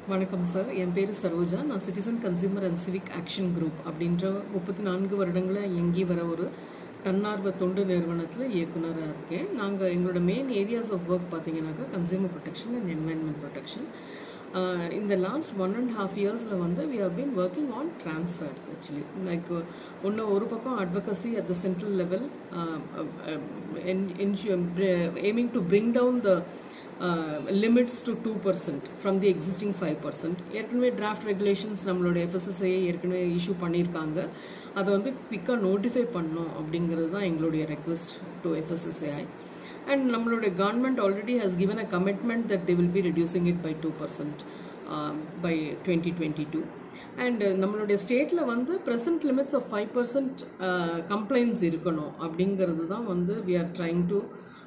வணக்கம் சார் என் பேர் சரோஜா நான் citizen consumer and civic action group அப்படின்ற முப்பத்தி நான்கு வருடங்களாக இயங்கி வர ஒரு தன்னார்வ தொண்டு நிறுவனத்தில் இயக்குனராக இருக்கேன் நாங்கள் எங்களோட மெயின் ஏரியாஸ் ஆஃப் ஒர்க் பார்த்தீங்கன்னாக்கா consumer protection and environment protection இந்த லாஸ்ட் ஒன் அண்ட் ஹாஃப் இயர்ஸில் வந்து we have been working on trans fats actually like ஒன்று ஒரு பக்கம் advocacy at the central level aiming to bring down the uh, limits to 2% from the existing 5% ஏற்கனவே draft regulations நம்மளோட FSSAI ஏற்கனவே issue பண்ணியிருக்காங்க அதை வந்து குவிக்காக நோட்டிஃபை பண்ணணும் அப்படிங்கிறது தான் எங்களுடைய ரெக்வெஸ்ட் டு எஃப்எஸ்எஸ்ஐ அண்ட் நம்மளுடைய government already has given a commitment that they will be reducing it by 2% uh, by 2022 and நம்மளுடைய ஸ்டேட்டில் வந்து present limits of five percent compliant இருக்கணும் அப்படிங்கிறது தான் வந்து we are trying to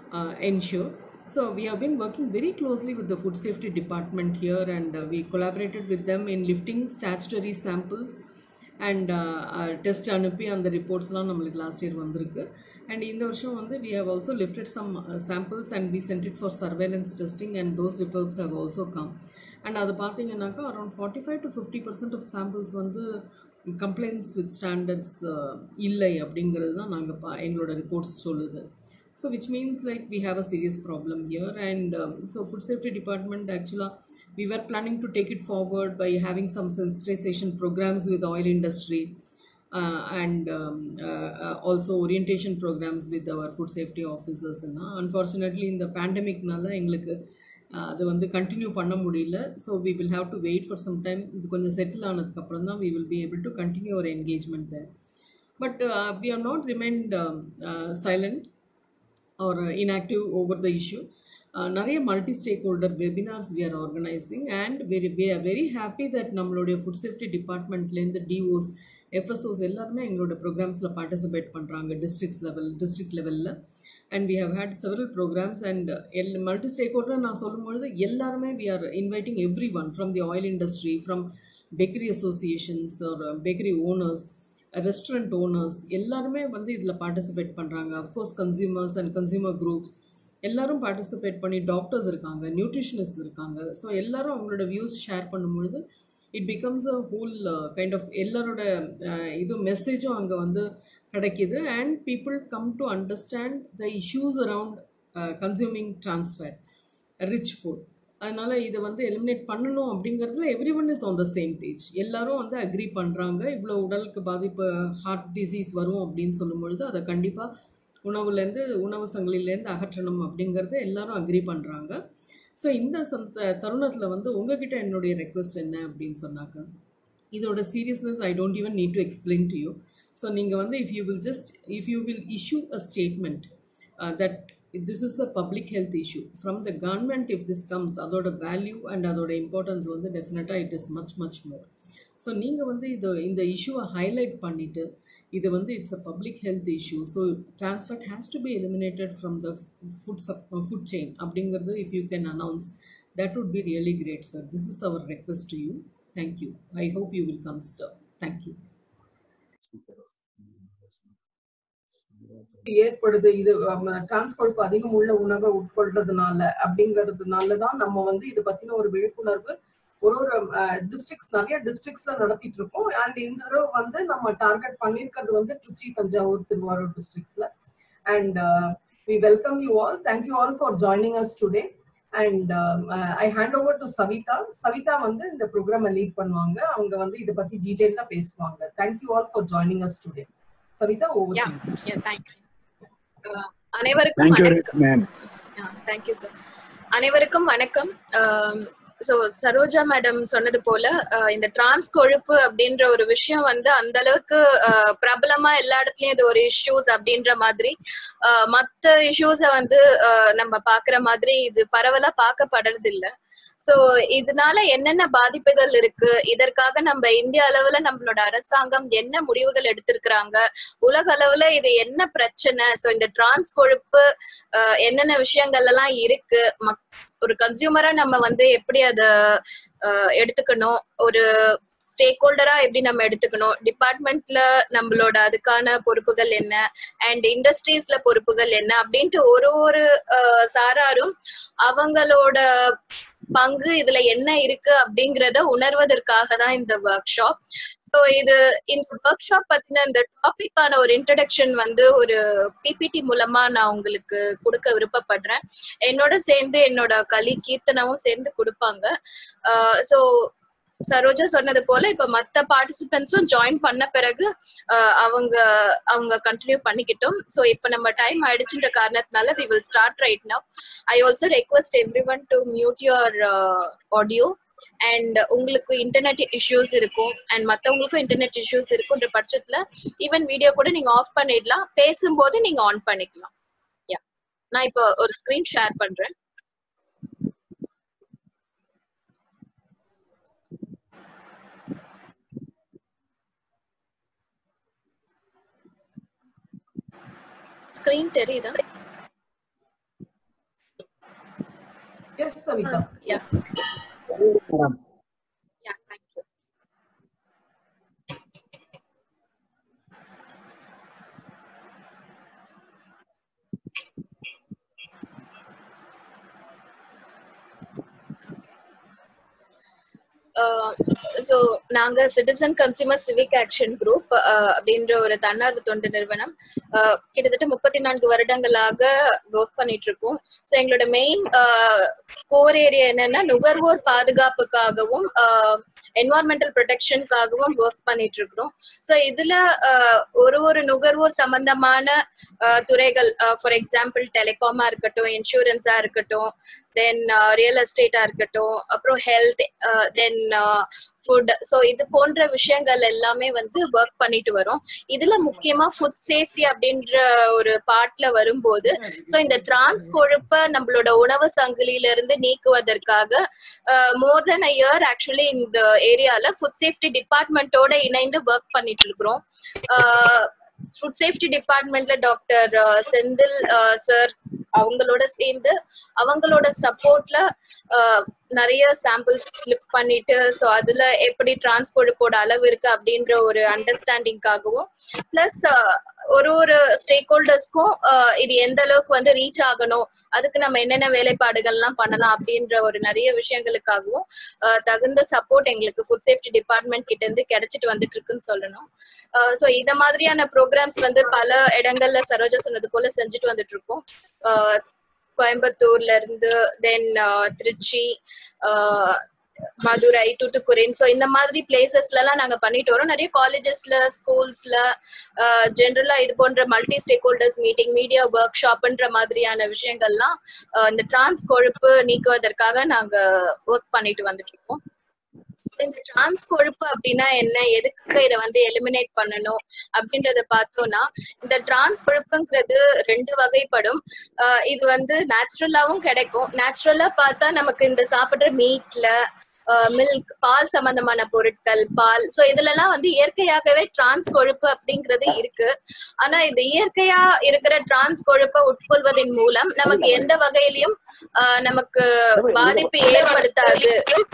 ensure so we have been working very closely with the food safety department here and uh, we collaborated with them in lifting statutory samples and test அனுப்பி அந்த ரிப்போர்ட்ஸ்லாம் நம்மளுக்கு last year வந்திருக்கு and இந்த வருஷம் வந்து we have also lifted some samples and we sent it for surveillance testing and those reports have also come and அது பார்த்தீங்கன்னாக்கா around forty five to fifty percent of samples வந்து compliant with standards இல்லை அப்படிங்கிறது தான் நாங்கள் பா எங்களோட reports சொல்லுது so which means like we have a serious problem here and so food safety department ஆக்சுவலாக we were planning to take it forward by having some sensitization programs with oil industry uh, and um, uh, uh, also orientation programs with our food safety officers எல்லாம் unfortunately இந்த பேண்டமிக்னால எங்களுக்கு அது வந்து continue பண்ண முடியல so we will have to wait for some time இது கொஞ்சம் settle ஆனதுக்கப்புறம் தான் we will be able to continue our engagement there but we are not remained silent or inactive over the issue நிறைய multi stakeholder webinars we are organising and very we are very happy that நம்மளுடைய ஃபுட் சேஃப்டி டிபார்ட்மெண்ட்லேருந்து DOs FSOs எல்லாருமே எங்களோட ப்ரோக்ராம்ஸில் participate பண்ணுறாங்க districts level district லெவலில் and we have had several programmes and எல் மல்டி ஸ்டேக் ஹோல்டர் நான் சொல்லும்பொழுது எல்லாருமே we are inviting everyone from the oil industry from bakery associations ஒரு பேக்கரி ஓனர்ஸ் ரெஸ்டாரண்ட் ஓனர்ஸ் எல்லாருமே வந்து இதில் பார்ட்டிசிபேட் பண்ணுறாங்க of course consumers and consumer groups எல்லாரும் பார்ட்டிசிபேட் பண்ணி டாக்டர்ஸ் இருக்காங்க நியூட்ரிஷனிஸ்ட் இருக்காங்க ஸோ எல்லாரும் அவங்களோட வியூஸ் ஷேர் பண்ணும்பொழுது it becomes a whole kind of எல்லாரோட இது மெசேஜும் அங்கே வந்து கிடைக்கிது and people come to understand the issues around consuming trans fat rich food அதனால் இதை வந்து எலிமினேட் பண்ணணும் அப்படிங்கிறதுல everyone is on the same page எல்லாரும் வந்து அக்ரி பண்ணுறாங்க இவ்வளோ உடலுக்கு பாதிப்பு ஹார்ட் டிசீஸ் வரும் அப்படின்னு சொல்லும்பொழுது அதை கண்டிப்பாக உணவுலேருந்து உணவு சங்கிலிலேருந்து அகற்றணும் அப்படிங்கிறத எல்லாரும் அக்ரி பண்ணுறாங்க ஸோ இந்த சந்த தருணத்தில் வந்து உங்ககிட்ட என்னுடைய ரெக்வஸ்ட் என்ன அப்படின்னு சொன்னாக்க இதோட seriousness I don't even need to explain to you so நீங்கள் வந்து if you will just if you will issue a statement that this is a public health issue from the government if this comes அதோட value and அதோட importance வந்து டெஃபினட்டாக it is much much more so நீங்கள் வந்து இது இந்த இஷ்யூவை highlight பண்ணிவிட்டு இது வந்து it's a public health issue so trans fat has to be eliminated from the food sub food chain அப்படிங்கிறது if you can announce that would be really great sir this is our request to you thank you I hope you will consider thank you ஏற்படுது இது டிரான்ஸ்கொழுப்பு அதிகம் உள்ள உணவை உட்கொள்றதுனால அப்படிங்கிறதுனால தான் நம்ம வந்து இதை பத்தின ஒரு விழிப்புணர்வு ஒரு ஒரு டிஸ்ட்ரிக்ட்ஸ் நிறைய டிஸ்ட்ரிக்ட்ஸ்ல நடத்திட்டு இருக்கோம் அண்ட் இந்த தடவை வந்து நம்ம டார்கெட் பண்ணிருக்கிறது வந்து திருச்சி தஞ்சாவூர் திருவாரூர் டிஸ்ட்ரிக்ட்ஸ்ல and we welcome you all thank you all for joining us today and I hand over to Savitha Savitha வந்து இந்த ப்ரோக்ராமை லீட் பண்ணுவாங்க அவங்க வந்து இதை பத்தி டீடைல்டா பேசுவாங்க thank you all for joining us today Savitha over அனைவருக்கும் வணக்கம் தேங்க்யூ சார் அனைவருக்கும் வணக்கம் சோ சரோஜா மேடம் சொன்னது போல இந்த டிரான்ஸ் கொழுப்பு அப்படின்ற ஒரு விஷயம் வந்து அந்த அளவுக்கு பிரபலமா எல்லா இடத்துலயும் இது ஒரு இஷ்யூஸ் அப்படின்ற மாதிரி மத்த இஷ்யூஸ வந்து நம்ம பாக்குற மாதிரி இது பரவலா பார்க்கப்படுறது இல்ல சோ இதனால என்னென்ன பாதிப்புகள் இருக்கு இதற்காக நம்ம இந்திய அளவுல நம்மளோட அரசாங்கம் என்ன முடிவுகள் எடுத்திருக்கிறாங்க உலக அளவுல இது என்ன பிரச்சனை சோ இந்த டிரான்ஸ் கொழுப்பு என்னென்ன விஷயங்கள் எல்லாம் இருக்கு ஒரு கன்சியூமரா நம்ம வந்து எப்படி அத எடுத்துக்கணும் ஒரு ஸ்டேக் ஹோல்டரா எப்படி நம்ம எடுத்துக்கணும் டிபார்ட்மெண்ட்ல நம்மளோட அதுக்கான பொறுப்புகள் என்ன அண்ட் இண்டஸ்ட்ரீஸ்ல பொறுப்புகள் என்ன அப்படின்ட்டு ஒரு ஒரு சாராரும் அவங்களோட பங்கு இதுல என்ன இருக்கு அப்படிங்கறத உணர்வதற்காக தான் இந்த ஒர்க் ஷாப் ஸோ இது இந்த ஒர்க் ஷாப் பத்தின இந்த டாபிக்கான ஒரு இன்ட்ரடக்ஷன் வந்து ஒரு பிபிடி மூலமா நான் உங்களுக்கு கொடுக்க விருப்பப்படுறேன் என்னோட சேர்ந்து என்னோட கலி கீர்த்தனாவும் சேர்ந்து கொடுப்பாங்க ஸோ சரோஜா சொன்னது போல இப்ப மத்த பார்ட்டிசிபென்ட்ஸும் ஜாயின் பண்ண பிறகு அவங்க அவங்க கண்டினியூ பண்ணிக்கிட்டோம் ஸோ இப்ப நம்ம டைம் ஆயிடுச்சுன்ற காரணத்தினால we will start right now I also request everyone to mute your audio and உங்களுக்கு இன்டர்நெட் இஷ்யூஸ் இருக்கும் அண்ட் மற்றவங்களுக்கும் இன்டர்நெட் இஷ்யூஸ் இருக்குன்ற பட்சத்துல ஈவன் வீடியோ கூட நீங்க ஆஃப் பண்ணிடலாம் பேசும்போது நீங்க ஆன் பண்ணிக்கலாம் யா நான் இப்போ ஒரு ஸ்கிரீன் ஷேர் பண்றேன் ஸ்கிரீன் தெரியுதா yes Savitha yeah madam yeah thank you so நாங்க citizen consumer civic action group அப்படின்ற ஒரு தன்னார்வ தொண்டு நிறுவனம் அஹ், கிட்டத்தட்ட முப்பத்தி நான்கு வருடங்களாக ஒர்க் பண்ணிட்டு இருக்கோம் ஸோ எங்களோட மெயின் கோர் ஏரியா என்னன்னா நுகர்வோர் பாதுகாப்புக்காகவும் என்வாரன்மெண்டல் ப்ரொடெக்ஷனுக்காகவும் ஒர்க் பண்ணிட்டு இருக்கிறோம் ஸோ இதுல அஹ், ஒரு ஒரு நுகர்வோர் சம்பந்தமான அஹ், துறைகள் ஃபார் எக்ஸாம்பிள் டெலிகாமா இருக்கட்டும் இன்சூரன்ஸா இருக்கட்டும் தென் ரியல் எஸ்டேட்டா இருக்கட்டும் அப்புறம் ஹெல்த் தென் ஃபுட் ஸோ இது போன்ற விஷயங்கள் எல்லாமே வந்து ஒர்க் பண்ணிட்டு வரோம் இதுல முக்கியமா ஃபுட் சேஃப்டி அப்படின்ற ஒரு பார்ட்ல வரும்போது ஸோ இந்த டிரான்ஸ் கொழுப்பை நம்மளோட உணவு சங்கிலியில இருந்து நீக்குவதற்காக மோர் தென் அ இயர் ஆக்சுவலி இந்த ஏரியால ஃபுட் சேஃப்டி டிபார்ட்மெண்ட்டோட இணைந்து ஒர்க் பண்ணிட்டு இருக்கிறோம் ஃபுட் சேஃப்டி டிபார்ட்மெண்ட்ல டாக்டர் செந்தில் சார் அவங்களோட சேர்ந்து அவங்களோட சப்போர்ட்ல நிறைய சாம்பிள்ஸ் லிஃப்ட் பண்ணிட்டு ஸோ அதுல எப்படி டிரான்ஸ் கொழுப்போட அளவு இருக்கு அப்படின்ற ஒரு அண்டர்ஸ்டாண்டிங்காகவும் பிளஸ் ஒரு ஒரு ஸ்டேக் ஹோல்டர்ஸ்க்கும் இது எந்த அளவுக்கு வந்து ரீச் ஆகணும் அதுக்கு நம்ம என்னென்ன வேலைப்பாடுகள்லாம் பண்ணலாம் அப்படின்ற ஒரு நிறைய விஷயங்களுக்காகவும் அஹ், தகுந்த சப்போர்ட் எங்களுக்கு ஃபுட் சேஃப்டி டிபார்ட்மெண்ட் கிட்ட இருந்து கிடைச்சிட்டு வந்துட்டு இருக்குன்னு சொல்லணும் ஸோ இந்த மாதிரியான ப்ரோக்ராம்ஸ் வந்து பல இடங்கள்ல சரோஜா சொன்னது போல செஞ்சுட்டு வந்துட்டு இருக்கோம் அஹ், கோயம்புத்தூர்ல இருந்து தென் திருச்சி அஹ், மதுரை தூத்துக்குடின்னு ஸோ இந்த மாதிரி பிளேசஸ்ல எல்லாம் நாங்க பண்ணிட்டு வரோம் நிறைய காலேஜஸ்ல ஸ்கூல்ஸ்ல ஜென்ரலா இது போன்ற multi stakeholders meeting media ஒர்க் ஷாப்ன்ற மாதிரியான விஷயங்கள்லாம் அஹ், இந்த டிரான்ஸ் கொழுப்பு நீக்குவதற்காக நாங்க ஒர்க் பண்ணிட்டு வந்துட்டு இருக்கோம் இந்த டிரான்ஸ் கொழுப்பு அப்படின்னா என்ன எதுக்கு இதை வந்து எலிமினேட் பண்ணணும் அப்படின்றத பார்த்தோம்னா இந்த டிரான்ஸ் கொழுப்புங்கிறது ரெண்டு வகைப்படும் அஹ், இது வந்து நேச்சுரலாவும் கிடைக்கும் நேச்சுரலா பார்த்தா நமக்கு இந்த சாப்பிடுற மீட்ல மில்க் பால் சம்பந்தமான பொருட்கள் பால் சோ இதுலலாம் வந்து இயற்கையாகவே டிரான்ஸ் கொழுப்பு அப்படிங்கிறது இருக்கு ஆனா இந்த இயற்கையா இருக்கிற டிரான்ஸ் கொழுப்பை உட்கொள்வதன் மூலம் நமக்கு எந்த வகையிலும் ஆஹ், நமக்கு பாதிப்பு ஏற்படுத்தாது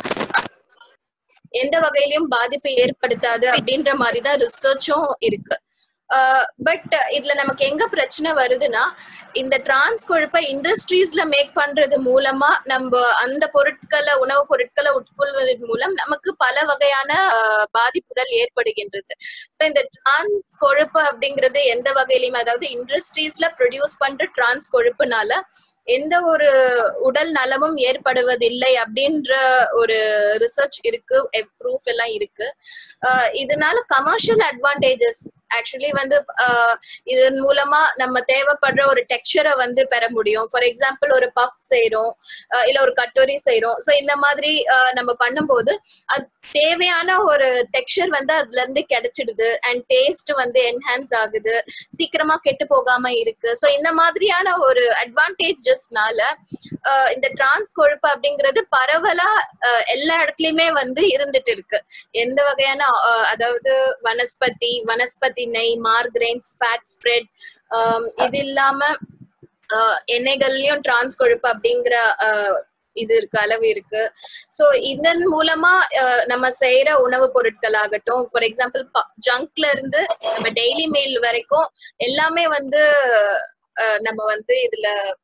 எந்த வகையிலும் பாதிப்பு ஏற்படுத்தாது அப்படின்ற மாதிரி தான் ரிசர்ச்சும் இருக்கு பட் இதுல நமக்கு எங்க பிரச்சனை வருதுன்னா இந்த டிரான்ஸ் கொழுப்பை இண்டஸ்ட்ரீஸ்ல மேக் பண்றது மூலமா நம்ம அந்த பொருட்களை உணவு பொருட்களை உட்கொள்வதன் மூலம் நமக்கு பல வகையான ஆஹ், பாதிப்புகள் ஏற்படுகின்றது ஸோ இந்த டிரான்ஸ் கொழுப்பு அப்படிங்கிறது எந்த வகையிலுமே அதாவது இண்டஸ்ட்ரீஸ்ல ப்ரொடியூஸ் பண்ற டிரான்ஸ் கொழுப்புனால எந்த ஒரு உடல் நலமும் ஏற்படுவதில்லை அப்படின்ற ஒரு ரிசர்ச் இருக்கு ப்ரூஃப் எல்லாம் இருக்கு ஆஹ் இதனால கமர்ஷியல் அட்வான்டேஜஸ் ஆக்சுவலி வந்து ஆஹ் இதன் மூலமா நம்ம தேவைப்படுற ஒரு டெக்ஸ்சரை வந்து பெற முடியும் ஃபார் எக்ஸாம்பிள் ஒரு பஃப் செய்றோம் ஆஹ் இல்ல ஒரு கட்டோரி செய்றோம் ஸோ இந்த மாதிரி ஆஹ் நம்ம பண்ணும்போது அது தேவையான ஒரு டெக்ஸ்சர் வந்து அதுல இருந்து கிடைச்சிடுது அண்ட் டேஸ்ட் வந்து என்ஹான்ஸ் ஆகுது சீக்கிரமா கெட்டு போகாம இருக்கு ஸோ இந்த மாதிரியான ஒரு அட்வான்டேஜஸ்னால இந்த டிரான்ஸ் கொழுப்பு அப்படிங்கிறது பரவலா ஆஹ் எல்லா இடத்துலயுமே வந்து இருந்துட்டு இருக்கு எந்த வகையான ஆஹ் அதாவது வனஸ்பதி வனஸ்பதி நெய் மார்கிரைன்ஸ் ஃபேட் ஸ்ப்ரெட் இது இல்லாம ஆஹ் எண்ணெய்கள்லயும் டிரான்ஸ் கொழுப்பு அப்படிங்கிற ஆஹ் இது இருக்கு அளவு இருக்கு சோ இதன் மூலமா அஹ், நம்ம செய்யற உணவுப் பொருட்கள் ஆகட்டும் ஃபார் எக்ஸாம்பிள் ஜங்க்ல இருந்து நம்ம டெய்லி மீல் வரைக்கும் எல்லாமே வந்து அஹ், நம்ம வந்து இதுல பார்க்க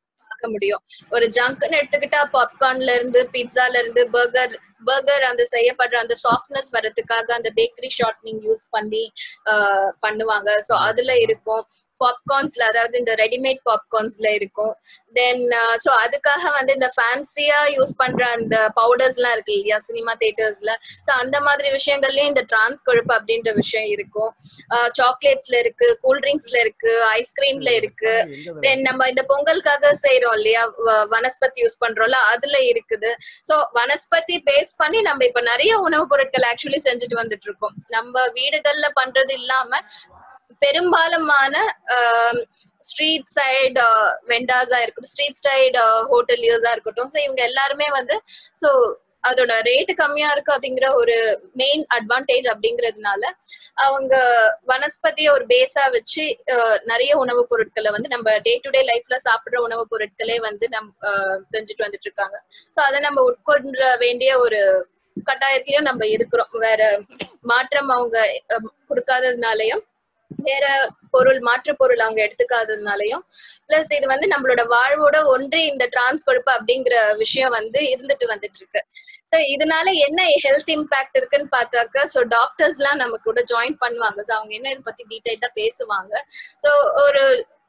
பார்க்க முடியும் ஒரு ஜங்க்னு எடுத்துக்கிட்டா பாப்கார்ன்ல இருந்து பிட்சால இருந்து பர்கர் பர்கர் அந்த செய்யப்படுற அந்த சாஃப்ட்னஸ் வர்றதுக்காக அந்த பேக்கரி ஷார்ட்னிங் யூஸ் பண்ணி ஆஹ் பண்ணுவாங்க ஸோ அதுல இருக்கும் பாப்கார்ன்ஸ்ல அதாவது இந்த ரெடிமேட் பாப்கார்ன்ஸ்ல இருக்கும் தென் ஸோ அதுக்காக வந்து இந்த ஃபேன்சியா யூஸ் பண்ற அந்த பவுடர்ஸ் எல்லாம் இருக்கு இல்லையா சினிமா தியேட்டர்ஸ்ல ஸோ அந்த மாதிரி விஷயங்கள்லயும் இந்த டிரான்ஸ் கொழுப்பு அப்படின்ற விஷயம் இருக்கும் சாக்லேட்ஸ்ல இருக்கு கூல்ட்ரிங்க்ஸ்ல இருக்கு ஐஸ்கிரீம்ல இருக்கு தென் நம்ம இந்த பொங்கலுக்காக செய்யறோம் இல்லையா வ- வனஸ்பதி யூஸ் பண்றோம்ல அதுல இருக்குது சோ வனஸ்பதி பேஸ் பண்ணி நம்ம இப்ப நிறைய உணவுப் பொருட்கள் ஆக்சுவலி செஞ்சுட்டு வந்துட்டு இருக்கோம் நம்ம வீடுகள்ல பண்றது இல்லாம பெரும்பாலுமான ஸ்ட்ரீட் சைடு வெண்டாஸா இருக்கட்டும் ஸ்ட்ரீட் சைடு ஹோட்டலியர்ஸா இருக்கட்டும் ஸோ இவங்க எல்லாருமே வந்து ஸோ அதோட ரேட் கம்மியா இருக்கு அப்படிங்கிற ஒரு மெயின் அட்வான்டேஜ் அப்படிங்கிறதுனால அவங்க வனஸ்பதியை ஒரு பேஸா வச்சு அஹ், நிறைய உணவுப் பொருட்களை வந்து நம்ம டே டு டே லைஃப்ல சாப்பிடுற உணவுப் பொருட்களே வந்து நம்ம அஹ், செஞ்சுட்டு வந்துட்டு இருக்காங்க ஸோ அதை நம்ம உட்கொள்ள வேண்டிய ஒரு கட்டாயத்திலயும் நம்ம இருக்கிறோம் வேற மாற்றம் அவங்க அஹ், கொடுக்காததுனாலயும் வேற பொருள் மாற்று பொருள் அவங்க எடுத்துக்காததுனாலயும் பிளஸ் இது வந்து நம்மளோட வாழ்வோட ஒன்றி இந்த டிரான்ஸ் கொழுப்பு அப்படிங்கிற விஷயம் வந்து இருந்துட்டு வந்துட்டு இருக்கு சோ இதனால என்ன ஹெல்த் இம்பாக்ட் இருக்குன்னு பார்த்தாக்க ஸோ டாக்டர்ஸ் எல்லாம் நம்ம கூட ஜாயின் பண்ணுவாங்க ஸோ அவங்க என்ன இதை பத்தி டீடைல்டா பேசுவாங்க ஸோ ஒரு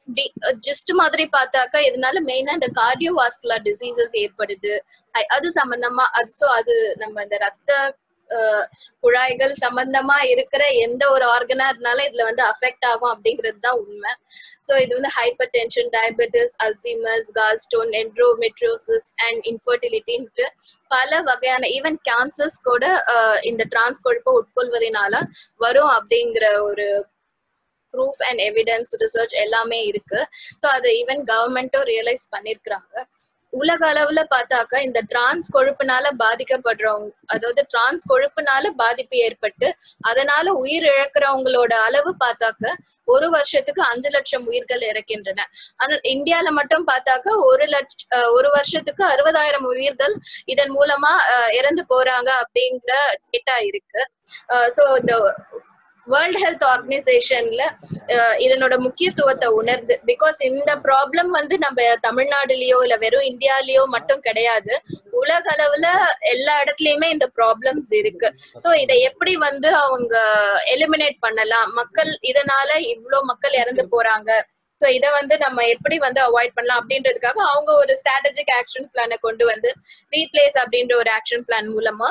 ஜஸ்ட் மாதிரி பார்த்தாக்கா இதனால மெயினா இந்த கார்டியோவாஸ்குலர் டிசீசஸ் ஏற்படுது அ- அது சம்பந்தமா அது ஸோ அது நம்ம இந்த ரத்த அஹ், குழாய்கள் சம்பந்தமா இருக்கிற எந்த ஒரு ஆர்கனா இருந்தாலும் இதுல வந்து அஃபெக்ட் ஆகும் அப்படிங்கிறது தான் உண்மை ஸோ இது வந்து hypertension diabetes Alzheimer's gallstone endometriosis and இன்ஃபர்டிலிட்டின்ட்டு பல வகையான ஈவன் கேன்சர்ஸ் கூட அஹ், இந்த டிரான்ஸ் கொழுப்பை உட்கொள்வதனால வரும் அப்படிங்கிற ஒரு ப்ரூஃப் அண்ட் எவிடன்ஸ் ரிசர்ச் எல்லாமே இருக்கு ஸோ அதை ஈவன் கவர்மெண்ட்டும் ரியலைஸ் பண்ணிருக்கிறாங்க உலக அளவுல பார்த்தாக்கா இந்த டிரான்ஸ் கொழுப்புனால பாதிக்கப்படுறவங்க அதாவது டிரான்ஸ் கொழுப்புனால பாதிப்பு ஏற்பட்டு அதனால உயிர் இழக்கிறவங்களோட அளவு பார்த்தாக்க ஒரு வருஷத்துக்கு அஞ்சு லட்சம் உயிர்கள் இறக்கின்றன ஆனா இந்தியால மட்டும் பார்த்தாக்க ஒரு லட்ச அஹ் ஒரு வருஷத்துக்கு அறுபதாயிரம் உயிர்கள் இதன் மூலமா அஹ், இறந்து போறாங்க அப்படிங்கிற டேட்டா இருக்கு ஸோ இந்த வேர்ல்ட் ஹெல்த் ஆர்கனைசேஷன்ல இதனோட முக்கியத்துவத்தை உணர்ந்து பிகாஸ் இந்த ப்ராப்ளம் வந்து நம்ம தமிழ்நாடுலயோ இல்ல வெறும் இந்தியாலயோ மட்டும் கிடையாது உலக அளவுல எல்லா இடத்துலயுமே இந்த ப்ராப்ளம்ஸ் இருக்கு சோ இதை எப்படி வந்து அவங்க எலிமினேட் பண்ணலாம் மக்கள் இதனால இவ்ளோ மக்கள் இறந்து போறாங்க சோ இத வந்து நம்ம எப்படி வந்து அவாய்ட் பண்ணலாம் அப்படின்றதுக்காக அவங்க ஒரு ஸ்ட்ராட்டஜிக் ஆக்ஷன் பிளானை கொண்டு வந்து ரீப்ளேஸ் அப்படின்ற ஒரு ஆக்ஷன் பிளான் மூலமா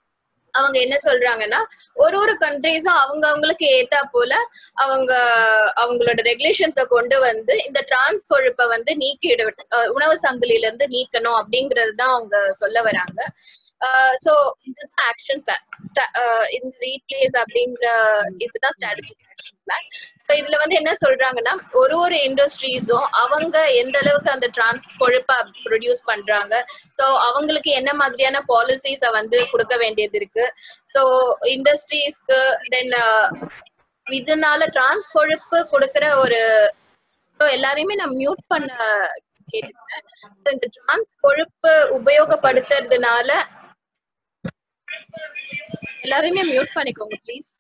அவங்க என்ன சொல்றாங்கன்னா ஒரு ஒரு கண்ட்ரீஸும் அவங்க அவங்களுக்கு ஏத்தா போல அவங்க அவங்களோட ரெகுலேஷன்ஸை கொண்டு வந்து இந்த டிரான்ஸ் கொழுப்பை வந்து நீக்கிட அஹ் உணவு சங்கிலில இருந்து நீக்கணும் அப்படிங்கறது தான் அவங்க சொல்ல வராங்க சோ இதுதான் ஆக்ஷன் பிளான் இந்த ரீப்ளேஸ் அப்படிங்கிற இதுதான் ஸ்ட்ராட்டஜிக் ஆக்ஷன் பிளான் ஸோ இதுல வந்து என்ன சொல்றாங்கன்னா ஒரு ஒரு இண்டஸ்ட்ரீஸும் அவங்க எந்த அளவுக்கு அந்த டிரான்ஸ் கொழுப்பை ப்ரொடியூஸ் பண்றாங்க ஸோ அவங்களுக்கு என்ன மாதிரியான பாலிசிஸை வந்து கொடுக்க வேண்டியது இருக்கு ஸோ இண்டஸ்ட்ரீஸ்க்கு தென் இதனால டிரான்ஸ் கொழுப்பு கொடுக்கிற ஒரு ஸோ எல்லாரையுமே நான் மியூட் பண்ண கேட்டுக்கிறேன் ஸோ இந்த டிரான்ஸ் கொழுப்பு உபயோகப்படுத்துறதுனால எல்லாரையுமே மியூட் பண்ணிக்கோங்க ப்ளீஸ்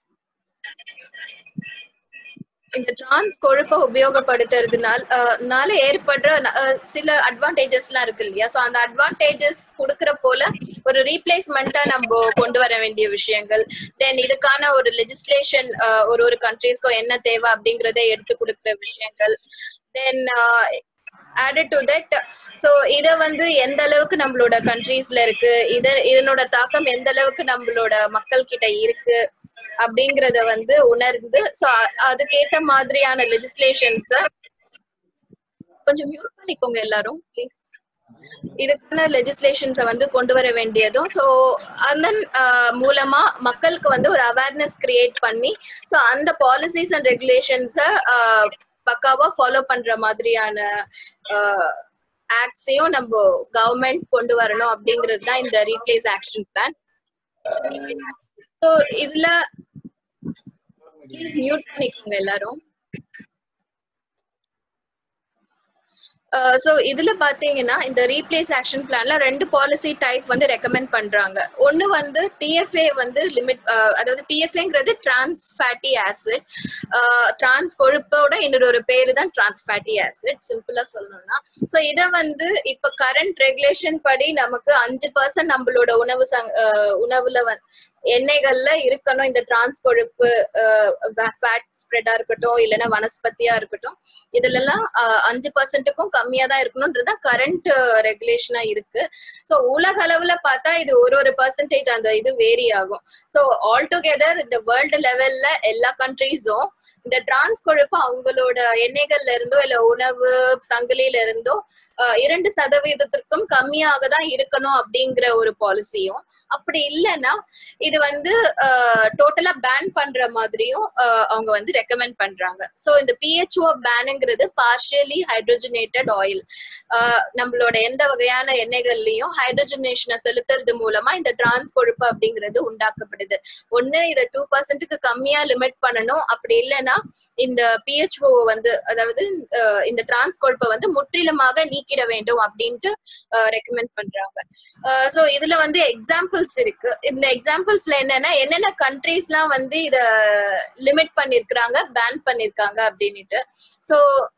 இந்த டிரான்ஸ் கொழுப்பை உபயோகப்படுத்துறதுனால அஹ், னால ஏற்படுற அஹ், சில அட்வான்டேஜஸ் எல்லாம் இருக்கு இல்லையா சோ அந்த அட்வான்டேஜஸ் கொடுக்கற போல ஒரு ரீப்ளேஸ்மெண்டா நம்ம கொண்டு வர வேண்டிய விஷயங்கள் தென் இதுக்கான ஒரு லெஜிஸ்லேஷன் ஒரு ஒரு கண்ட்ரீஸ்க்கும் என்ன தேவை அப்படிங்கறத எடுத்து கொடுக்கிற விஷயங்கள் then added to that so இதை வந்து எந்த அளவுக்கு நம்மளோட கண்ட்ரீஸ்ல இருக்கு இத இதனோட தாக்கம் எந்த அளவுக்கு நம்மளோட மக்கள் கிட்ட இருக்கு அப்படிங்கறத வந்து உணர்ந்து ஸோ அதுக்கேத்த மாதிரியான லெஜிஸ்லேஷன்ஸ கொஞ்சம் மியூட் பண்ணிக்கோங்க எல்லாரும் ப்ளீஸ் இதுக்கான லெஜிஸ்லேஷன்ஸை வந்து கொண்டு வர வேண்டியதும் ஸோ அதன் மூலமா மக்களுக்கு வந்து ஒரு அவேர்னஸ் கிரியேட் பண்ணி ஸோ அந்த பாலிசிஸ் அண்ட் ரெகுலேஷன்ஸை பக்காவா ஃபாலோ பண்ற மாதிரியான ஆக்ட்ஸையும் நம்ம கவர்மெண்ட் கொண்டு வரணும் அப்படிங்கிறது தான் இந்த ரீப்ளேஸ் ஆக்ஷன் பிளான் ஸோ இதுல ப்ளீஸ் மியூட் பண்ணிக்கோங்க எல்லாரும் ஸோ இதுல பாத்தீங்கன்னா இந்த ரீப்ளேஸ் ஆக்ஷன் பிளான்ல ரெண்டு பாலிசி டைப் வந்து ரெக்கமெண்ட் பண்றாங்க ஒன்னு வந்து டிஎஃப்ஏ வந்து லிமிட் அதாவது டிஎஃப்ஏங்கிறது டிரான்ஸ் ஃபேட்டி ஆசிட் டிரான்ஸ் கொழுப்போட இன்னொரு ஒரு பேரு தான் டிரான்ஸ் ஃபேட்டி ஆசிட் சிம்பிளா சொல்லணும்னா ஸோ இதை வந்து இப்ப கரண்ட் ரெகுலேஷன் படி நமக்கு அஞ்சு பர்சன்ட் நம்மளோட உணவு சங் அஹ் உணவுல வந்து எண்ணெய்கள்ல இருக்கணும் இந்த டிரான்ஸ் கொழுப்பு ஃபேட் ஸ்ப்ரெடா இருக்கட்டும் இல்லைன்னா வனஸ்பதியா இருக்கட்டும் இதுல எல்லாம் அஹ், அஞ்சு பர்சன்ட்டுக்கும் கம்மியா தான் இருக்கணும்ன்றது கரண்ட் ரெகுலேஷனா இருக்கு ஸோ உலக அளவுல பார்த்தா இது ஒரு ஒரு பர்சன்டேஜ் அந்த இது வேரி ஆகும் ஸோ ஆல் டுகெதர் இந்த வேர்ல்டு லெவல்ல எல்லா கண்ட்ரீஸும் இந்த டிரான்ஸ் கொழுப்பு அவங்களோட எண்ணெய்கள்ல இருந்தோ இல்ல உணவு சங்கிலியில இருந்தோ அஹ், இரண்டு சதவீதத்திற்கும் கம்மியாக தான் இருக்கணும் அப்படிங்கிற ஒரு பாலிசியும் அப்படி இல்லைன்னா இது வந்து டோட்டலா பேன் பண்ற மாதிரியும் அஹ், அவங்க வந்து ரெக்கமெண்ட் பண்றாங்க ஸோ இந்த பிஹெச்ஓ பேனுங்கிறது பார்ஷியலி ஹைட்ரோஜனேட்டட் ஆயில் நம்மளோட எந்த வகையான எண்ணெய்கள்லயும் ஹைட்ரோஜனேஷனை செலுத்துறது மூலமா இந்த டிரான்ஸ் கொழுப்பு அப்படிங்கிறது உண்டாக்கப்படுது ஒண்ணு இதை டூ பர்சன்ட்டுக்கு கம்மியா லிமிட் பண்ணணும் அப்படி இல்லைன்னா இந்த பிஹெச்ஓ வந்து அதாவது அஹ், இந்த டிரான்ஸ் கொழுப்பை வந்து முற்றிலுமாக நீக்கிட வேண்டும் அப்படின்ட்டு ரெக்கமெண்ட் பண்றாங்க ஸோ இதுல வந்து எக்ஸாம்பிள்ஸ் இருக்கு இந்த எக்ஸாம்பிள்ஸ்ல என்னன்னா என்னென்ன கண்ட்ரீஸ்லாம் வந்து இத லிமிட் பண்ணிருக்கிறாங்க பேன் பண்ணிருக்காங்க அப்படின்னுட்டு ஸோ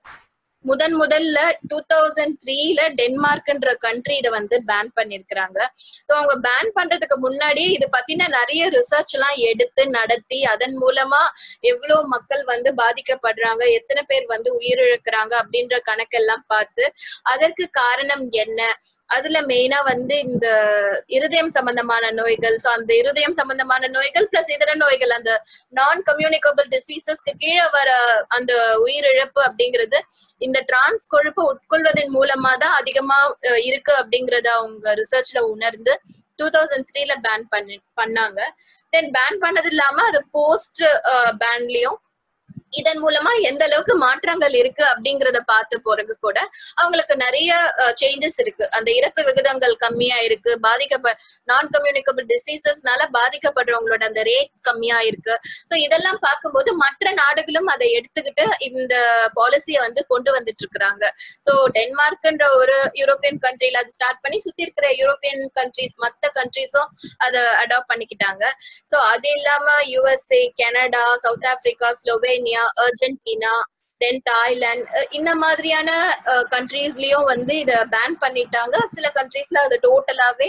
முதன் முதல்ல டூ தௌசண்ட் த்ரீல டென்மார்க்ன்ற கண்ட்ரி இதை வந்து பேன் பண்ணிருக்கிறாங்க ஸோ அவங்க பேன் பண்றதுக்கு முன்னாடியே இது பத்தின நிறைய ரிசர்ச் எல்லாம் எடுத்து நடத்தி அதன் மூலமா எவ்வளவு மக்கள் வந்து பாதிக்கப்படுறாங்க எத்தனை பேர் வந்து உயிரிழக்கிறாங்க அப்படின்ற கணக்கெல்லாம் பார்த்து அதற்கு காரணம் என்ன அதுல மெயினா வந்து இந்த இருதயம் சம்பந்தமான நோய்கள் சோ அந்த இருதயம் சம்பந்தமான நோய்கள் பிளஸ் இதர நோய்கள் அந்த நான் கம்யூனிகபிள் டிசீசஸ்க்கு கீழே வர அந்த உயிரிழப்பு அப்படிங்கிறது இந்த டிரான்ஸ் கொழுப்பை உட்கொள்வதன் மூலமா தான் அதிகமா அஹ், இருக்கு அப்படிங்கறத அவங்க ரிசர்ச்ல உணர்ந்து டூ தௌசண்ட் த்ரீல பேன் பண்ணி பண்ணாங்க தென் பேன் பண்ணது இல்லாம அது போஸ்ட் பேன்லயும் இதன் மூலமா எந்த அளவுக்கு மாற்றங்கள் இருக்கு அப்படிங்கறத பார்த்த பிறகு கூட அவங்களுக்கு நிறைய சேஞ்சஸ் இருக்கு அந்த இறப்பு விகிதங்கள் கம்மியா இருக்கு பாதிக்கப்ப நான் கம்யூனிகபிள் டிசீசஸ்னால பாதிக்கப்படுறவங்களோட அந்த ரேட் கம்மியா இருக்கு சோ இதெல்லாம் பார்க்கும்போது மற்ற நாடுகளும் அதை எடுத்துக்கிட்டு இந்த பாலிசியை வந்து கொண்டு வந்துட்டு இருக்கிறாங்க சோ டென்மார்க்ன்ற ஒரு யூரோப்பியன் கண்ட்ரில அது ஸ்டார்ட் பண்ணி சுத்தி இருக்கிற யூரோப்பியன் கண்ட்ரிஸ் மத்த கண்ட்ரிஸும் அதை அடாப்ட் பண்ணிக்கிட்டாங்க சோ அது இல்லாம USA Canada South Africa Slovenia Argentina then Thailand இந்த மாதிரியான கண்ட்ரீஸ்லயும் வந்து இத பேன் பண்ணிட்டாங்க சில கண்ட்ரீஸ்ல அது டோட்டலாவே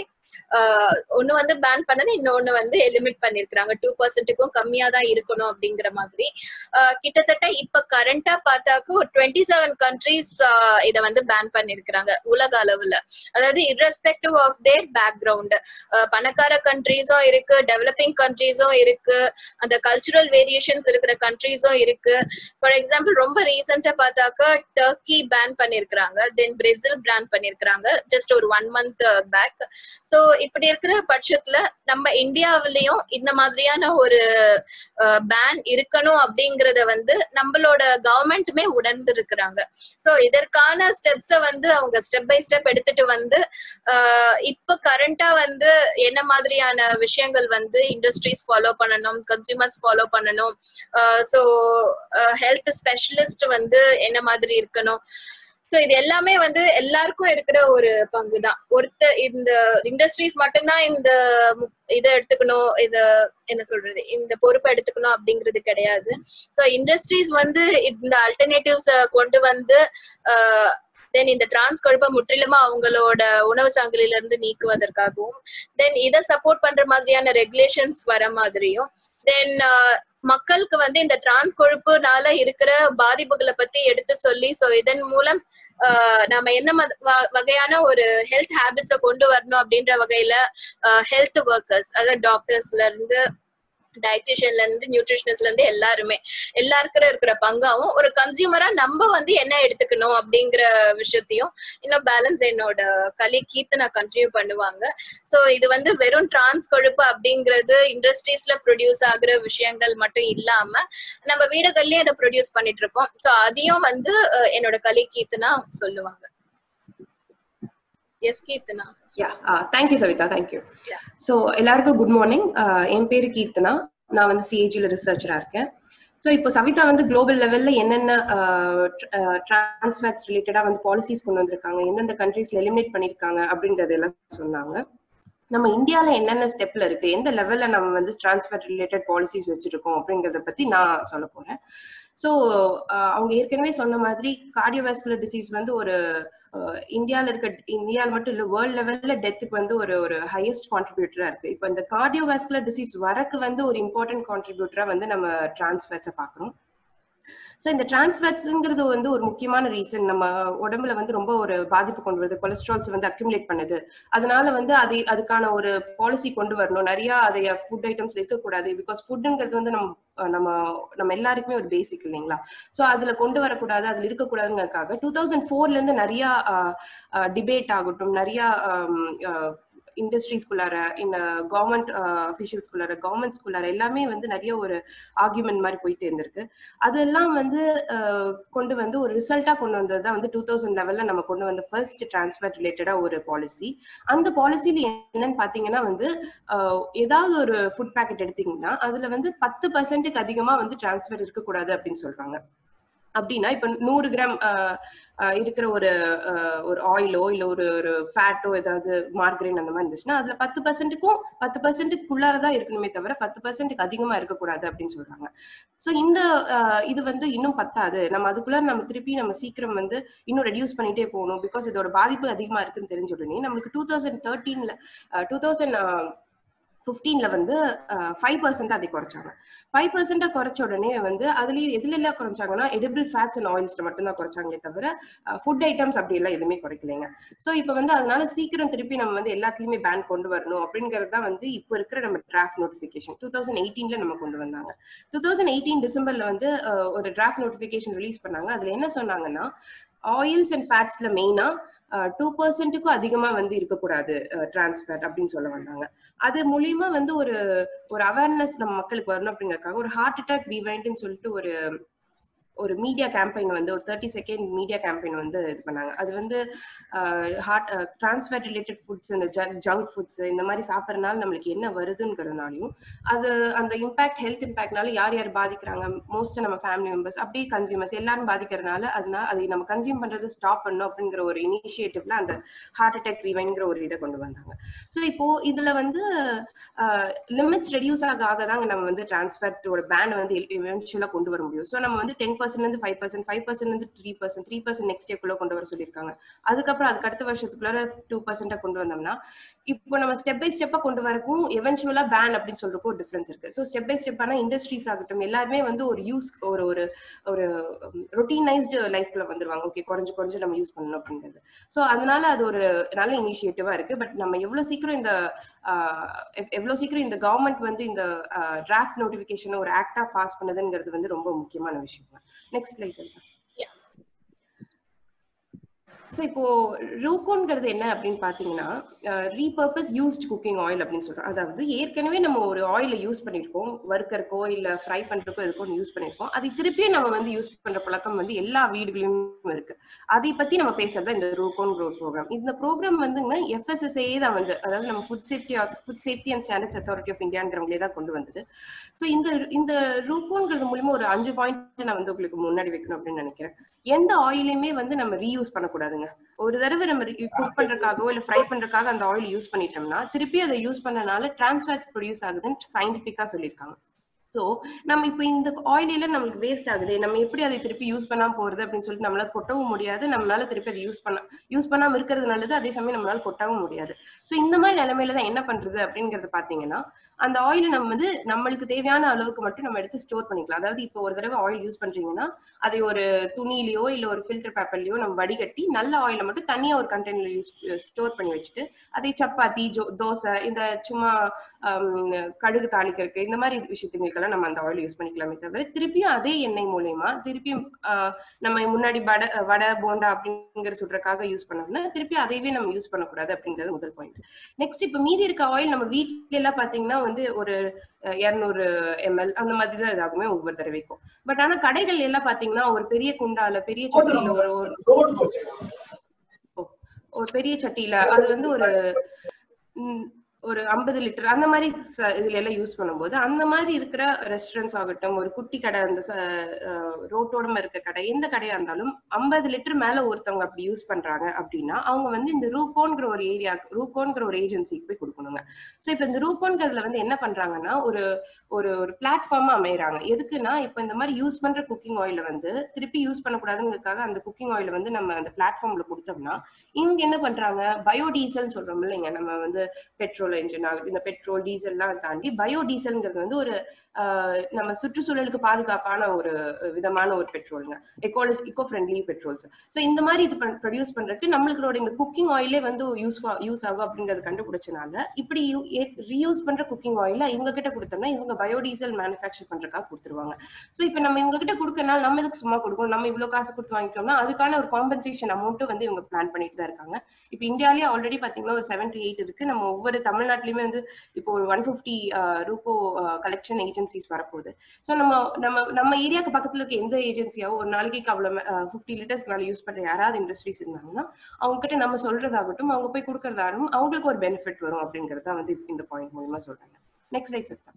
ஒன்னு வந்து பேன் பண்ணது இன்னொன்னு வந்து எலிமிட் பண்ணிருக்காங்க டூ பர்சன்ட்டுக்கும் கம்மியா தான் இருக்கணும் அப்படிங்கிற மாதிரி அஹ் கிட்டத்தட்ட இப்ப கரண்டா பார்த்தாக்க ஒரு டுவெண்ட்டி செவன் கண்ட்ரீஸ் இத வந்து பேன் பண்ணிருக்கிறாங்க உலக அளவுல அதாவது irrespective ஆஃப் தேர் பேக்ரவுண்ட் பணக்கார கண்ட்ரீஸும் இருக்கு டெவலப்பிங் கண்ட்ரீஸும் இருக்கு அந்த கல்ச்சுரல் வேரியேஷன்ஸ் இருக்கிற கண்ட்ரீஸும் இருக்கு ஃபார் எக்ஸாம்பிள் ரொம்ப ரீசெண்டா பார்த்தாக்க டர்க்கி பேன் பண்ணிருக்கிறாங்க தென் பிரேசில் பேன் பண்ணிருக்கிறாங்க ஜஸ்ட் ஒரு ஒன் மந்த் பேக் சோ இப்படி இருக்கிற பட்சத்துல நம்ம இந்தியாவிலயும் இந்த மாதிரியான ஒரு பேன் இருக்கணும் அப்படிங்கறத வந்து நம்மளோட கவர்மெண்ட்டுமே உணர்ந்து இருக்கிறாங்க சோ இதற்கான ஸ்டெப்ஸ வந்து அவங்க ஸ்டெப் பை ஸ்டெப் எடுத்துட்டு வந்து ஆஹ் இப்ப கரண்டா வந்து என்ன மாதிரியான விஷயங்கள் வந்து இண்டஸ்ட்ரீஸ் ஃபாலோ பண்ணணும் கன்சியூமர்ஸ் ஃபாலோ பண்ணணும் ஸோ ஹெல்த் ஸ்பெஷலிஸ்ட் வந்து என்ன மாதிரி இருக்கணும் ஸோ இது எல்லாமே வந்து எல்லாருக்கும் இருக்கிற ஒரு பங்கு தான் ஒருத்தர் இந்த இண்டஸ்ட்ரீஸ் மட்டும்தான் இந்த மு- இதை எடுத்துக்கணும் இத என்ன சொல்றது இந்த பொறுப்பை எடுத்துக்கணும் அப்படிங்கிறது கிடையாது ஸோ இண்டஸ்ட்ரீஸ் வந்து இந்த அல்டர்னேட்டிவ்ஸ் கொண்டு வந்து தென் இந்த டிரான்ஸ் கொழுப்பை முற்றிலுமா அவங்களோட உணவு சங்கிலில இருந்து நீக்குவதற்காகவும் தென் இதை சப்போர்ட் பண்ற மாதிரியான ரெகுலேஷன்ஸ் வர மாதிரியும் தென் மக்களுக்கு வந்து இந்த டிரான்ஸ் கொழுப்புனால இருக்கிற பாதிப்புகளை பத்தி எடுத்து சொல்லி சோ இதன் மூலம் ஆஹ் நாம என்ன மத- வ- வகையான ஒரு ஹெல்த் ஹேபிட்ஸ கொண்டு வரணும் அப்படின்ற வகையில ஹெல்த் ஒர்க்கர்ஸ் அதாவது டாக்டர்ஸ்ல இருந்து டயட்டிஷியன்ல இருந்து நியூட்ரிஷனிஸ்ட்ல இருந்து எல்லாருமே எல்லாருக்கும் இருக்கிற பங்காவும் ஒரு கன்சியூமரா நம்ம வந்து என்ன எடுத்துக்கணும் அப்படிங்கிற விஷயத்தையும் இன்னும் பேலன்ஸ் என்னோட கலி கீர்த்தனா கண்டினியூ பண்ணுவாங்க சோ இது வந்து வெறும் டிரான்ஸ் கொழுப்பு அப்படிங்கிறது இண்டஸ்ட்ரீஸ்ல ப்ரொடியூஸ் ஆகுற விஷயங்கள் மட்டும் இல்லாம நம்ம வீடுகள்லயே அதை ப்ரொடியூஸ் பண்ணிட்டு இருக்கோம் சோ அதையும் வந்து அஹ், என்னோட கலி கீர்த்தனா சொல்லுவாங்க yes Keerthana yeah thank you Savitha thank you Yeah. So எல்லாருக்கும் குட் மார்னிங் என் பேரு கீர்த்தனா நான் வந்து சிஏஜியில் ரிசர்ச்சராக இருக்கேன் ஸோ இப்போ சவிதா வந்து குளோபல் லெவல்ல என்னென்ன டிரான்ஸ்ஃபேட்ஸ் ரிலேட்டடா வந்து பாலிசிஸ் கொண்டு வந்திருக்காங்க எந்தெந்த கண்ட்ரீஸ்ல எலிமினேட் பண்ணிருக்காங்க அப்படின்றது எல்லாம் சொன்னாங்க நம்ம இந்தியால என்னென்ன ஸ்டெப்ல இருக்கு எந்த லெவல்ல நம்ம வந்து டிரான்ஸ்ஃபர் ரிலேட்டட் பாலிசிஸ் வச்சிருக்கோம் அப்படிங்கறத பத்தி நான் சொல்ல போறேன் ஸோ அவங்க ஏற்கனவே சொன்ன மாதிரி கார்டியோவாஸ்குலர் டிசீஸ் வந்து ஒரு இந்தியாவில் இருக்க இந்தியாவில் மட்டும் இல்லை வேர்ல்ட் லெவல்ல டெத்துக்கு வந்து ஒரு ஒரு ஹையஸ்ட் கான்ட்ரிபியூட்டரா இருக்கு இப்போ இந்த கார்டியோவாஸ்குலர் டிசீஸ் வரக்கு வந்து ஒரு இம்பார்ட்டன்ட் கான்ட்ரிபியூட்டரா வந்து நம்ம டிரான்ஸ்ஃபேட்ஸை பார்க்குறோம் ஸோ இந்த டிரான்ஸ்ஃபேட்ஸுங்கிறது வந்து ஒரு முக்கியமான ரீசன் நம்ம உடம்புல வந்து ரொம்ப ஒரு பாதிப்பு கொண்டு வருது கொலஸ்ட்ரால்ஸ் வந்து அக்யூமுலேட் பண்ணுது அதனால வந்து அது அதுக்கான ஒரு பாலிசி கொண்டு வரணும் நிறைய அதை ஃபுட் ஐட்டம்ஸ் இருக்கக்கூடாது பிகாஸ் ஃபுட்டுங்கிறது வந்து நம்ம நம்ம நம்ம எல்லாருக்குமே ஒரு பேசிக் இல்லைங்களா ஸோ அதுல கொண்டு வரக்கூடாது அதுல இருக்கக்கூடாதுங்கிறதுக்காக டூ தௌசண்ட் ஃபோர்ல இருந்து நிறைய டிபேட் ஆகட்டும் நிறைய இண்டஸ்ட்ரீஸ்குள்ளார இந்த கவர்மெண்ட் அஃபிஷியல்ஸ்குள்ளார கவர்மெண்ட்ஸ்குள்ளார எல்லாமே வந்து நிறைய ஒரு ஆர்குமெண்ட் மாதிரி போயிட்டு இருந்திருக்கு அதெல்லாம் வந்து கொண்டு வந்து ஒரு ரிசல்ட்டா கொண்டு வந்தது தான் வந்து டூ தௌசண்ட் லெவல்ல நம்ம கொண்டு வந்த ஃபர்ஸ்ட் டிரான்ஸ்ஃபர் ரிலேட்டடா ஒரு பாலிசி அந்த பாலிசியில என்னன்னு பாத்தீங்கன்னா வந்து ஏதாவது ஒரு ஃபுட் பேக்கெட் எடுத்தீங்கன்னா அதுல வந்து பத்து பர்சன்ட்டுக்கு அதிகமா வந்து டிரான்ஸ்ஃபர் இருக்கக்கூடாது அப்படின்னு சொல்றாங்க அப்படின்னா இப்ப நூறு கிராம் இருக்கிற ஒரு ஒரு ஆயிலோ இல்ல ஒரு ஒரு ஃபேட்டோ ஏதாவது மார்கரின் அந்த மாதிரி இருந்துச்சுன்னா அதுல பத்து பர்சன்ட்டுக்கும் பத்து பர்சன்ட்டுக்குள்ளாரதான் இருக்கணுமே தவிர பத்து பர்சன்ட்டுக்கு அதிகமா இருக்கக்கூடாது அப்படின்னு சொல்றாங்க ஸோ இந்த இது வந்து இன்னும் பத்தாது நம்ம அதுக்குள்ள நம்ம திருப்பி நம்ம சீக்கிரம் வந்து இன்னும் ரெடியூஸ் பண்ணிட்டே போகணும் பிகாஸ் இதோட பாதிப்பு அதிகமா இருக்குன்னு தெரிஞ்ச உடனே நம்மளுக்கு டூ தௌசண்ட் தேர்ட்டீன்ல டூ தௌசண்ட் ஃபிஃப்டீன்ல வந்து ஃபைவ் பர்சன்ட் அதை குறைச்சாங்க ஃபைவ் பர்சன்டா குறைச்ச உடனே வந்து அதுலயும் எதுல எல்லாம் குறைச்சாங்கன்னா எடிபிள் ஃபேட்ஸ் அண்ட் ஆயில்ஸ்ல மட்டும்தான் குறைச்சாங்களே தவிர ஃபுட் ஐட்டம்ஸ் அப்படி எல்லாம் எதுவுமே குறைக்கலைங்க ஸோ இப்போ வந்து அதனால சீக்கிரம் திருப்பி நம்ம வந்து எல்லாத்துலயுமே பேன் கொண்டு வரணும் அப்படிங்கிறது தான் வந்து இப்போ இருக்கிற நம்ம டிராஃப்ட் நோட்டிஃபிகேஷன் டூ தௌசண்ட் எயிட்டீன்ல நம்ம கொண்டு வந்தாங்க டூ தௌசண்ட் எயிட்டீன் டிசம்பர்ல வந்து ஒரு டிராஃப்ட் நோட்டிஃபிகேஷன் ரிலீஸ் பண்ணாங்க அதுல என்ன சொன்னாங்கன்னா ஆயில்ஸ் அண்ட் ஃபேட்ஸ்ல மெயினா டூ பர்சன்ட்டுக்கும் அதிகமா வந்து இருக்கக்கூடாது டிரான்ஸ்ஃபேட் அப்படின்னு சொல்ல வந்தாங்க அது மூலியமா வந்து ஒரு ஒரு அவேர்னஸ் நம்ம மக்களுக்கு வரணும் அப்படிங்கறதுக்காக ஒரு ஹார்ட் அட்டாக் ரிவைண்ட்னு சொல்லிட்டு ஒரு ஒரு மீடியா கேம்பெயின் வந்து ஒரு தேர்ட்டி செகண்ட் மீடியா கேம்பெயின் வந்து இது பண்ணாங்க அது வந்து ஹார்ட் டிரான்ஸ்ஃபேட் ரிலேட்டட் ஃபுட்ஸ் இந்த ஜங்க் ஃபுட்ஸ் இந்த மாதிரி சாப்பிட்றதுனால நம்மளுக்கு என்ன வருதுங்கிறதுனாலையும் அது அந்த இம்பாக்ட் ஹெல்த் இம்பாக்ட்னால யார் யார் பாதிக்கிறாங்க மோஸ்ட்டாக நம்ம ஃபேமிலி மெம்பர்ஸ் அப்படியே கன்சியூமர்ஸ் எல்லாரும் பாதிக்கிறதுனால அதனால அதை நம்ம கன்சியூம் பண்றது ஸ்டாப் பண்ணணும் அப்படிங்கிற ஒரு இனிஷியேட்டிவ்ல அந்த ஹார்ட் அட்டாக் ரிவைன்ங்கிற ஒரு இதை கொண்டு வந்தாங்க ஸோ இப்போ இதுல வந்து லிமிட்ஸ் ரெடியூஸ் ஆக ஆக தாங்க நம்ம வந்து டிரான்ஸ்ஃபேட்டோட பேன் வந்து இவென்ச்சுவலாக கொண்டு வர முடியும் ஸோ நம்ம வந்து டென் பர்சன்ட் இருந்து ஃபைவ் பர்சன்ட் ஃபைவ் பர்சன்ட் இருந்து three percent three percent next இயர்க்குள்ள கொண்டு வர சொல்லியிருக்காங்க அதுக்கப்புறம் அதுக்கு அடுத்த வருஷத்துக்குள்ள டூ பர்சன்டா கொண்டு வந்தோம்னா இப்போ நம்ம ஸ்டெப் பை ஸ்டெப்பா கொண்டு வரக்கும் எவென்ச்சுவலா பேன் அப்படின்னு சொல்றதுக்கு ஒரு டிஃபரன்ஸ் இருக்கு ஸோ ஸ்டெப் பை ஸ்டெப்பான இண்டஸ்ட்ரீஸ் ஆகட்டும் எல்லாருமே வந்து ஒரு யூஸ் ஒரு ஒரு ஒரு ரொட்டீனைஸ்டு லைஃப்ல வந்துருவாங்க ஓகே குறைஞ்சு குறைஞ்சு நம்ம யூஸ் பண்ணணும் அப்படிங்கிறது ஸோ அதனால அது ஒரு நல்ல இனிஷியேட்டிவா இருக்கு பட் நம்ம எவ்வளவு சீக்கிரம் இந்த எவ்வளவு சீக்கிரம் இந்த கவர்மெண்ட் வந்து இந்த டிராஃப்ட் நோட்டிபிகேஷன் ஒரு ஆக்டா பாஸ் பண்ணதுங்கிறது வந்து ரொம்ப முக்கியமான விஷயம் நெக்ஸ்ட் ஸ்லைட் சொல்லுங்க ஸோ இப்போ ரூகோன்ங்கிறது என்ன அப்படின்னு பார்த்தீங்கன்னா ரீபர்பஸ் யூஸ்ட் குக்கிங் ஆயில் அப்படின்னு சொல்றோம் அதாவது ஏற்கனவே நம்ம ஒரு ஆயிலை யூஸ் பண்ணியிருக்கோம் வறுக்கறக்கோ இல்லை ஃப்ரை பண்ணுறக்கோ எதுக்கோ யூஸ் பண்ணியிருக்கோம் அதை திருப்பியும் நம்ம வந்து யூஸ் பண்ணுற பழக்கம் வந்து எல்லா வீடுகளிலும் இருக்கு அதை பத்தி நம்ம பேசுறது இந்த ரூகோன் க்ரோத் ப்ரோக்ராம் இந்த ப்ரோக்ராம் வந்துங்கன்னா எஃப்எஸ்எஸ்ஏ தான் வந்து அதாவது நம்ம food safety food safety and standards authority of இந்தியாங்கிறவங்களே தான் கொண்டு வந்தது ஸோ இந்த இந்த ரூகோன்கிறது மூலியமா ஒரு அஞ்சு பாயிண்ட் நான் வந்து உங்களுக்கு முன்னாடி வைக்கணும் அப்படின்னு நினைக்கிறேன் எந்த ஆயிலையுமே வந்து நம்ம ரீயூஸ் பண்ணக்கூடாதுங்க ஒரு தடவை நம்ம குக் பண்றதுக்காகவோ இல்ல ஃப்ரை பண்றதுக்காக அந்த ஆயில் யூஸ் பண்ணிட்டோம்னா திருப்பி அதை யூஸ் பண்ணனால டிரான்ஸ்ஃபேட்ஸ் ப்ரொடியூஸ் ஆகுதுன்னு சயின்டிபிக்கா சொல்லியிருக்காங்க ஸோ நம்ம இப்போ இந்த ஆயிலில் நம்மளுக்கு வேஸ்ட் ஆகுது நம்ம எப்படி அதை திருப்பி யூஸ் பண்ணாம போறது அப்படின்னு சொல்லிட்டு நம்மளால கொட்டவும் முடியாது நம்மளால திருப்பி அதை யூஸ் பண்ண யூஸ் பண்ணாம இருக்கிறது நல்லது அதே சமயம் நம்மளால கொட்டவும் முடியாது ஸோ இந்த மாதிரி நிலைமையில தான் என்ன பண்றது அப்படிங்கறது பாத்தீங்கன்னா அந்த ஆயிலை நம்ம வந்து நம்மளுக்கு தேவையான அளவுக்கு மட்டும் நம்ம எடுத்து ஸ்டோர் பண்ணிக்கலாம் அதாவது இப்போ ஒரு தடவை ஆயில் யூஸ் பண்றீங்கன்னா அதை ஒரு துணியிலயோ இல்ல ஒரு ஃபில்டர் பேப்பர்லயோ நம்ம வடிகட்டி நல்ல ஆயிலை மட்டும் தனியா ஒரு கண்டெய்னர்ல யூஸ் ஸ்டோர் பண்ணி வச்சுட்டு அதை சப்பாத்தி ஜோ தோசை இந்த சும்மா கடுகு தாளிக்கிறதுக்கு இந்த மாதிரி விஷயத்துங்களுக்கெல்லாம் நம்ம அந்த ஆயில் யூஸ் பண்ணிக்கலாமே தவிர திருப்பியும் அதே எண்ணெய் மூலயமா திருப்பியும் நம்ம முன்னாடி வடை வடை போண்டா அப்படிங்கிற சுடுறதுக்காக யூஸ் பண்ணோம்னா திருப்பி அதையவே நம்ம யூஸ் பண்ணக்கூடாது அப்படிங்கிறது முதல் பாயிண்ட் நெக்ஸ்ட் இப்ப மீதி இருக்க ஆயில் நம்ம வீட்டுல எல்லாம் பாத்தீங்கன்னா வந்து ஒரு இரநூறு எம்எல் அந்த மாதிரி தான் இதாகுமே ஒவ்வொரு தடவைக்கும் பட் ஆனா கடைகள் எல்லாம் பாத்தீங்கன்னா ஒரு பெரிய குண்டால பெரிய சட்டியில ஒரு ஒரு பெரிய சட்டியில அது வந்து ஒரு ஒரு ஐம்பது லிட்டர் அந்த மாதிரி ச- இதுல எல்லாம் யூஸ் பண்ணும்போது அந்த மாதிரி இருக்கிற ரெஸ்டாரண்ட்ஸ் ஆகட்டும் ஒரு குட்டி கடை அந்த ரோட்டோடமா இருக்க கடை எந்த கடையா இருந்தாலும் ஐம்பது லிட்டர் மேல ஒருத்தவங்க அப்படி யூஸ் பண்றாங்க அப்படின்னா அவங்க வந்து இந்த ரூகோன்கிற ஒரு ஏரியா ரூகோன்கிற ஒரு ஏஜென்சிக்கு போய் கொடுக்கணுங்க ஸோ இப்போ இந்த ரூகோன்கிறதுல வந்து என்ன பண்றாங்கன்னா ஒரு ஒரு ஒரு பிளாட்ஃபார்மா அமையறாங்க எதுக்குன்னா இப்போ இந்த மாதிரி யூஸ் பண்ற குக்கிங் ஆயில வந்து திருப்பி யூஸ் பண்ணக்கூடாதுங்கிறதுக்காக அந்த குக்கிங் ஆயில வந்து நம்ம அந்த பிளாட்ஃபார்ம்ல கொடுத்தோம்னா இவங்க என்ன பண்றாங்க பயோடீசல் சொல்றோம் இல்லைங்க நம்ம வந்து பெட்ரோல் என்ஜின் ஆகட்டும் இந்த பெட்ரோல் டீசல்லாம் தாண்டி பயோடீசல்ங்கிறது வந்து ஒரு ஆஹ், நம்ம சுற்றுச்சூழலுக்கு பாதுகாப்பான ஒரு விதமான ஒரு பெட்ரோலுங்க eco eco friendly petrols so இந்த மாதிரி இது ப்ரொடியூஸ் பண்றதுக்கு நம்மளுக்கோட இந்த குக்கிங் ஆயிலே வந்து யூஸ் யூஸ் ஆகும் அப்படிங்கறது கண்டுபிடிச்சனால இப்படி ரீயூஸ் பண்ற குக்கிங் ஆயில இவங்க கிட்ட கொடுத்தோம்னா இவங்க பயோடீசல் மேனுஃபேக்சர் பண்றதுக்காக கொடுத்துருவாங்க ஸோ இப்போ நம்ம இவங்க கிட்ட கொடுக்கறனால நம்ம இதுக்கு சும்மா கொடுக்கணும் நம்ம இவ்வளவு காசு கொடுத்து வாங்கிட்டோம்னா அதுக்கான ஒரு காம்பன்சேஷன் அமௌண்ட்டும் வந்து இவங்க பிளான் பண்ணிட்டு தான் இருக்காங்க இப்போ இந்தியாலேயே ஆல்ரெடி பாத்தீங்கன்னா ஒரு செவன் டு எயிட் இருக்கு நம்ம ஒவ்வொரு தமிழ்நாட்டிலயுமே வந்து இப்போ ஒரு ஒன் ஃபிஃப்டி ரூபோ கலெக்ஷன் ஏஜென்சிஸ் வரப்போகுது ஸோ நம்ம நம்ம நம்ம ஏரியாவுக்கு பக்கத்துல இருக்க எந்த ஏஜென்சியாவோ ஒரு நாளைக்கு அவ்வளோ ஃபிஃப்டி லிட்டர்ஸ் மேலே யூஸ் பண்ற யாராவது இண்டஸ்ட்ரீஸ் இருந்தாங்கன்னா அவங்க கிட்ட நம்ம சொல்றதாகட்டும் அவங்க போய் கொடுக்கறதாகட்டும் அவங்களுக்கு ஒரு பெனிஃபிட் வரும் அப்படிங்கறது தான் வந்து இந்த பாயிண்ட் மூலமா சொல்றாங்க நெக்ஸ்ட் லைட் சத்தம்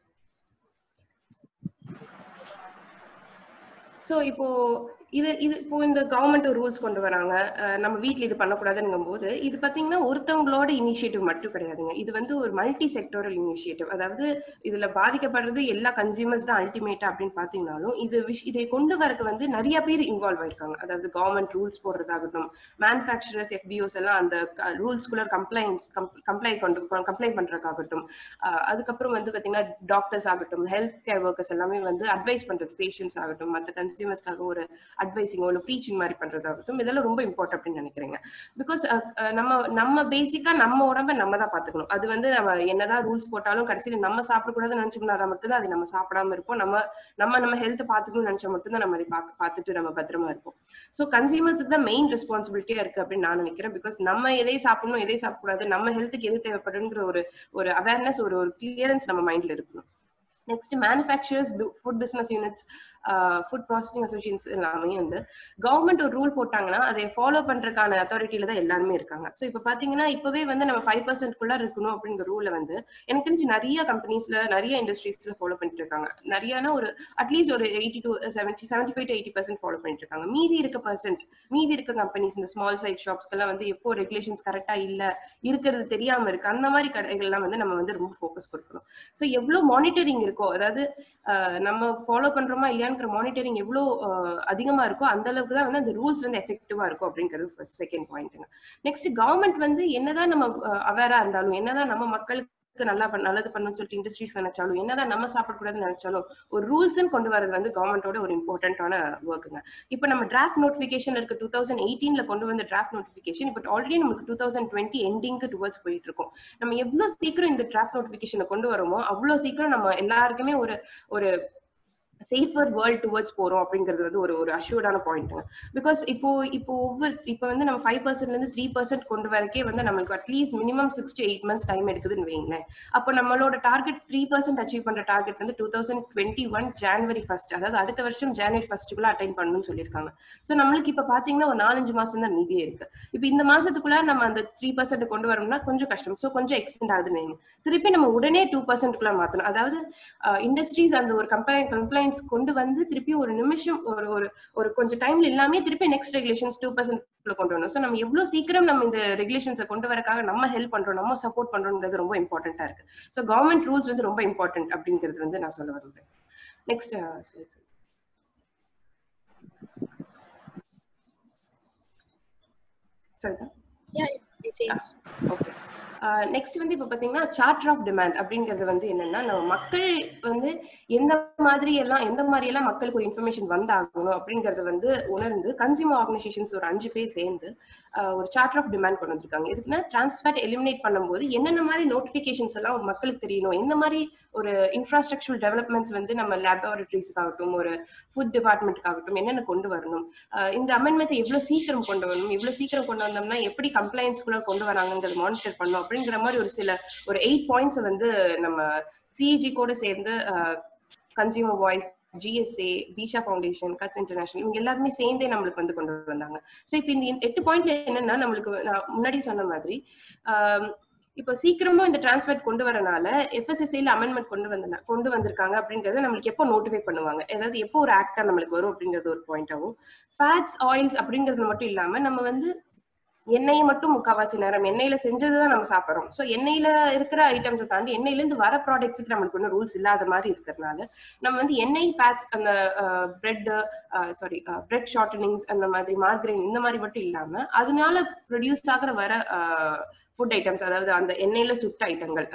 ஸோ இப்போ இது இது இப்போ இந்த கவர்மெண்ட் ரூல்ஸ் கொண்டு வராங்க அஹ் நம்ம வீட்டில் இது பண்ணக்கூடாதுங்கும் போது இது பார்த்தீங்கன்னா ஒருத்தவங்களோட இனிஷியேட்டிவ் மட்டும் கிடையாதுங்க இது வந்து ஒரு மல்டி செக்டோரல் இனிஷியேட்டிவ் அதாவது இதுல பாதிக்கப்படுறது எல்லா கன்சியூமர்ஸ் தான் அல்டிமேட்டா அப்படின்னு பார்த்தீங்கன்னாலும் இது விஷ் இதை கொண்டு வரக்கு வந்து நிறைய பேர் இன்வால்வ் ஆயிருக்காங்க அதாவது கவர்மெண்ட் ரூல்ஸ் போடுறதாகட்டும் மேனுஃபேக்சரர்ஸ் எஃபிஓஸ் எல்லாம் அந்த ரூல்ஸ்குள்ள கம்ப்ளைண்ட்ஸ் கம்ப்ளைண்ட் கொண்டு கம்ப்ளைண்ட் பண்றதுக்காகட்டும் அஹ் அதுக்கப்புறம் வந்து பார்த்தீங்கன்னா டாக்டர்ஸ் ஆகட்டும் ஹெல்த் கேர் ஒர்க்கர்ஸ் எல்லாமே வந்து அட்வைஸ் பண்றது பேஷண்ட்ஸ் ஆகட்டும் மற்ற கன்சியூமர்ஸ்க்காக ஒரு அட்வைசிங்கோ இல்லை ப்ரீச்சிங் மாதிரி பண்றதாகட்டும் இதெல்லாம் ரொம்ப இம்பார்ட்டன் அப்படின்னு நினைக்கிறேங்க பிகாஸ் நம்ம நம்ம பேசிக்கா நம்ம உடம்ப நம்ம தான் பாத்துக்கணும் அது வந்து நம்ம என்னதான் ரூல்ஸ் போட்டாலும் கடைசியில நம்ம சாப்பிடக்கூடாதுன்னு நினைச்சோம்னா அதை மட்டும் தான் அது நம்ம சாப்பிடாம இருப்போம் நம்ம நம்ம நம்ம ஹெல்த் பாத்துக்கணும்னு நினைச்சா மட்டும் தான் நம்ம அதை பார்க்க பார்த்துட்டு நம்ம பத்திரமா இருப்போம் ஸோ கன்சியூமர்ஸுக்கு தான் மெயின் ரெஸ்பான்சிபிலிட்டியா இருக்கு அப்படின்னு நான் நினைக்கிறேன் பிகாஸ் நம்ம எதை சாப்பிடணும் எதை சாப்பிடக்கூடாது நம்ம ஹெல்த்துக்கு எது தேவைப்படுங்கிற ஒரு ஒரு அவேர்னஸ் ஒரு ஒரு கிளியரன்ஸ் நம்ம மைண்ட்ல இருக்கணும் next manufacturers food business units food processing associations எல்லாமே வந்து கவர்மெண்ட் ஒரு ரூல் போட்டாங்கன்னா அதை ஃபாலோ பண்றதுக்கான அத்தாரிட்டியில தான் எல்லாருமே இருக்காங்க ஸோ இப்போ பாத்தீங்கன்னா இப்பவே வந்து நம்ம ஃபைவ் பர்சன்ட்குள்ள இருக்கணும் அப்படிங்கிற ரூலை வந்து எனக்கு தெரிஞ்சு நிறைய கம்பெனிஸ்ல நிறைய இண்டஸ்ட்ரீஸ்ல ஃபாலோ பண்ணிட்டு இருக்காங்க நிறையான ஒரு அட்லீஸ்ட் ஒரு eighty to seventy seventy five to eighty percent follow பண்ணிட்டு இருக்காங்க மீதி இருக்க பர்சன்ட் மீதி இருக்க கம்பெனிஸ் இந்த ஸ்மால் சைட் ஷாப்ஸ்க்கெல்லாம் வந்து எப்போ ரெகுலேஷன்ஸ் கரெக்டா இல்ல இருக்கிறது தெரியாம இருக்கு அந்த மாதிரி கடைகள்லாம் வந்து நம்ம வந்து ரொம்ப ஃபோக்கஸ் கொடுக்கணும் ஸோ எவ்வளவு மானிட்டரிங் இருக்கோ அதாவது அஹ், நம்ம ஃபாலோ பண்றோமா இல்லையாங்கிற மானிட்டரிங் எவ்வளோ அஹ், அதிகமா இருக்கோ அந்த அளவுக்கு தான் வந்து அந்த ரூல்ஸ் வந்து எஃபெக்டிவா இருக்கும் அப்படிங்கிறது ஃபர்ஸ்ட் செகண்ட் பாயிண்ட்டுங்க நெக்ஸ்ட் கவர்மெண்ட் வந்து என்னதான் நம்ம அவேரா இருந்தாலும் என்னதான் நம்ம மக்களுக்கு நல்லா பண்ண நல்லது பண்ணணும்னு சொல்லிட்டு இண்டஸ்ட்ரீஸ் நினைச்சாலும் என்னதான் நம்ம சாப்பிடக்கூடாதுன்னு நினைச்சாலும் ஒரு ரூல்ஸ் கொண்டு வரது வந்து கவர்மெண்டோட ஒரு இம்பார்ட்டன்டான ஒர்க்குங்க இப்போ நம்ம டிராஃப்ட் நோட்டிஃபிகேஷன் இருக்கு டூ தௌசண்ட் எயிட்டீன்ல கொண்டு வந்த டிராஃப்ட் நோட்டிஃபிகேஷன் இப்போ ஆல்ரெடி நமக்கு டூ தௌசண்ட் டுவெண்ட்டி எண்டிங்க்கு டுவர்ட்ஸ் போயிட்டு இருக்கோம் நம்ம எவ்வளவு சீக்கிரம் இந்த டிராஃப்ட் நோட்டிஃபிகேஷனை கொண்டு வரோமோ அவ்வளவு சீக்கிரம் நம்ம எல்லாருக்குமே ஒரு ஒரு சேஃபர் வேர்ல்ட் டுவர்ட்ஸ் போறோம் அப்படிங்கிறது வந்து ஒரு ஒரு அஷ்யூர்டான பாயிண்ட்டுங்க பிகாஸ் இப்போ இப்போ ஒவ்வொரு இப்போ வந்து நம்ம ஃபைவ் பர்சன்ட்ல இருந்து த்ரீ பர்சன்ட் கொண்டு வரக்கே வந்து நம்மளுக்கு at least minimum six to eight months time எடுக்குதுன்னு வைங்களேன் அப்போ நம்மளோட டார்கெட் த்ரீ பர்சன்ட் அச்சீவ் பண்ற டார்கெட் வந்து two thousand twenty one January first அதாவது அடுத்த வருஷம் ஜான்வரி ஃபர்ஸ்ட்டுக்குள்ள அட்டைன் பண்ணணும்னு சொல்லியிருக்காங்க ஸோ நம்மளுக்கு இப்போ பாத்தீங்கன்னா ஒரு நாலஞ்சு மாசம் தான் மீதியே இருக்கு இப்போ இந்த மாசத்துக்குள்ள நம்ம அந்த த்ரீ பர்சன்ட் கொண்டு வரணும்னா கொஞ்சம் கஷ்டம் ஸோ கொஞ்சம் எக்ஸ்டெண்ட் ஆகுதுன்னு வைங்க திருப்பி நம்ம உடனே டூ பர்சன்ட்குள்ள மாத்தணும் அதாவது இண்டஸ்ட்ரீஸ் அந்த ஒரு கம்பெனி கம்ப்ளைண்ட்ஸ் கொண்டு வந்து திருப்பி ஒரு நிமிஷம் ஒரு ஒரு ஒரு கொஞ்சம் டைம்ல எல்லாமே திருப்பி நெக்ஸ்ட் ரெகுலேஷன்ஸ் டூ பர்சன்ட் கொண்டு வரணும் ஸோ நம்ம எவ்வளவு சீக்கிரம் நம்ம இந்த ரெகுலேஷன்ஸை கொண்டு வரக்காக நம்ம ஹெல்ப் பண்றோம் நம்ம சப்போர்ட் பண்றோம்ங்கிறது ரொம்ப இம்பார்ட்டன்டா இருக்கு ஸோ கவர்மெண்ட் ரூல்ஸ் வந்து ரொம்ப இம்பார்ட்டன்ட் அப்படிங்கிறது வந்து நான் சொல்ல விரும்புறேன் next Saritha Yeah, it is. Okay next வந்து இப்போ பார்த்தீங்கன்னா சார்ட்டர் ஆஃப் டிமாண்ட் அப்படிங்கிறது வந்து என்னன்னா நம்ம மக்கள் வந்து எந்த மாதிரி எல்லாம் எந்த மாதிரி எல்லாம் மக்களுக்கு ஒரு இன்ஃபர்மேஷன் வந்தாகணும் அப்படிங்கறத வந்து உணர்ந்து கன்சியூமர் ஆர்கனைசேஷன்ஸ் ஒரு அஞ்சு பேர் சேர்ந்து ஆஹ் ஒரு சார்ட்டர் ஆஃப் டிமாண்ட் கொண்டு வந்திருக்காங்க எதுக்குன்னா டிரான்ஸ்ஃபேட் எலிமினேட் பண்ணும்போது என்னென்ன மாதிரி நோட்டிஃபிகேஷன்ஸ் எல்லாம் மக்களுக்கு தெரியணும் எந்த மாதிரி ஒரு இன்ஃப்ராஸ்ட்ரக்சரல் டெவலப்மெண்ட்ஸ் வந்து நம்ம லேபரேட்டரிஸ்க்காகட்டும் ஒரு ஃபுட் டிபார்ட்மெண்ட்டுக்காகட்டும் என்னென்ன கொண்டு வரணும் ஆஹ் இந்த அமெண்ட்மெண்ட்டை எவ்வளோ சீக்கிரம் கொண்டு வரணும் எவ்வளோ சீக்கிரம் கொண்டு வந்தோம்னா எப்படி கம்ப்ளைண்ட்ஸ்குள்ள கொண்டு வராங்கிறது மானிட்டர் பண்ணணும் அப்படிங்கிற மாதிரி ஒரு சில ஒரு எயிட் பாயிண்ட்ஸ் வந்து நம்ம சிஇஜி கூட சேர்ந்து consumer voice GSA Deesha foundation CUTS international இவங்க எல்லாருமே சேர்ந்தே நம்மளுக்கு வந்து கொண்டு வந்தாங்க ஸோ இப்போ இந்த எட்டு பாயிண்ட்ல என்னன்னா நம்மளுக்கு நான் முன்னாடி சொன்ன மாதிரி ஆஹ் இப்போ சீக்கிரமா இந்த டிரான்ஸ்ஃபர் கொண்டு வரனால எஃப்எஸ்எஸ்ஐல அமெண்ட்மெண்ட் கொண்டு வந்த கொண்டு வந்திருக்காங்க அப்படிங்கறத நம்மளுக்கு எப்போ நோட்டிஃபை பண்ணுவாங்க ஏதாவது எப்போ ஒரு ஆக்டா நம்மளுக்கு வரும் அப்படிங்கிறது ஒரு பாயிண்ட் ஆகும் ஃபேட்ஸ் ஆயில்ஸ் அப்படிங்கிறது மட்டும் இல்லாம நம்ம வந்து எண்ணெயை மட்டும் முக்காவாசி நேரம் எண்ணெயில செஞ்சதுதான் நம்ம சாப்பிடுறோம் ஸோ எண்ணெயில இருக்கிற ஐட்டம்ஸை தாண்டி எண்ணெயில இருந்து வர ப்ராடக்ட்ஸுக்கு நம்மளுக்கு ஒன்றும் ரூல்ஸ் இல்லாத மாதிரி இருக்கிறதுனால நம்ம வந்து எண்ணெய் ஃபேட்ஸ் அந்த பிரெட் சாரி பிரெட் ஷார்டனிங்ஸ் அந்த மாதிரி மார்கரைன் இந்த மாதிரி மட்டும் இல்லாம அதனால ப்ரொடியூஸ் ஆகிற வர ஃபுட் ஐட்டம்ஸ் அதாவது அந்த எண்ணெயில சுட்ட ஐட்டங்கள்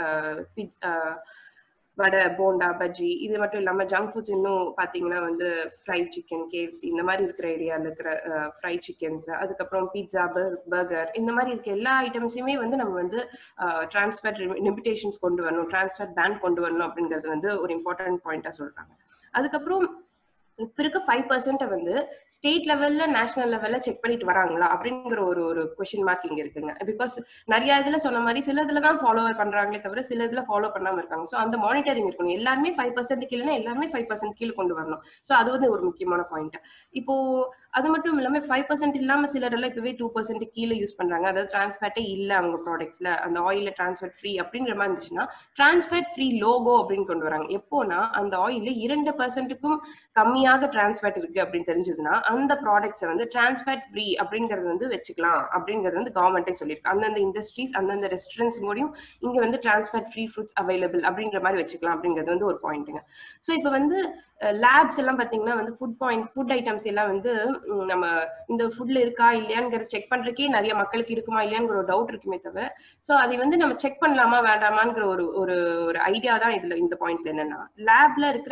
வடை போண்டா பஜ்ஜி இது மட்டும் இல்லாம ஜங்க் ஃபுட்ஸ் இன்னும் பாத்தீங்கன்னா வந்து ஃப்ரைட் சிக்கன் கேஎஃப்சி இந்த மாதிரி இருக்கிற ஏரியால இருக்கிற ஃப்ரைட் சிக்கன்ஸ் அதுக்கப்புறம் பீட்சா பர்கர் இந்த மாதிரி இருக்க எல்லா ஐட்டம்ஸுமே வந்து நம்ம வந்து டிரான்ஸ்ஃபர் லிமிடேஷன்ஸ் கொண்டு வரணும் டிரான்ஸ்ஃபர் பேன் கொண்டு வரணும் அப்படிங்கிறது வந்து ஒரு இம்பார்ட்டன்ட் பாயிண்டா சொல்றாங்க அதுக்கப்புறம் இப்ப இருக்க ஃபைவ் பர்சன்ட்டை வந்து ஸ்டேட் லெவல்ல நேஷனல் லெவல்ல செக் பண்ணிட்டு வராங்களா அப்படிங்கிற ஒரு ஒரு கொஸ்டின் மார்க் இங்க இருக்குங்க பிகாஸ் நிறைய இதுல சொன்ன மாதிரி சில இதுல தான் ஃபாலோவர் பண்றாங்களே தவிர சில இதுல ஃபாலோ பண்ணாம இருக்காங்க ஸோ அந்த மானிட்டரிங் இருக்கணும் எல்லாருமே ஃபைவ் பர்சன்ட் கீழே எல்லாருமே ஃபைவ் பர்சன்ட் கீழே கொண்டு வரணும் ஸோ அது வந்து ஒரு முக்கியமான பாயிண்ட் இப்போ அது மட்டும் இல்லாம ஃபைவ் பர்சன்ட் இல்லாம சிலர் எல்லாம் இப்பவே டூ பர்சன்ட் கீழே யூஸ் பண்றாங்க அதாவது டிரான்ஸ்ஃபேட்டே இல்ல அவங்க ப்ராடக்ட்ஸ்ல அந்த ஆயில டிரான்ஸ்ஃபேட் ஃப்ரீ அப்படிங்கிற மாதிரி இருந்துச்சுன்னா டிரான்ஸ்ஃபேட் ஃப்ரீ லோகோ அப்படின்னு கொண்டு வராங்க எப்போனா அந்த ஆயில் இரண்டு பர்சன்ட்டுக்கும் கம்மியாக டிரான்ஸ்ஃபேட் இருக்கு அப்படின்னு தெரிஞ்சதுன்னா அந்த ப்ராடக்ட்ஸை வந்து டிரான்ஸ்ஃபேட் ஃப்ரீ அப்படிங்கறது வந்து வச்சுக்கலாம் அப்படிங்கறது வந்து கவர்மெண்டே சொல்லியிருக்கு அந்தந்த இண்டஸ்ட்ரீஸ் அந்தந்த ரெஸ்டாரண்ட்ஸ் மூலியம் இங்க வந்து டிரான்ஸ்ஃபேட் ஃப்ரீ ஃப்ரூட்ஸ் அவைலபிள் அப்படிங்கிற மாதிரி வச்சுக்கலாம் அப்படிங்கிறது வந்து ஒரு பாயிண்ட்டுங்க ஸோ இப்போ வந்து லேப்ஸ் எல்லாம் பாத்தீங்கன்னா வந்து ஃபுட் பாயிண்ட்ஸ் ஃபுட் ஐட்டம்ஸ் எல்லாம் வந்து நம்ம இந்த ஃபுட்ல இருக்கா இல்லையாங்கிறத செக் பண்றதுக்கே நிறைய மக்களுக்கு இருக்குமா இல்லையாங்கிற ஒரு டவுட் இருக்குமே தவிர ஸோ அதை வந்து நம்ம செக் பண்ணலாமா வேண்டாமாங்கிற ஒரு ஒரு ஒரு ஐடியா தான் இதுல இந்த பாயிண்ட்ல என்னன்னா லேப்ல இருக்கிற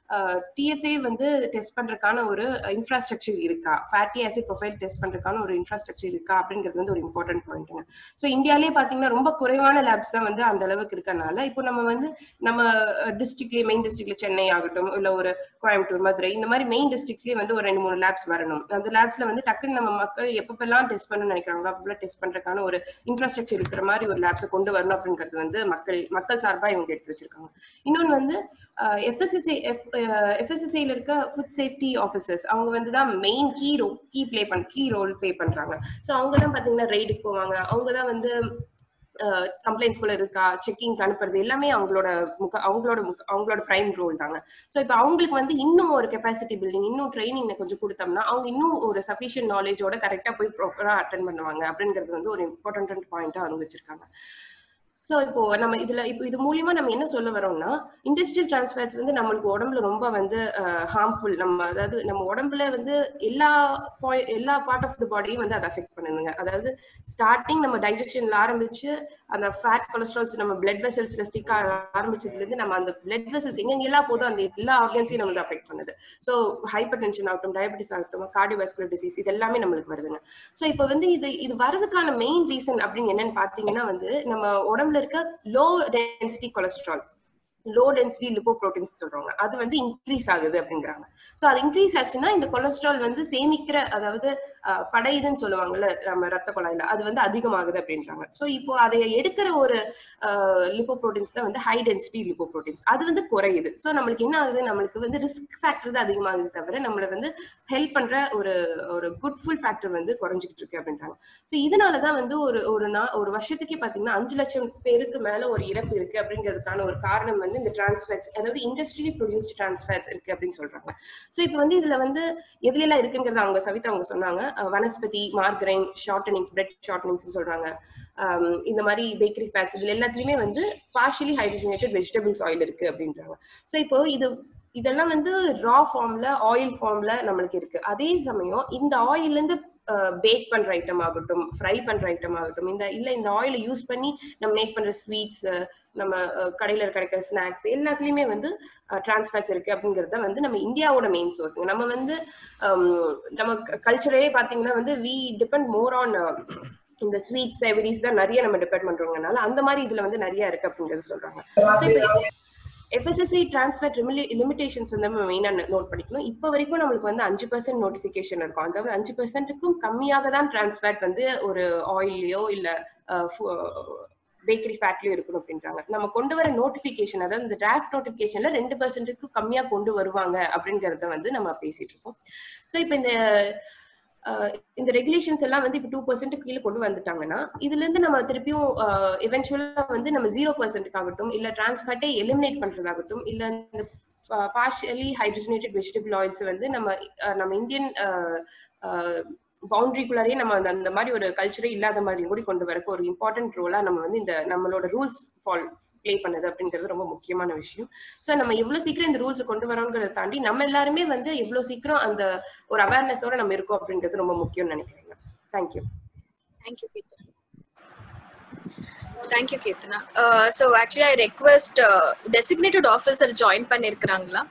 டிஎஃப்ஏ வந்து டெஸ்ட் பண்றதுக்கான ஒரு இன்ஃப்ராஸ்ட்ரக்சர் இருக்கா ஃபேட்டி ஆசிட் ப்ரொஃபைல் டெஸ்ட் பண்றதுக்கான ஒரு இன்ஃப்ராஸ்ட்ரக்சர் இருக்கா அப்படிங்கிறது வந்து ஒரு இம்பார்ட்டன்ட் பாயிண்ட்டுங்க ஸோ இந்தியாலேயே பார்த்தீங்கன்னா ரொம்ப குறைவான லேப்ஸ் தான் வந்து அந்த அளவுக்கு இருக்கனால இப்போ நம்ம வந்து நம்ம டிஸ்ட்ரிக்ட்லேயே மெயின் டிஸ்ட்ரிக்ட்ல சென்னை ஆகட்டும் இல்லை ஒரு கோயம்புத்தூர் மதுரை இந்த மாதிரி மெயின் டிஸ்ட்ரிக்ட்ஸ்லேயே வந்து ஒரு ரெண்டு மூணு லேப்ஸ் வரணும் அந்த லேப்ஸ்ல வந்து டக்குன்னு நம்ம மக்கள் எப்பப்பெல்லாம் டெஸ்ட் பண்ணணும்னு நினைக்கிறாங்களோ அப்பெல்லாம் டெஸ்ட் பண்றதுக்கான ஒரு இன்ஃப்ராஸ்ட்ரக்சர் இருக்கிற மாதிரி ஒரு லேப்ஸை கொண்டு வரணும் அப்படிங்கிறது வந்து மக்கள் மக்கள் சார்பாக இவங்க எடுத்து வச்சிருக்காங்க இன்னொன்று வந்து எஃப்எஸ்எஸ்ஐ எஃப் எஃப்எஸ்எஸ்ஐல இருக்க ஃபுட் சேஃப்டி ஆஃபீஸர்ஸ் அவங்க வந்து தான் மெயின் கீ ரோ கீ ப்ளே பண் கீ ரோல் ப்ளே பண்றாங்க ஸோ அவங்க தான் பார்த்தீங்கன்னா ரைடுக்கு போவாங்க அவங்க தான் வந்து கம்ப்ளைண்ட்ஸ் கூட இருக்கா செக்கிங் அனுப்புறது எல்லாமே அவங்களோட முக அவங்களோட அவங்களோட பிரைம் ரோல் தாங்க ஸோ இப்போ அவங்களுக்கு வந்து இன்னும் ஒரு கெப்பாசிட்டி பில்டிங் இன்னும் ட்ரைனிங் கொஞ்சம் கொடுத்தோம்னா அவங்க இன்னும் ஒரு சஃபிஷியன்ட் நாலேஜோட கரெக்டாக போய் ப்ராப்பராக அட்டன் பண்ணுவாங்க அப்படிங்கிறது வந்து ஒரு இம்பார்ட்டன்ட் பாயிண்டா அவங்க வச்சிருக்காங்க ஸோ இப்போ நம்ம இதுல இப்போ இது மூலியமா நம்ம என்ன சொல்ல வரோம்னா இண்டஸ்ட்ரியல் டிரான்ஸ்ஃபேர்ஸ் வந்து நம்மளுக்கு உடம்புல ரொம்ப வந்து ஹார்ம்ஃபுல் நம்ம அதாவது நம்ம உடம்புல வந்து எல்லா எல்லா பார்ட் ஆஃப் த பாடியும் வந்து அதை அஃபெக்ட் பண்ணுதுங்க அதாவது ஸ்டார்டிங் நம்ம டைஜஷன்ல ஆரம்பிச்சு அந்த ஃபேட் கொலஸ்ட்ரால்ஸ் நம்ம பிளட் வெசல்ஸ்ல ஸ்டிக் ஆரம்பிச்சதுல இருந்து நம்ம அந்த பிளட் வெசல்ஸ் எங்க எல்லாம் போதும் அந்த எல்லா ஆர்கன்ஸையும் நம்ம அஃபெக்ட் பண்ணுது ஸோ ஹைப்பர் டென்ஷன் ஆகட்டும் டயபிட்டிஸ் ஆகட்டும் கார்டியோவாஸ்குலர் டிசீஸ் இது எல்லாமே நம்மளுக்கு வருதுங்க ஸோ இப்போ வந்து இது இது வரதுக்கான மெயின் ரீசன் அப்படின்னு என்னன்னு பாத்தீங்கன்னா வந்து நம்ம உடம்புல இருக்க low density cholesterol low density lipoproteins சொல்றாங்க அது வந்து இன்க்ரீஸ் ஆகுது அப்படிங்கிறாங்க ஸோ அது இன்க்ரீஸ் ஆச்சுன்னா இந்த கொலஸ்ட்ரால் வந்து சேமிக்கிற அதாவது படையுதுன்னு சொல்லுவாங்கல்ல நம்ம ரத்த குழாயில அது வந்து அதிகமாகுது அப்படின்றாங்க ஸோ இப்போ அதை எடுக்கிற ஒரு லிப்போப்ரோட்டீன்ஸ் தான் வந்து ஹை டென்சிட்டி லிப்போப்ரோட்டீன்ஸ் அது வந்து குறையுது ஸோ நம்மளுக்கு என்ன ஆகுது நம்மளுக்கு வந்து ரிஸ்க் ஃபேக்டர் தான் அதிகமாகுது தவிர நம்மளை வந்து ஹெல்ப் பண்ற ஒரு ஒரு குட்ஃபுல் ஃபேக்டர் வந்து குறைஞ்சிக்கிட்டு இருக்கு அப்படின்றாங்க ஸோ இதனால தான் வந்து ஒரு ஒரு நா ஒரு வருஷத்துக்கே பார்த்தீங்கன்னா அஞ்சு லட்சம் பேருக்கு மேல ஒரு இறப்பு இருக்கு அப்படிங்கிறதுக்கான ஒரு காரணம் வந்து இந்த டிரான்ஸ்ஃபேட்ஸ் அதாவது இண்டஸ்ட்ரி ப்ரொடியூஸ்ட் டிரான்ஸ்ஃபேட்ஸ் இருக்கு அப்படின்னு சொல்றாங்க ஸோ இப்போ வந்து இதுல வந்து எதுல எல்லாம் இருக்குங்கிறத அவங்க சவிதா அவங்க சொன்னாங்க வனஸ்பதி மார்கரைன் ஷார்டனிங்ஸ் பிரெட் ஷார்டனிங்ஸ் சொல்றாங்க இந்த மாதிரி பேக்கரி ஃபேட்ஸ் இதுல எல்லாத்துலயுமே வந்து பார்ஷியலி ஹைட்ரஜனேட்டட் வெஜிடபிள்ஸ் ஆயில் இருக்கு அப்படின்றாங்க ஸோ இப்போ இது இதெல்லாம் வந்து ரா ஃபார்ம்ல ஆயில் ஃபார்ம்ல நம்மளுக்கு இருக்கு அதே சமயம் இந்த ஆயில்ல இருந்து பேக் பண்ற ஐட்டம் ஆகட்டும் ஃப்ரை பண்ற ஐட்டம் ஆகட்டும் இந்த இல்ல இந்த ஆயிலை யூஸ் பண்ணி நம்ம மேக் பண்ற ஸ்வீட்ஸ் நம்ம கடையில கிடைக்கிற ஸ்நாக்ஸ் எல்லாத்துலயுமே வந்து டிரான்ஸ்பேட்ஸ் இருக்கு அப்படிங்கறது வந்து நம்ம இந்தியாவோட மெயின் சோர்ஸ் நம்ம வந்து நம்ம கல்ச்சரே பாத்தீங்கன்னா வந்து வி டிபெண்ட் மோர் ஆன் இந்த ஸ்வீட் சேவரிஸ் தான் நிறைய நம்ம டிபெண்ட் பண்றோங்கனால அந்த மாதிரி இதுல வந்து நிறைய இருக்கு அப்படிங்கறது சொல்றாங்க எஃப்எஸ்எஸ்ஐ டிரான்ஸ்பர் லிமிடேஷன்ஸ் வந்து நம்ம மெயினாக நோட் பண்ணிக்கணும் இப்போ வரைக்கும் நம்மளுக்கு வந்து அஞ்சு பர்சன்ட் நோட்டிஃபிகேஷன் இருக்கும் அதாவது அஞ்சு பர்சன்ட்டுக்கும் கம்மியாக தான் டிரான்ஸ்பேட் வந்து ஒரு ஆயிலையோ இல்லை பேக்கரி ஃபேட்லயும் இருக்கணும் அப்படின்றாங்க நம்ம கொண்டு வர நோட்டிபிகேஷன் அதாவது இந்த டிராஃப்ட் நோட்டிபிகேஷன்ல ரெண்டு பர்சன்ட்டுக்கு கம்மியா கொண்டு வருவாங்க அப்படிங்கறத வந்து நம்ம பேசிட்டு இருக்கோம் ஸோ இப்போ இந்த ஆஹ் இந்த ரெகுலேஷன்ஸ் எல்லாம் வந்து இப்போ டூ பர்சன்ட் கீழே கொண்டு வந்துட்டாங்கன்னா இதுல இருந்து நம்ம திருப்பியும் எவென்ச்சுவலா வந்து நம்ம ஜீரோ பர்சன்ட்டுக்காகட்டும் இல்ல டிரான்ஸ்ஃபேட்டை எலிமினேட் பண்றதாகட்டும் இல்ல இந்த பார்ஷியலி ஹைட்ரஜனேட்டட் வெஜிடபிள் ஆயில்ஸ் வந்து நம்ம ஆஹ் நம்ம இந்தியன் பவுண்டரிக்குள்ளாரே நம்ம அந்த அந்த மாதிரி ஒரு கல்ச்சரே இல்லாத மாதிரி கூட கொண்டு வரக்கு ஒரு இம்பார்ட்டன்ட் ரோலா நம்ம வந்து இந்த நம்மளோட ரூல்ஸ் ஃபால் ப்ளே பண்ணது அப்படிங்கிறது ரொம்ப முக்கியமான விஷயம் ஸோ நம்ம எவ்வளவு சீக்கிரம் இந்த ரூல்ஸ் கொண்டு வரோங்கிறத தாண்டி நம்ம எல்லாருமே வந்து எவ்வளவு சீக்கிரம் அந்த ஒரு அவேர்னஸோட நம்ம இருக்கோம் அப்படின்றது ரொம்ப முக்கியம்னு நினைக்கிறேன் thank you Thank you, Keetana. Thank you, Keetana. Uh, so actually, I request uh, designated officer join பண்ணிருக்கிறாங்களா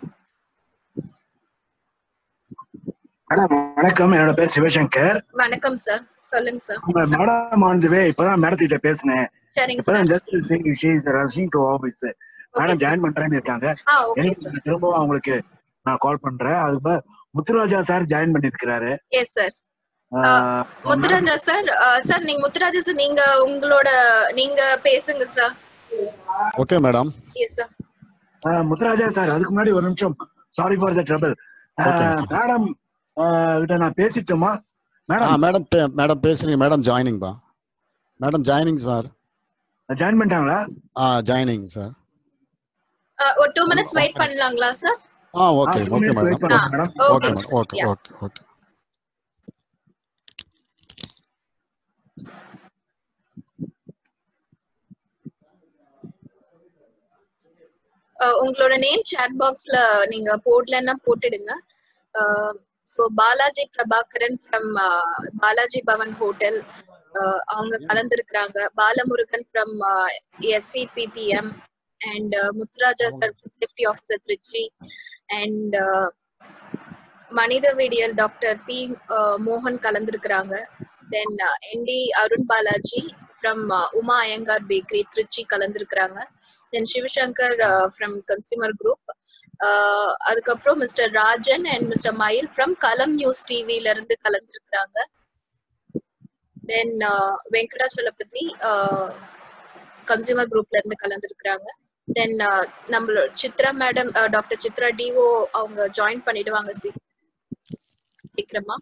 மேடம் வணக்கம் என்னோட பேர் சிவசங்கர் வணக்கம் சார் சொல்லுங்க சார் உங்க மேடம் ஆண்டுவே இப்பதான் மேடம் கிட்ட பேசினேன் சரிங்க இப்பதான் sir just rushing to office madam join பண்றேன்னு இருக்காங்க ஆ ஓகே எனக்கு சார் திரும்பவும் அவங்களுக்கு நான் கால் பண்றேன் அதுக்கு முத்துராஜா சார் ஜாயின் பண்ணிருக்கிறாரு yes sir Muthuraja sir sir நீங்க முத்துராஜா சார் நீங்க உங்களோட நீங்க பேசுங்க sir okay madam yes sir Muthuraja sir அதுக்கு முன்னாடி ஒரு நிமிஷம் sorry for the trouble Okay, sir. Madam கிட்ட நான் பேசிட்டோமா ஆ மேடம் மேடம் மேடம் பேசுறீங்க மேடம் ஜாயினிங் பா மேடம் ஜாயினிங் சார் ஜாயின் பண்ணிட்டாங்களா ஆ ஜாயினிங் சார் ஒரு டூ மினிட்ஸ் வெயிட் பண்ணலாங்களா சார் ஆ okay two okay minutes wait madam பண்ணுங்க madam okay okay madam okay Yeah. Okay okay Uh, உங்களோட நேம் chat பாக்ஸ்ல நீங்க போடலன்னா போட்டுடுங்க so Balaji Prabhakaran from Balaji Bhavan hotel அவங்க கலந்துருக்கிறாங்க Balamurugan from SCBPM and Muthuraja sir safety officer Trichy and மனிதவேடியல் டாக்டர் பி மோகன் கலந்துருக்கிறாங்க then ND Arun Balaji from Uma Iyengar bakery Trichy கலந்துருக்கிறாங்க then Sivashankar from consumer group அதுக்கப்புறம் mister Rajan and mister Mayil from Kalam news டிவில இருந்து கலந்துருக்கிறாங்க தென் வெங்கடாச்சலபதி கன்சியூமர் குரூப்ல இருந்து கலந்துருக்கிறாங்க தென் நம்மளோட Chitra madam doctor Chitra DO அவங்க ஜாயின் பண்ணிடுவாங்க சீ சீக்கிரமா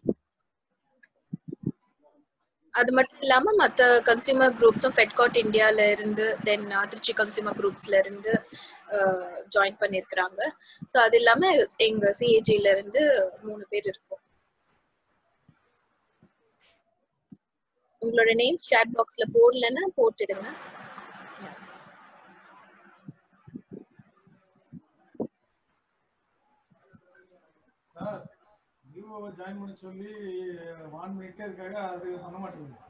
அது மட்டும் இல்லாம மத்த கன்சியூமர் குரூப்ஸும் ஃபெட்காட் இந்தியால இருந்து தென் திருச்சி கன்சியூமர் குரூப்ஸ்ல இருந்து ஜாயின் பண்ணிருக்கிறாங்க ஸோ அது இல்லாம எங்க சிஏஜில இருந்து மூணு பேர் இருக்கோம் உங்களோட நேம் chat பாக்ஸ்ல போடலன்னா போட்டுடுங்க சார் ஜியோவை ஜாயின் பண்ண சொல்லி வான் பண்ணிட்டே இருக்காங்க அது பண்ண மாட்டேங்குது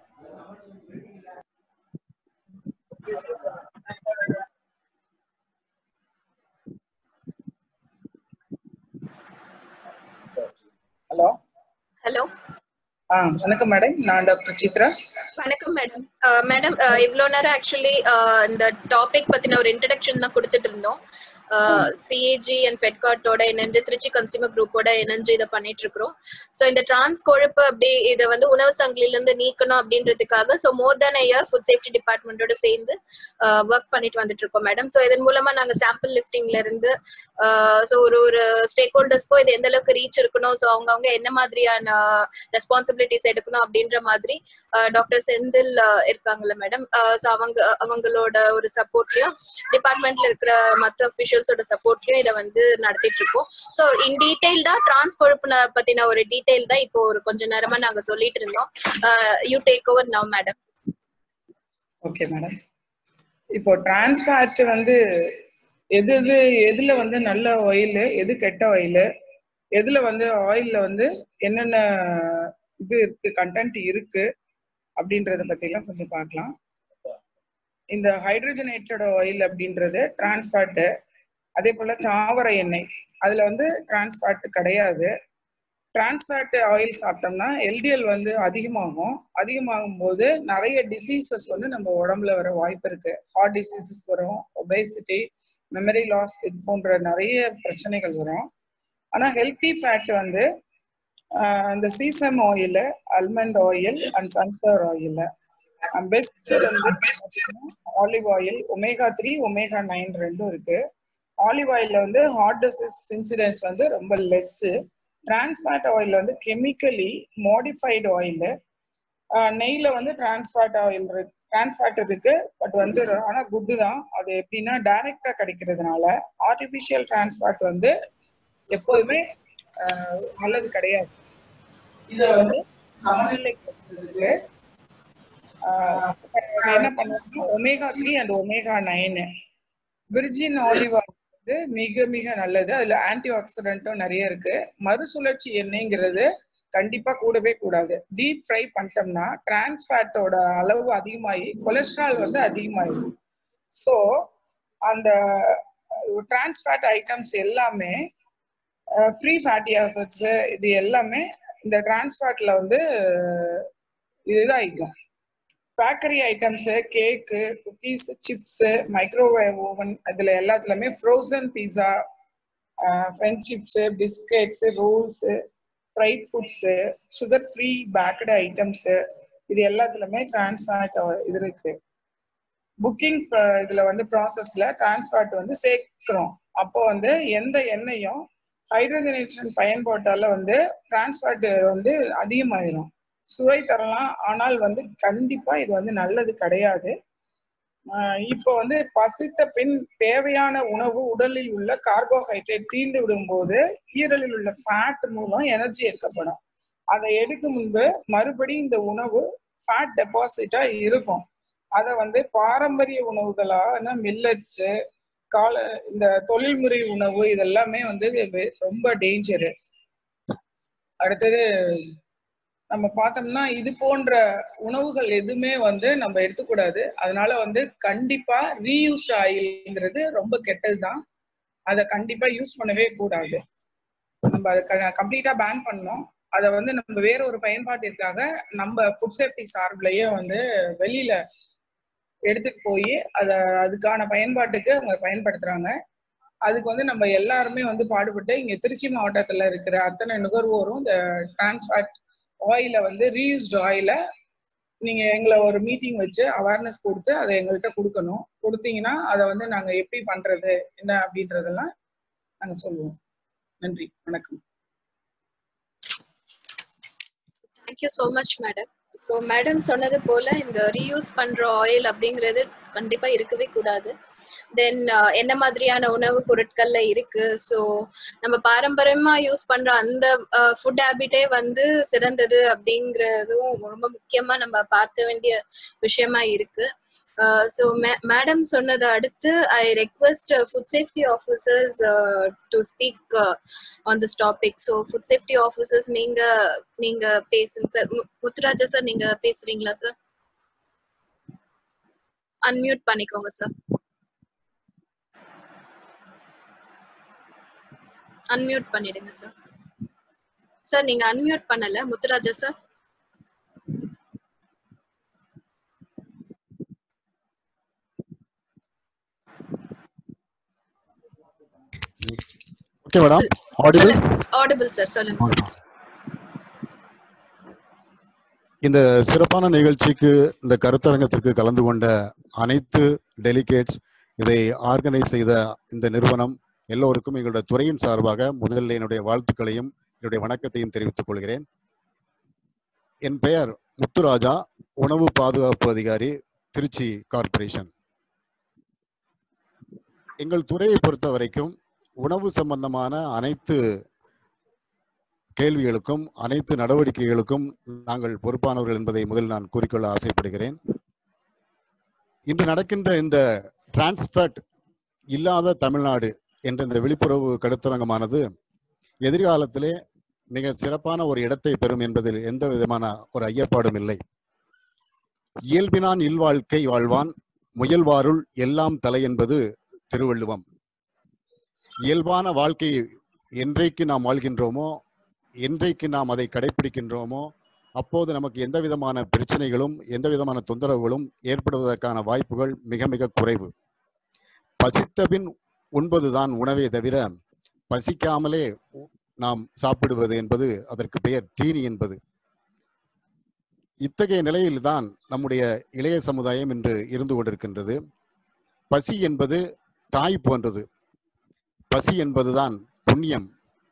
ஹலோ ஹலோ ஆ வணக்கம் மேடம் நான் டாக்டர் சித்ரா வணக்கம் மேடம் மேடம் இவ்வளோ நேரம் ஆக்சுவலி இந்த டாபிக் பத்தின ஒரு இன்ட்ரடக்ஷன் தான் கொடுத்துட்டு இருந்தோம் சிஏஜி அண்ட் ஃபெட்கார்ட்டோட இணைஞ்சு திருச்சி கன்சியூமர் குரூப்போட இணைஞ்சு இதை பண்ணிட்டு இருக்கிறோம் ஸோ இந்த டிரான்ஸ் கொழுப்பு அப்படி இதை வந்து உணவு சங்கிலில இருந்து நீக்கணும் அப்படின்றதுக்காக so more than year food safety டிபார்ட்மெண்டோட சேர்ந்து ஒர்க் பண்ணிட்டு வந்துட்டு இருக்கோம் மேடம் ஸோ இதன் மூலமா நாங்க சாம்பிள் லிஃப்டிங்ல இருந்து ஸோ ஒரு ஒரு ஸ்டேக் ஹோல்டர்ஸ்க்கும் இது எந்த அளவுக்கு ரீச் இருக்கணும் ஸோ அவங்கவுங்க என்ன மாதிரியான ரெஸ்பான்சிபிலிட்டிஸ் எடுக்கணும் அப்படின்ற மாதிரி டாக்டர் செந்தில் இருக்காங்கல்ல மேடம் ஸோ அவங்க அவங்களோட ஒரு சப்போர்ட்லயும் டிபார்ட்மெண்ட்ல இருக்கிற மற்ற அஃபிஷியல்ஸோட சப்போர்ட்லயும் இதை வந்து நடத்திட்டு இருக்கோம் ஸோ இன் டீடைல்டா டிரான்ஸ் கொழுப்பு பத்தின ஒரு டீடைல் தான் இப்போ ஒரு கொஞ்ச நேரமா நாங்க சொல்லிட்டு இருந்தோம் you take over now madam okay madam இப்போ டிரான்ஸ்ஃபேட் வந்து எது எது எதுல வந்து நல்ல ஆயில் எது கெட்ட ஆயில் எதுல வந்து ஆயில்ல வந்து என்னென்ன இது இருக்கு கண்டென்ட் இருக்கு அப்படின்றத பத்திலாம் கொஞ்சம் பார்க்கலாம் இந்த ஹைட்ரஜனேட்டட் ஆயில் அப்படின்றது டிரான்ஸ்ஃபேட்டு அதே போல தாவர எண்ணெய் அதுல வந்து டிரான்ஸ்ஃபேட் கிடையாது டிரான்ஸ்ஃபேட் ஆயில் சாப்பிட்டோம்னா எல்டிஎல் வந்து அதிகமாகும் அதிகமாகும் போது நிறைய டிசீசஸ் வந்து நம்ம உடம்புல வர வாய்ப்பு இருக்கு ஹார்ட் டிசீசஸ் வரும் ஒபேசிட்டி மெமரி லாஸ் இது போன்ற நிறைய பிரச்சனைகள் வரும் ஆனா ஹெல்த்தி ஃபேட் வந்து இந்த sesame oil almond oil and sunflower oil best வந்து olive oil omega three omega nine ரெண்டும் இருக்கு ஆலிவ் ஆயில்ல வந்து ஹார்ட் டிசீஸ் இன்சிடென்ட்ஸ் வந்து ரொம்ப லெஸ் டிரான்ஸ்ஃபேட் ஆயில் வந்து கெமிக்கலி மாடிஃபைடு ஆயில் நெய்ல வந்து டிரான்ஸ்ஃபேட் ஆயில் இருக்கு டிரான்ஸ்ஃபேட் இருக்கு பட் வந்து ஆனா குட்டு தான் அது எப்படின்னா டைரக்டா கிடைக்கிறதுனால ஆர்டிஃபிஷியல் டிரான்ஸ்ஃபேட் வந்து எப்போதுமே ஆஹ், நல்லது கிடையாது இதை வந்து சமநிலைப்படுத்துறதுக்கு ஆஹ், என்ன பண்ணுவாங்கன்னா omega three and omega nine virgin olive வந்து மிக மிக நல்லது அதுல ஆன்டி ஆக்சிடென்ட்டும் நிறைய இருக்கு மறுசுழற்சி எண்ணெய்ங்கிறது கண்டிப்பா கூடவே கூடாது டீப் ஃப்ரை பண்ணிட்டோம்னா டிரான்ஸ் ஃபேட்டோட அளவு அதிகமாகி கொலஸ்ட்ரால் வந்து அதிகமாயிடும் ஸோ அந்த டிரான்ஸ் ஃபேட் ஐட்டம்ஸ் எல்லாமே ஃப்ரீ ஃபேட்டி ஆசிட்ஸ் இது எல்லாமே இந்த டிரான்ஸ் ஃபேட்ல வந்து இதுதான் bakery items cake cookies chips microwave oven இதுல எல்லாத்துலயுமே frozen pizza French chips biscuits rolls fried foods sugar free baked items இது எல்லாத்துலயுமே டிரான்ஸ்ஃபேட் இது இருக்கு புக்கிங் இதுல வந்து ப்ராசஸ்ல டிரான்ஸ்ஃபேட் வந்து சேர்க்கிறோம் அப்போ வந்து எந்த எண்ணெயும் ஹைட்ரஜனேஷன் பயன்பாட்டால வந்து டிரான்ஸ்ஃபேட் வந்து அதிகமாயிரும் சுவை தரலாம் ஆனால் வந்து கண்டிப்பா இது வந்து நல்லது கிடையாது ஆஹ் இப்போ வந்து பசித்த பின் தேவையான உணவு உடலில் உள்ள கார்போஹைட்ரேட் தீர்ந்து விடும்போது ஈரலில் உள்ள ஃபேட் மூலம் எனர்ஜி எடுக்கப்படும் அதை எடுக்கும் முன்பு மறுபடியும் இந்த உணவு ஃபேட் டெபாசிட்டா இருக்கும் அதை வந்து பாரம்பரிய உணவுகளான மில்லட்ஸ் கால இந்த தொழில்முறை உணவு இதெல்லாமே வந்து வெ- ரொம்ப டேஞ்சரு அடுத்தது நம்ம பார்த்தோம்னா இது போன்ற உணவுகள் எதுவுமே வந்து நம்ம எடுத்துக்கூடாது அதனால வந்து கண்டிப்பா ரீயூஸ்ட் ஆயில்ங்கிறது ரொம்ப கெட்டதுதான் அதை கண்டிப்பா யூஸ் பண்ணவே கூடாது நம்ம அதை கம்ப்ளீட்டா பேன் பண்ணோம் அதை வந்து நம்ம வேற ஒரு பயன்பாட்டிற்காக நம்ம ஃபுட் சேஃப்டி சார்பிலேயே வந்து வெளியில எடுத்துட்டு போய் அத அதுக்கான பயன்பாட்டுக்கு அவங்க பயன்படுத்துறாங்க அதுக்கு வந்து நம்ம எல்லாருமே வந்து பாடுபட்டு இங்க திருச்சி மாவட்டத்துல இருக்கிற அத்தனை நுகர்வோரும் இந்த டிரான்ஸ்ஃபேட் ஆயில வந்து ரீயூஸ்டு ஆயில நீங்க எங்களை ஒரு மீட்டிங் வச்சு அவேர்னஸ் கொடுத்து அதை எங்கள்கிட்ட கொடுக்கணும் கொடுத்தீங்கன்னா அதை வந்து நாங்க எப்படி பண்றது என்ன அப்படின்றதெல்லாம் நாங்க சொல்லுவோம் நன்றி வணக்கம் thank you so much madam so madam சொன்னது போல இந்த ரீயூஸ் பண்ற ஆயில் அப்படிங்கிறது கண்டிப்பா இருக்கவே கூடாது தென் என்ன மாதிரியான உணவு பொருட்கள்ல இருக்கு ஸோ நம்ம பாரம்பரியமா யூஸ் பண்ற அந்த ஃபுட் ஹேபிட்டே வந்து சிறந்தது அப்படிங்கிறதும் ரொம்ப முக்கியமா நம்ம பார்க்க வேண்டிய விஷயமா இருக்கு ஸோ மேடம் சொன்னதை அடுத்து I request food safety officers to speak on this topic so food safety officers நீங்க நீங்க பேசுங்க சார் முத்துராஜா சார் நீங்க பேசுறீங்களா சார் அன்மியூட் பண்ணிக்கோங்க சார் அன்மியூட் பண்ணிடுங்க சார் சார் நீங்க அன்மியூட் பண்ணல Muthuraja sir okay madam audible audible sir சொல்லுங்க சார் இந்த சிறப்பான நிகழ்ச்சிக்கு இந்த கருத்தரங்கத்திற்கு கலந்து கொண்ட அனைத்து டெலிகேட்ஸ் இதை ஆர்கனைஸ் செய்த இந்த நிறுவனம் எல்லோருக்கும் எங்களுடைய துறையின் சார்பாக முதலில் என்னுடைய வாழ்த்துக்களையும் என்னுடைய வணக்கத்தையும் தெரிவித்துக் கொள்கிறேன் என் பெயர் முத்துராஜா உணவு பாதுகாப்பு அதிகாரி திருச்சி கார்ப்பரேஷன் எங்கள் துறையை பொறுத்த வரைக்கும் உணவு சம்பந்தமான அனைத்து கேள்விகளுக்கும் அனைத்து நடவடிக்கைகளுக்கும் நாங்கள் பொறுப்பானவர்கள் என்பதை முதலில் நான் கூறிக்கொள்ள ஆசைப்படுகிறேன் இன்று நடக்கின்ற இந்த டிரான்ஸ்பர்ட் இல்லாத தமிழ்நாடு என்ற இந்த விழிப்புணர்வு கருத்தரங்கமானது எதிர்காலத்திலே மிக சிறப்பான ஒரு இடத்தை பெறும் என்பதில் எந்த விதமான ஒரு ஐயப்பாடும் இல்லை இயல்பினான் இல்வாழ்க்கை வாழ்வான் முயல்வாருள் எல்லாம் தலை என்பது திருவள்ளுவம் இயல்பான வாழ்க்கை என்றைக்கு நாம் வாழ்கின்றோமோ என்றைக்கு நாம் அதை கடைபிடிக்கின்றோமோ அப்போது நமக்கு எந்த விதமான பிரச்சனைகளும் எந்த விதமான தொந்தரவுகளும் ஏற்படுவதற்கான வாய்ப்புகள் மிக மிக குறைவு பசித்தபின் உண்பதுதான் உணவே தவிர பசிக்காமலே நாம் சாப்பிடுவது என்பது அதற்கு பெயர் தீனி என்பது இத்தகைய நிலையில்தான் நம்முடைய இளைய சமுதாயம் இன்று இருந்து கொண்டிருக்கின்றது பசி என்பது தாய் போன்றது பசி என்பதுதான் புண்ணியம்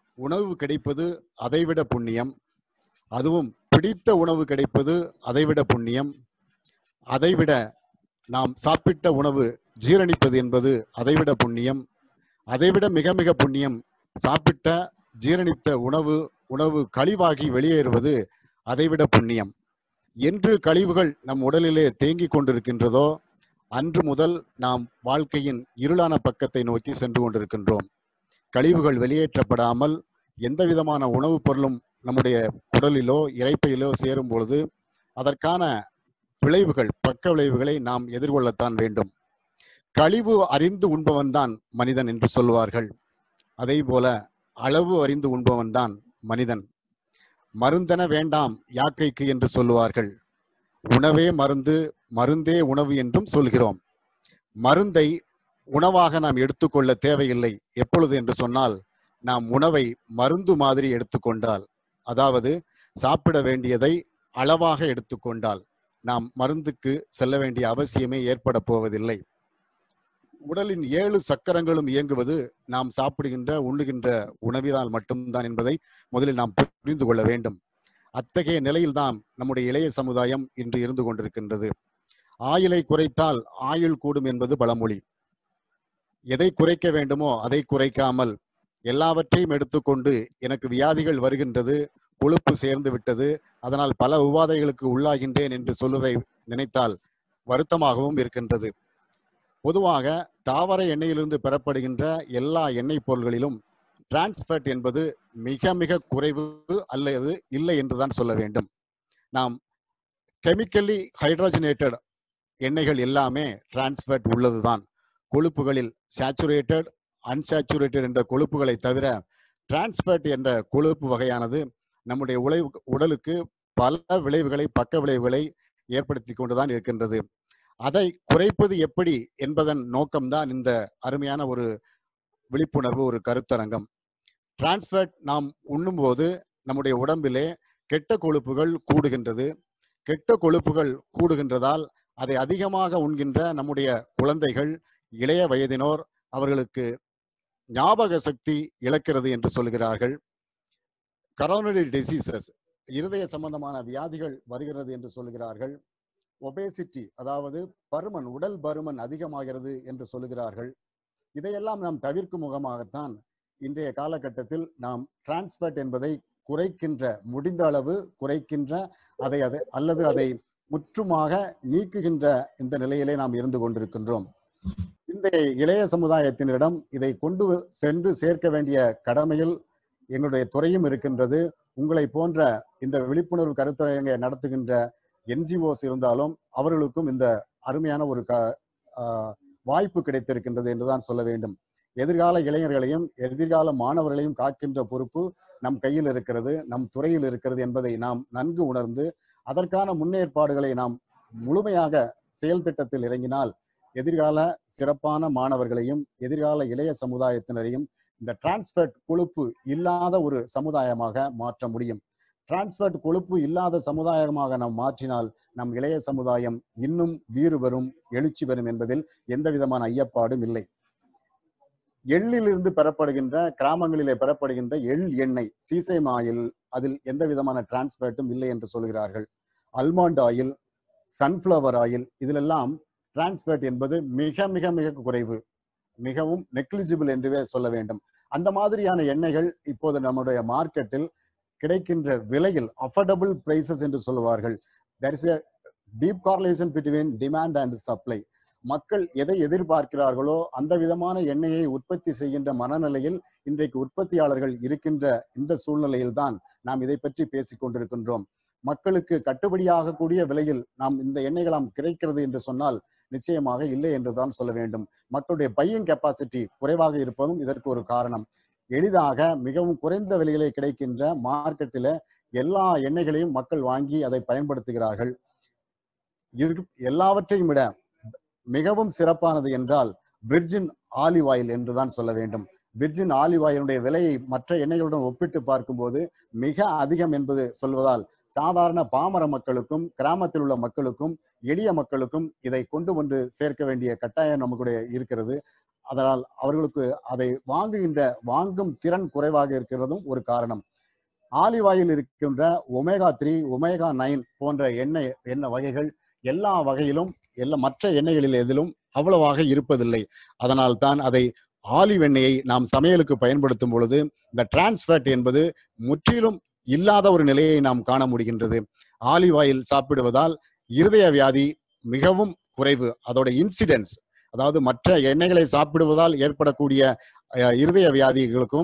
உணவு கிடைப்பது அதைவிட புண்ணியம் அதுவும் பிடித்த உணவு கிடைப்பது அதைவிட புண்ணியம் அதைவிட நாம் சாப்பிட்ட உணவு ஜீரணிப்பது என்பது அதைவிட புண்ணியம் அதைவிட மிக மிக புண்ணியம் சாப்பிட்ட ஜீரணித்த உணவு உணவு கழிவாகி வெளியேறுவது அதைவிட புண்ணியம் என்று கழிவுகள் நம் உடலிலே தேங்கிக் கொண்டிருக்கின்றதோ அன்று முதல் நாம் வாழ்க்கையின் இருளான பக்கத்தை நோக்கி சென்று கொண்டிருக்கின்றோம் கழிவுகள் வெளியேற்றப்படாமல் எந்த விதமான உணவுப் பொருளும் நம்முடைய குடலிலோ இறைப்பையிலோ சேரும் பொழுது அதற்கான விளைவுகள் பக்க விளைவுகளை நாம் எதிர்கொள்ளத்தான் வேண்டும் கழிவு அறிந்து உண்பவன்தான் மனிதன் என்று சொல்வார்கள் அதே போல அளவு அறிந்து உண்பவன்தான் மனிதன் மருந்தென வேண்டாம் யாக்கைக்கு என்று சொல்லுவார்கள் உணவே மருந்து மருந்தே உணவு என்றும் சொல்கிறோம் மருந்தை உணவாக நாம் எடுத்துக்கொள்ள தேவையில்லை எப்பொழுது என்று சொன்னால் நாம் உணவை மருந்து மாதிரி எடுத்துக்கொண்டால் அதாவது சாப்பிட வேண்டியதை அளவாக எடுத்துக்கொண்டால் நாம் மருந்துக்கு செல்ல வேண்டிய அவசியமே ஏற்பட போவதில்லை உடலின் ஏழு சக்கரங்களும் இயங்குவது நாம் சாப்பிடுகின்ற உண்ணுகின்ற உணவினால் மட்டும்தான் என்பதை முதலில் நாம் புரிந்து கொள்ள வேண்டும் அத்தகைய நிலையில்தான் நம்முடைய இளைய சமுதாயம் இன்று இருந்து கொண்டிருக்கின்றது ஆயுளை குறைத்தால் ஆயுள் கூடும் என்பது பழமொழி எதை குறைக்க வேண்டுமோ அதை குறைக்காமல் எல்லாவற்றையும் எடுத்துக்கொண்டு எனக்கு வியாதிகள் வருகின்றது கொழுப்பு சேர்ந்து விட்டது அதனால் பல உபாதைகளுக்கு உள்ளாகின்றேன் என்று சொல்லுவதை நினைத்தால் வருத்தமாகவும் இருக்கின்றது பொதுவாக தாவர எண்ணெயிலிருந்து பெறப்படுகின்ற எல்லா எண்ணெய் பொருள்களிலும் டிரான்ஸ்பர்ட் என்பது மிக மிக குறைவு அல்லது இல்லை என்றுதான் சொல்ல வேண்டும் நாம் கெமிக்கலி ஹைட்ரோஜனேட்டட் எண்ணெய்கள் எல்லாமே டிரான்ஸ்பர்ட் உள்ளதுதான் கொழுப்புகளில் சேச்சுரேட்டட் அன்சாச்சுரேட்டட் என்ற கொழுப்புகளை தவிர டிரான்ஸ்பர்ட் என்ற கொழுப்பு வகையானது நம்முடைய உழைவு உடலுக்கு பல விளைவுகளை பக்க விளைவுகளை ஏற்படுத்தி கொண்டுதான் இருக்கின்றது அதை குறைப்பது எப்படி என்பதன் நோக்கம்தான் இந்த அருமையான ஒரு விழிப்புணர்வு ஒரு கருத்தரங்கம் டிரான்ஸ்பர்ட் நாம் உண்ணும்போது நம்முடைய உடம்பிலே கெட்ட கொழுப்புகள் கூடுகின்றது கெட்ட கொழுப்புகள் கூடுகின்றதால் அதை அதிகமாக உண்கின்ற நம்முடைய குழந்தைகள் இளைய வயதினோர் அவர்களுக்கு ஞாபக சக்தி இழக்கிறது என்று சொல்கிறார்கள் கரோனரி டிசீசஸ் இருதய சம்பந்தமான வியாதிகள் வருகிறது என்று சொல்கிறார்கள் ஒபேசிட்டி அதாவது பருமன் உடல் பருமன் அதிகமாகிறது என்று சொல்லுகிறார்கள் இதையெல்லாம் நாம் தவிர்க்கும் முகமாகத்தான் இன்றைய காலகட்டத்தில் நாம் டிரான்ஸ்பர்ட் என்பதை குறைக்கின்ற முடிந்த அளவு குறைக்கின்ற அதை அதை அல்லது அதை முற்றுமாக நீக்குகின்ற இந்த நிலையிலே நாம் இருந்து கொண்டிருக்கின்றோம் இந்த இளைய சமுதாயத்தினரிடம் இதை கொண்டு சென்று சேர்க்க வேண்டிய கடமையில் எங்களுடைய துறையும் இருக்கின்றது உங்களை போன்ற இந்த விழிப்புணர்வு கருத்தரங்கை நடத்துகின்ற என்ஜிஓஸ் இருந்தாலும் அவர்களுக்கும் இந்த அருமையான ஒரு க வாய்ப்பு கிடைத்திருக்கின்றது என்றுதான் சொல்ல வேண்டும் எதிர்கால இளைஞர்களையும் எதிர்கால மாணவர்களையும் காக்கின்ற பொறுப்பு நம் கையில் இருக்கிறது நம் துறையில் இருக்கிறது என்பதை நாம் நன்கு உணர்ந்து அதற்கான முன்னேற்பாடுகளை நாம் முழுமையாக செயல் திட்டத்தில் இறங்கினால் எதிர்கால சிறப்பான மாணவர்களையும் எதிர்கால இளைய சமுதாயத்தினரையும் இந்த டிரான்ஸ்பர்ட் கொழுப்பு இல்லாத ஒரு சமுதாயமாக மாற்ற முடியும் டிரான்ஸ்பர்ட் கொழுப்பு இல்லாத சமுதாயமாக நாம் மாற்றினால் நம் இளைய சமுதாயம் இன்னும் வீறு பெறும் எழுச்சி பெறும் என்பதில் எந்த விதமான ஐயப்பாடும் இல்லை எள்ளிலிருந்து பெறப்படுகின்ற கிராமங்களிலே பெறப்படுகின்ற எள் எண்ணெய் சீசைம் ஆயில் அதில் எந்த விதமான டிரான்ஸ்பர்ட்டும் இல்லை என்று சொல்கிறார்கள் அல்மாண்ட் ஆயில் சன்ஃப்ளவர் ஆயில் இதிலெல்லாம் டிரான்ஸ்பர்ட் என்பது மிக மிக மிக குறைவு மிகவும் நெக்லிஜிபிள் என்றுவே சொல்ல வேண்டும் அந்த மாதிரியான எண்ணெய்கள் இப்போது நம்முடைய மார்க்கெட்டில் கிடைக்கின்ற விலையில் அஃபோர்டபுள் பிரைசஸ் என்று சொல்லுவார்கள் there is a deep correlation between demand and supply மக்கள் எதை எதிர்பார்க்கிறார்களோ அந்த விதமான எண்ணெயை உற்பத்தி செய்கின்ற மனநிலையில் இன்றைக்கு உற்பத்தியாளர்கள் இருக்கின்ற இந்த சூழ்நிலையில்தான் நாம் இதை பற்றி பேசிக் கொண்டிருக்கின்றோம் மக்களுக்கு கட்டுப்படியாகக்கூடிய விலையில் நாம் இந்த எண்ணெய்களாம் கிடைக்கிறது என்று சொன்னால் நிச்சயமாக இல்லை என்றுதான் சொல்ல வேண்டும் மக்களுடைய பையிங் கெப்பாசிட்டி குறைவாக இருப்பதும் இதற்கு ஒரு காரணம் எளிதாக மிகவும் குறைந்த விலையிலே கிடைக்கின்ற மார்க்கெட்டில் எல்லா எண்ணெய்களையும் மக்கள் வாங்கி அதை பயன்படுத்துகிறார்கள் எல்லாவற்றையும் விட மிகவும் சிறப்பானது என்றால் விர்ஜின் ஆலிவ் ஆயில் என்றுதான் சொல்ல வேண்டும் விர்ஜின் ஆலிவ் ஆயிலுடைய விலையை மற்ற எண்ணெய்களுடன் ஒப்பிட்டு பார்க்கும்போது மிக அதிகம் என்பது சொல்வதால் சாதாரண பாமர மக்களுக்கும் கிராமத்தில் உள்ள மக்களுக்கும் எளிய மக்களுக்கும் இதை கொண்டு வந்து சேர்க்க வேண்டிய கட்டாயம் நமக்குடைய இருக்கிறது அதனால் அவர்களுக்கு அதை வாங்குகின்ற வாங்கும் திறன் குறைவாக இருக்கிறதும் ஒரு காரணம் ஆலிவ் ஆயில் இருக்கின்ற ஒமேகா த்ரீ ஒமேகா நைன் போன்ற எண்ணெய் எண்ணெய் வகைகள் எல்லா வகையிலும் எல்லா மற்ற எண்ணெய்களில் எதிலும் அவ்வளவாக இருப்பதில்லை அதனால் தான் அதை ஆலிவ் எண்ணெயை நாம் சமையலுக்கு பயன்படுத்தும் பொழுது இந்த டிரான்ஸ்ஃபேட் என்பது முற்றிலும் இல்லாத ஒரு நிலையை நாம் காண முடிகின்றது ஆலிவ் ஆயில் சாப்பிடுவதால் இருதய வியாதி மிகவும் குறைவு அதோட இன்சிடென்ஸ் அதாவது மற்ற எண்ணெய்களை சாப்பிடுவதால் ஏற்படக்கூடிய அஹ், இருதய வியாதிகளுக்கும்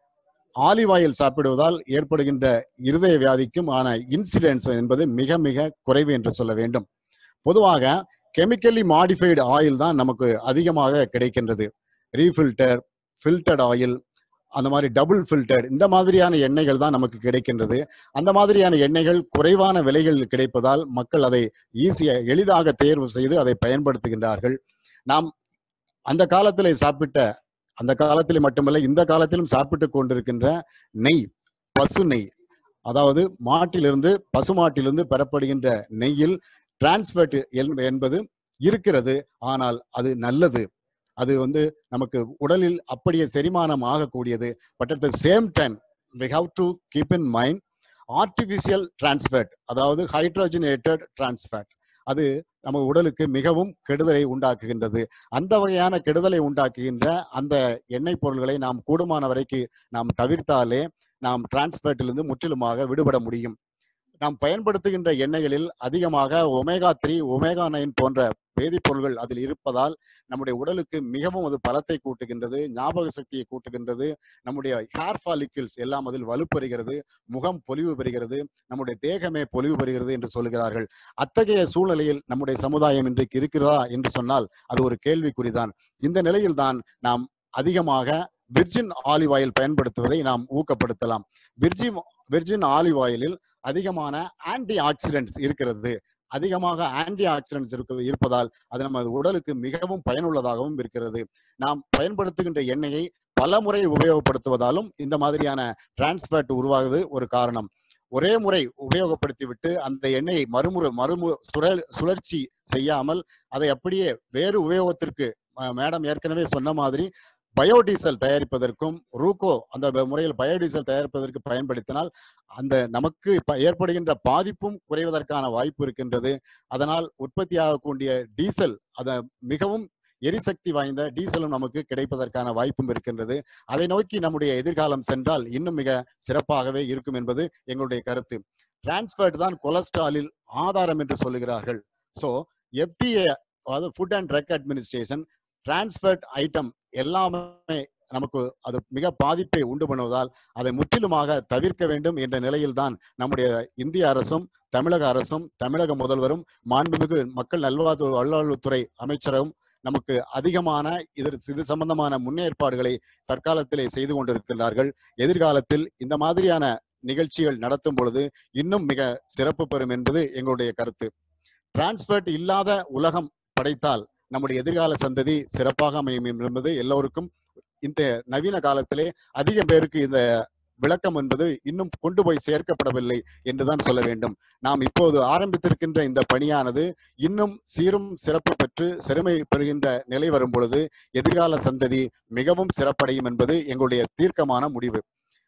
ஆலிவ் ஆயில் சாப்பிடுவதால் ஏற்படுகின்ற இருதய வியாதிக்கும் ஆன இன்சிடென்ஸ் என்பது மிக மிக குறைவு என்று சொல்ல வேண்டும் பொதுவாக கெமிக்கலி மாடிஃபைடு ஆயில் தான் நமக்கு அதிகமாக கிடைக்கின்றது ரீஃபில்டர் ஃபில்டர்ட் ஆயில் அந்த மாதிரி டபுள் ஃபில்டர்ட் இந்த மாதிரியான எண்ணெய்கள் தான் நமக்கு கிடைக்கின்றது அந்த மாதிரியான எண்ணெய்கள் குறைவான விலைகள் கிடைப்பதால் மக்கள் அதை ஈஸியாக எளிதாக தேர்வு செய்து அதை பயன்படுத்துகின்றார்கள் நாம் அந்த காலத்தில் சாப்பிட்ட அந்த காலத்தில் மட்டுமல்ல இந்த காலத்திலும் சாப்பிட்டு கொண்டிருக்கின்ற நெய் பசு நெய் அதாவது மாட்டிலிருந்து பசுமாட்டிலிருந்து பெறப்படுகின்ற நெய்யில் டிரான்ஸ்பர்ட் என்பது இருக்கிறது ஆனால் அது நல்லது அது வந்து நமக்கு உடலில் அப்படியே செரிமானம் ஆகக்கூடியது but at the same time we have to keep in mind artificial trans fat அதாவது ஹைட்ரோஜனேட்டட் டிரான்ஸ்பேட் அது நம்ம உடலுக்கு மிகவும் கெடுதலை உண்டாக்குகின்றது அந்த வகையான கெடுதலை உண்டாக்குகின்ற அந்த எண்ணெய் பொருள்களை நாம் கூடுமான வரைக்கு நாம் தவிர்த்தாலே நாம் டிரான்ஸ்பேட்டிலிருந்து முற்றிலுமாக விடுபட முடியும் நாம் பயன்படுத்துகின்ற எண்ணெய்களில் அதிகமாக ஒமேகா த்ரீ ஒமேகா நைன் போன்ற வேதிப்பொருள்கள் அதில் இருப்பதால் நம்முடைய உடலுக்கு மிகவும் அது பலத்தை கூட்டுகின்றது ஞாபக சக்தியை கூட்டுகின்றது நம்முடைய ஹேர் ஃபாலிக்கிள்ஸ் எல்லாம் அதில் வலுப்பெறுகிறது முகம் பொலிவு பெறுகிறது நம்முடைய தேகமே பொலிவு பெறுகிறது என்று சொல்கிறார்கள் அத்தகைய சூழ்நிலையில் நம்முடைய சமுதாயம் இன்றைக்கு இருக்கிறதா என்று சொன்னால் அது ஒரு கேள்விக்குறிதான் இந்த நிலையில் தான் நாம் அதிகமாக விர்ஜின் ஆலிவ் ஆயில் பயன்படுத்துவதை நாம் ஊக்கப்படுத்தலாம் விர்ஜின் விர்ஜின் ஆலிவ் ஆயிலில் அதிகமான ஆன்டி ஆக்சிடென்ட்ஸ் இருக்கிறது அதிகமாக ஆன்டி ஆக்சிடென்ட்ஸ் இருக்க இருப்பதால் அது நம்ம உடலுக்கு மிகவும் பயனுள்ளதாகவும் இருக்கிறது நாம் பயன்படுத்துகின்ற எண்ணெயை பல முறை உபயோகப்படுத்துவதாலும் இந்த மாதிரியான டிரான்ஸ்பேட் உருவாகுது ஒரு காரணம் ஒரே முறை உபயோகப்படுத்திவிட்டு அந்த எண்ணெயை மறுமுறை மறுமு சுழல் சுழற்சி செய்யாமல் அதை அப்படியே வேறு உபயோகத்திற்கு மேடம் ஏற்கனவே சொன்ன மாதிரி பயோடீசல் தயாரிப்பதற்கும் ரூகோ அந்த முறையில் பயோடீசல் தயாரிப்பதற்கு பயன்படுத்தினால் அந்த நமக்கு ஏற்படுகின்ற பாதிப்பும் குறைவதற்கான வாய்ப்பு இருக்கின்றது அதனால் உற்பத்தி ஆகக்கூடிய டீசல் அதை மிகவும் எரிசக்தி வாய்ந்த டீசலும் நமக்கு கிடைப்பதற்கான வாய்ப்பும் இருக்கின்றது அதை நோக்கி நம்முடைய எதிர்காலம் சென்றால் இன்னும் மிக சிறப்பாகவே இருக்கும் என்பது எங்களுடைய கருத்து டிரான்ஸ்பர்ட் தான் கொலஸ்ட்ராலில் ஆதாரம் என்று சொல்லுகிறார்கள் ஸோ எஃப்டிஏ அதாவது food and drug administration trans fat item எல்லாமே நமக்கு அது மிக பாதிப்பை உண்டு பண்ணுவதால் அதை முற்றிலுமாக தவிர்க்க வேண்டும் என்ற நிலையில்தான் நம்முடைய இந்திய அரசும் தமிழக அரசும் தமிழக முதல்வரும் மாண்புமிகு மக்கள் நல்வாழ்வு நல்வாழ்வுத்துறை அமைச்சரும் நமக்கு அதிகமான இது இது சம்பந்தமான முன்னேற்பாடுகளை தற்காலத்திலே செய்து கொண்டிருக்கிறார்கள் எதிர்காலத்தில் இந்த மாதிரியான நிகழ்ச்சிகள் நடத்தும் பொழுது இன்னும் மிக சிறப்பு பெறும் என்பது எங்களுடைய கருத்து டிரான்ஸ்பர்ட் இல்லாத உலகம் படைத்தால் நம்முடைய எதிர்கால சந்ததி சிறப்பாக அமையும் என்பது எல்லோருக்கும் இந்த நவீன காலத்திலே அதிக பேருக்கு இந்த விளக்கம் என்பது இன்னும் கொண்டு போய் சேர்க்கப்படவில்லை என்றுதான் சொல்ல வேண்டும் நாம் இப்போது ஆரம்பித்திருக்கின்ற இந்த பணியானது இன்னும் சீரும் சிறப்பு பெற்று சிறுமை பெறுகின்ற நிலை வரும் பொழுது எதிர்கால சந்ததி மிகவும் சிறப்படையும் என்பது எங்களுடைய தீர்க்கமான முடிவு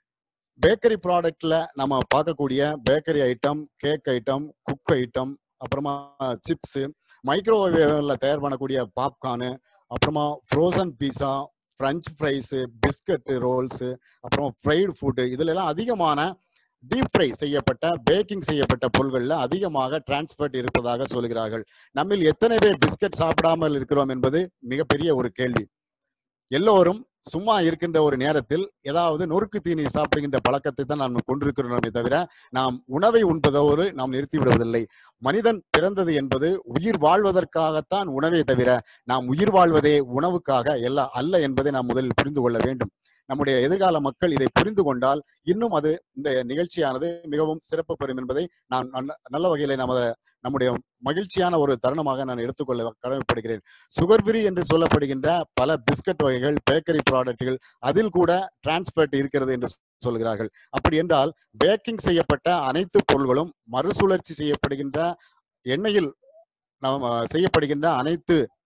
பேக்கரி ப்ராடக்ட்ல நம்ம பார்க்கக்கூடிய bakery item cake item cook item அப்புறமா சிப்ஸு மைக்ரோவேவ்ல தயார் பண்ணக்கூடிய பாப்கார்னு அப்புறமா frozen pizza French fries biscuit rolls அப்புறம் ஃப்ரைடு ஃபுட்டு இதுல எல்லாம் அதிகமான டீப் ஃப்ரை செய்யப்பட்ட பேக்கிங் செய்யப்பட்ட பொருள்களில் அதிகமாக டிரான்ஸ்பர்ட் இருப்பதாக சொல்கிறார்கள் நம்மில் எத்தனை பேர் பிஸ்கட் சாப்பிடாமல் இருக்கிறோம் என்பது மிகப்பெரிய ஒரு கேள்வி எல்லோரும் சும்மா இருக்கின்ற ஒரு நேரத்தில் ஏதாவது நொறுக்கு தீனி சாப்பிடுகின்ற பழக்கத்தை தான் நாம் கொண்டிருக்கிறோமே தவிர நாம் உணவை உண்பதோடு நாம் நிறுத்தி விடுவதில்லை மனிதன் பிறந்தது என்பது உயிர் வாழ்வதற்காகத்தான் உணவே தவிர நாம் உயிர் வாழ்வதே உணவுக்காக எல்லா அல்ல என்பதை நாம் முதலில் புரிந்து கொள்ள வேண்டும் நம்முடைய எதிர்கால மக்கள் இதை புரிந்து கொண்டால் இன்னும் அது இந்த நிகழ்ச்சியானது மிகவும் சிறப்பு பெறும் என்பதை நான் நல்ல வகையில நமது நம்முடைய மகிழ்ச்சியான ஒரு தருணமாக நான் எடுத்துக்கொள்ள கடமைப்படுகிறேன் சுகர் ஃப்ரீ என்று சொல்லப்படுகின்ற பல பிஸ்கட் வகைகள் பேக்கரி ப்ராடக்ட்கள் அதில் கூட டிரான்ஸ்பர்ட் இருக்கிறது என்று சொல்கிறார்கள் அப்படி என்றால் பேக்கிங் செய்யப்பட்ட அனைத்து பொருள்களும் மறுசுழற்சி செய்யப்படுகின்ற எண்ணெயில் நாம் செய்யப்படுகின்ற அனைத்து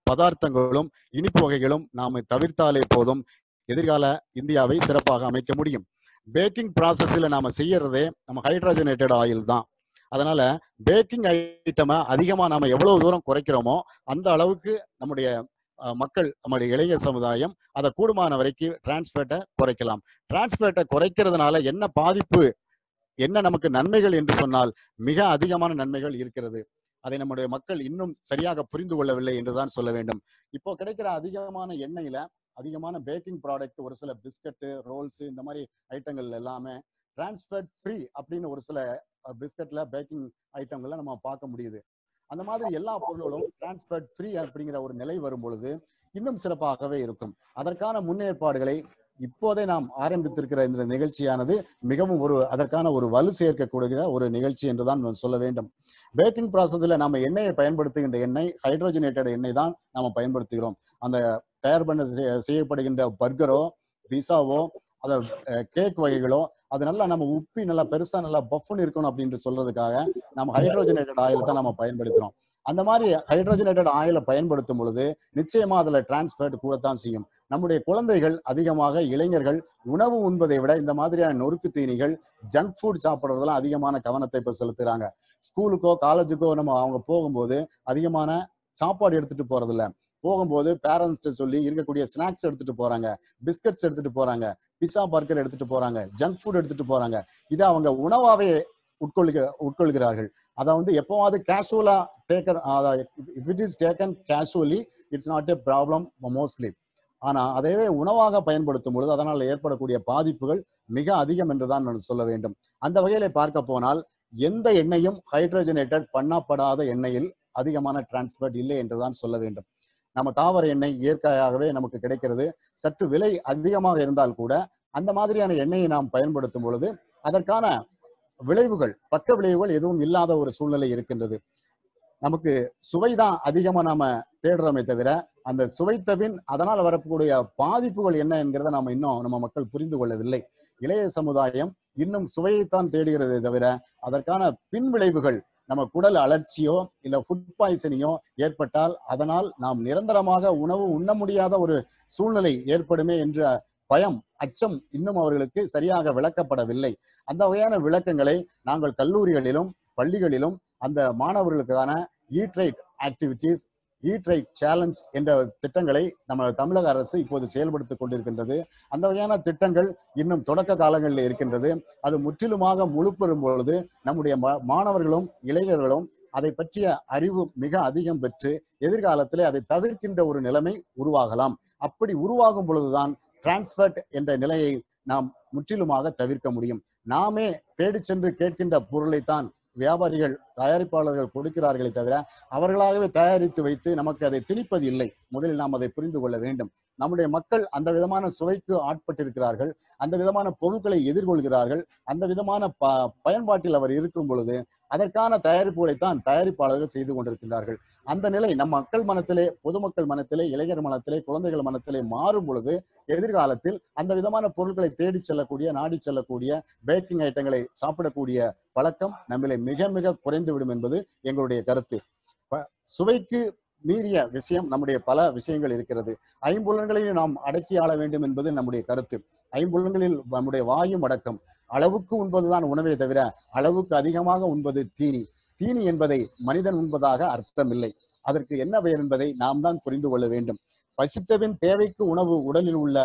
பதார்த்தங்களும் இனிப்பு வகைகளும் நாம தவிர்த்தாலே போதும் எதிர்கால இந்தியாவை சிறப்பாக அமைக்க முடியும் பேக்கிங் ப்ராசஸில் நாம செய்யறதே நம்ம ஹைட்ரஜனேட்டட் ஆயில் தான் அதனால பேக்கிங் ஐட்டமை அதிகமாக நாம எவ்வளவு தூரம் குறைக்கிறோமோ அந்த அளவுக்கு நம்முடைய அஹ், மக்கள் நம்முடைய இளைய சமுதாயம் அதை கூடுமான வரைக்கும் டிரான்ஸ்பேர்ட்டை குறைக்கலாம் டிரான்ஸ்பேர்ட்டை குறைக்கிறதுனால என்ன பாதிப்பு என்ன நமக்கு நன்மைகள் என்று சொன்னால் மிக அதிகமான நன்மைகள் இருக்கிறது அதை நம்முடைய மக்கள் இன்னும் சரியாக புரிந்து கொள்ளவில்லை என்றுதான் சொல்ல வேண்டும் இப்போ கிடைக்கிற அதிகமான எண்ணெயில அதிகமான பேக்கிங் ப்ராடக்ட் ஒரு சில பிஸ்கட்டு ரோல்ஸ் இந்த மாதிரி ஐட்டங்கள் எல்லாமே டிரான்ஸ்பர்ட் ஃப்ரீ அப்படின்னு ஒரு சில பிஸ்கட்ல பேக்கிங் ஐட்டங்கள்ல நம்ம பார்க்க முடியுது அந்த மாதிரி எல்லா பொருள்களும் டிரான்ஸ்பர்ட் ஃப்ரீ அப்படிங்கிற ஒரு நிலை வரும் பொழுது இன்னும் சிறப்பாகவே இருக்கும் அதற்கான முன்னேற்பாடுகளை இப்போதே நாம் ஆரம்பித்திருக்கிற இந்த நிகழ்ச்சியானது மிகவும் ஒரு அதற்கான ஒரு வலு சேர்க்கக்கூடிய ஒரு நிகழ்ச்சி என்றுதான் நான் சொல்ல வேண்டும் பேக்கிங் ப்ராசஸில் நம்ம எண்ணெயை பயன்படுத்துகின்ற எண்ணெய் ஹைட்ரோஜனேட்டட் எண்ணெய் தான் நம்ம பயன்படுத்துகிறோம் அந்த தயார் பண்ண செய்- செய்யப்படுகின்ற பர்கரோ பிஸாவோ அதை கேக் வகைகளோ அது நல்லா நம்ம உப்பி நல்லா பெருசா நல்லா பஃப்னு இருக்கணும் அப்படின்னு சொல்றதுக்காக நம்ம ஹைட்ரோஜனேட்டட் ஆயில் தான் நம்ம பயன்படுத்துறோம் அந்த மாதிரி ஹைட்ரோஜனேட்டட் ஆயிலை பயன்படுத்தும் பொழுது நிச்சயமா அதுல டிரான்ஸ்பர்ட் கூடத்தான் செய்யும் நம்முடைய குழந்தைகள் அதிகமாக இளைஞர்கள் உணவு உண்பதை விட இந்த மாதிரியான நொறுக்கு தீனிகள் ஜங்க் ஃபுட் சாப்பிட்றதுலாம் அதிகமான கவனத்தை இப்ப செலுத்துறாங்க ஸ்கூலுக்கோ காலேஜுக்கோ நம்ம அவங்க போகும்போது அதிகமான சாப்பாடு எடுத்துட்டு போறதில்ல போகும்போது பேரண்ட்ஸ்கிட்ட சொல்லி இருக்கக்கூடிய ஸ்நாக்ஸ் எடுத்துட்டு போறாங்க பிஸ்கட்ஸ் எடுத்துட்டு போறாங்க பிஸா பர்கர் எடுத்துட்டு போறாங்க ஜங்க் ஃபுட் எடுத்துட்டு போறாங்க இதை அவங்க உணவாவே உட்கொள்கிற உட்கொள்கிறார்கள் அதை வந்து எப்போவாவது கேஷுவலா taken if it is taken casually it's not a problem mostly ஆனா அதைவே உணவாக பயன்படுத்தும் பொழுது அதனால் ஏற்படக்கூடிய பாதிப்புகள் மிக அதிகம் என்றுதான் நான் சொல்ல வேண்டும் அந்த வகையில பார்க்க போனால் எந்த எண்ணெயும் ஹைட்ரோஜனேட்டட் பண்ணப்படாத எண்ணெயில் அதிகமான டிரான்ஸ்பர்ட் இல்லை என்றுதான் சொல்ல வேண்டும் நம்ம தாவர எண்ணெய் இயற்கையாகவே நமக்கு கிடைக்கிறது சற்று விலை அதிகமாக இருந்தால் கூட அந்த மாதிரியான எண்ணெயை நாம் பயன்படுத்தும் பொழுது அதற்கான விளைவுகள் பக்க விளைவுகள் எதுவும் இல்லாத ஒரு சூழ்நிலை இருக்கின்றது நமக்கு சுவைதான் அதிகமா நாம தேடுறோமே தவிர அந்த சுவைத்த பின் அதனால் வரக்கூடிய பாதிப்புகள் என்ன என்கிறத நாம இன்னும் நம்ம மக்கள் புரிந்து கொள்ளவில்லை இளைய சமுதாயம் இன்னும் சுவையைத்தான் தேடுகிறதே தவிர அதற்கான பின் விளைவுகள் நம்ம குடல் அலர்ச்சியோ இல்ல ஃபுட் பாய்சனிங்கோ ஏற்பட்டால் அதனால் நாம் நிரந்தரமாக உணவு உண்ண முடியாத ஒரு சூழ்நிலை ஏற்படுமே என்ற பயம் அச்சம் இன்னும் அவர்களுக்கு சரியாக விளக்கப்படவில்லை அந்த வகையான விளக்கங்களை நாங்கள் கல்லூரிகளிலும் பள்ளிகளிலும் அந்த மாணவர்களுக்கான eat right activities eat right challenge என்ற திட்டங்களை நம்ம தமிழக அரசு இப்போது செயல்படுத்திக் கொண்டிருக்கின்றது அந்த வகையான திட்டங்கள் இன்னும் தொடக்க காலங்களில் இருக்கின்றது அது முற்றிலுமாக முழுப்பெறும் பொழுது நம்முடைய மா- மாணவர்களும் இளைஞர்களும் அதை பற்றிய அறிவு மிக அதிகம் பெற்று எதிர்காலத்திலே அதை தவிர்க்கின்ற ஒரு நிலைமை உருவாகலாம் அப்படி உருவாகும் பொழுதுதான் டிரான்ஸ்பர்ட் என்ற நிலையை நாம் முற்றிலுமாக தவிர்க்க முடியும் நாமே தேடிச் சென்று கேட்கின்ற பொருளைத்தான் வியாபாரிகள் தயாரிப்பாளர்கள் கொடுக்கிறார்களே தவிர அவர்களாகவே தயாரித்து வைத்து நமக்கு அதை திணிப்பது இல்லை முதலில் நாம் அதை புரிந்து கொள்ள வேண்டும் நம்முடைய மக்கள் அந்த விதமான சுவைக்கு ஆட்பட்டிருக்கிறார்கள் அந்த விதமான பொருட்களை எதிர்கொள்கிறார்கள் அந்த விதமான ப பயன்பாட்டில் அவர் இருக்கும் பொழுது அதற்கான தயாரிப்புகளைத்தான் தயாரிப்பாளர்கள் செய்து கொண்டிருக்கின்றார்கள் அந்த நிலை நம் மக்கள் மனத்திலே பொதுமக்கள் மனத்திலே இளைஞர் மனத்திலே குழந்தைகள் மனத்திலே மாறும் பொழுது எதிர்காலத்தில் அந்த விதமான பொருட்களை தேடிச் செல்லக்கூடிய நாடி செல்லக்கூடிய பேக்கிங் ஐட்டங்களை சாப்பிடக்கூடிய பழக்கம் நம்மளை மிக மிக குறைந்துவிடும் என்பது எங்களுடைய கருத்து ப- சுவைக்கு மீறிய விஷயம் நம்முடைய பல விஷயங்கள் இருக்கிறது ஐம்புலன்களையும் நாம் அடக்கி ஆள வேண்டும் என்பது நம்முடைய கருத்து ஐம்புலன்களில் நம்முடைய வாயும் அடக்கம் அளவுக்கு உண்பதுதான் உணவே தவிர அளவுக்கு அதிகமாக உண்பது தீனி தீனி என்பதை மனிதன் உண்பதாக அர்த்தமில்லை அதற்கு என்ன பெயர் என்பதை நாம் தான் புரிந்து கொள்ள வேண்டும் பசித்தபின் தேவைக்கு உணவு உடலில் உள்ள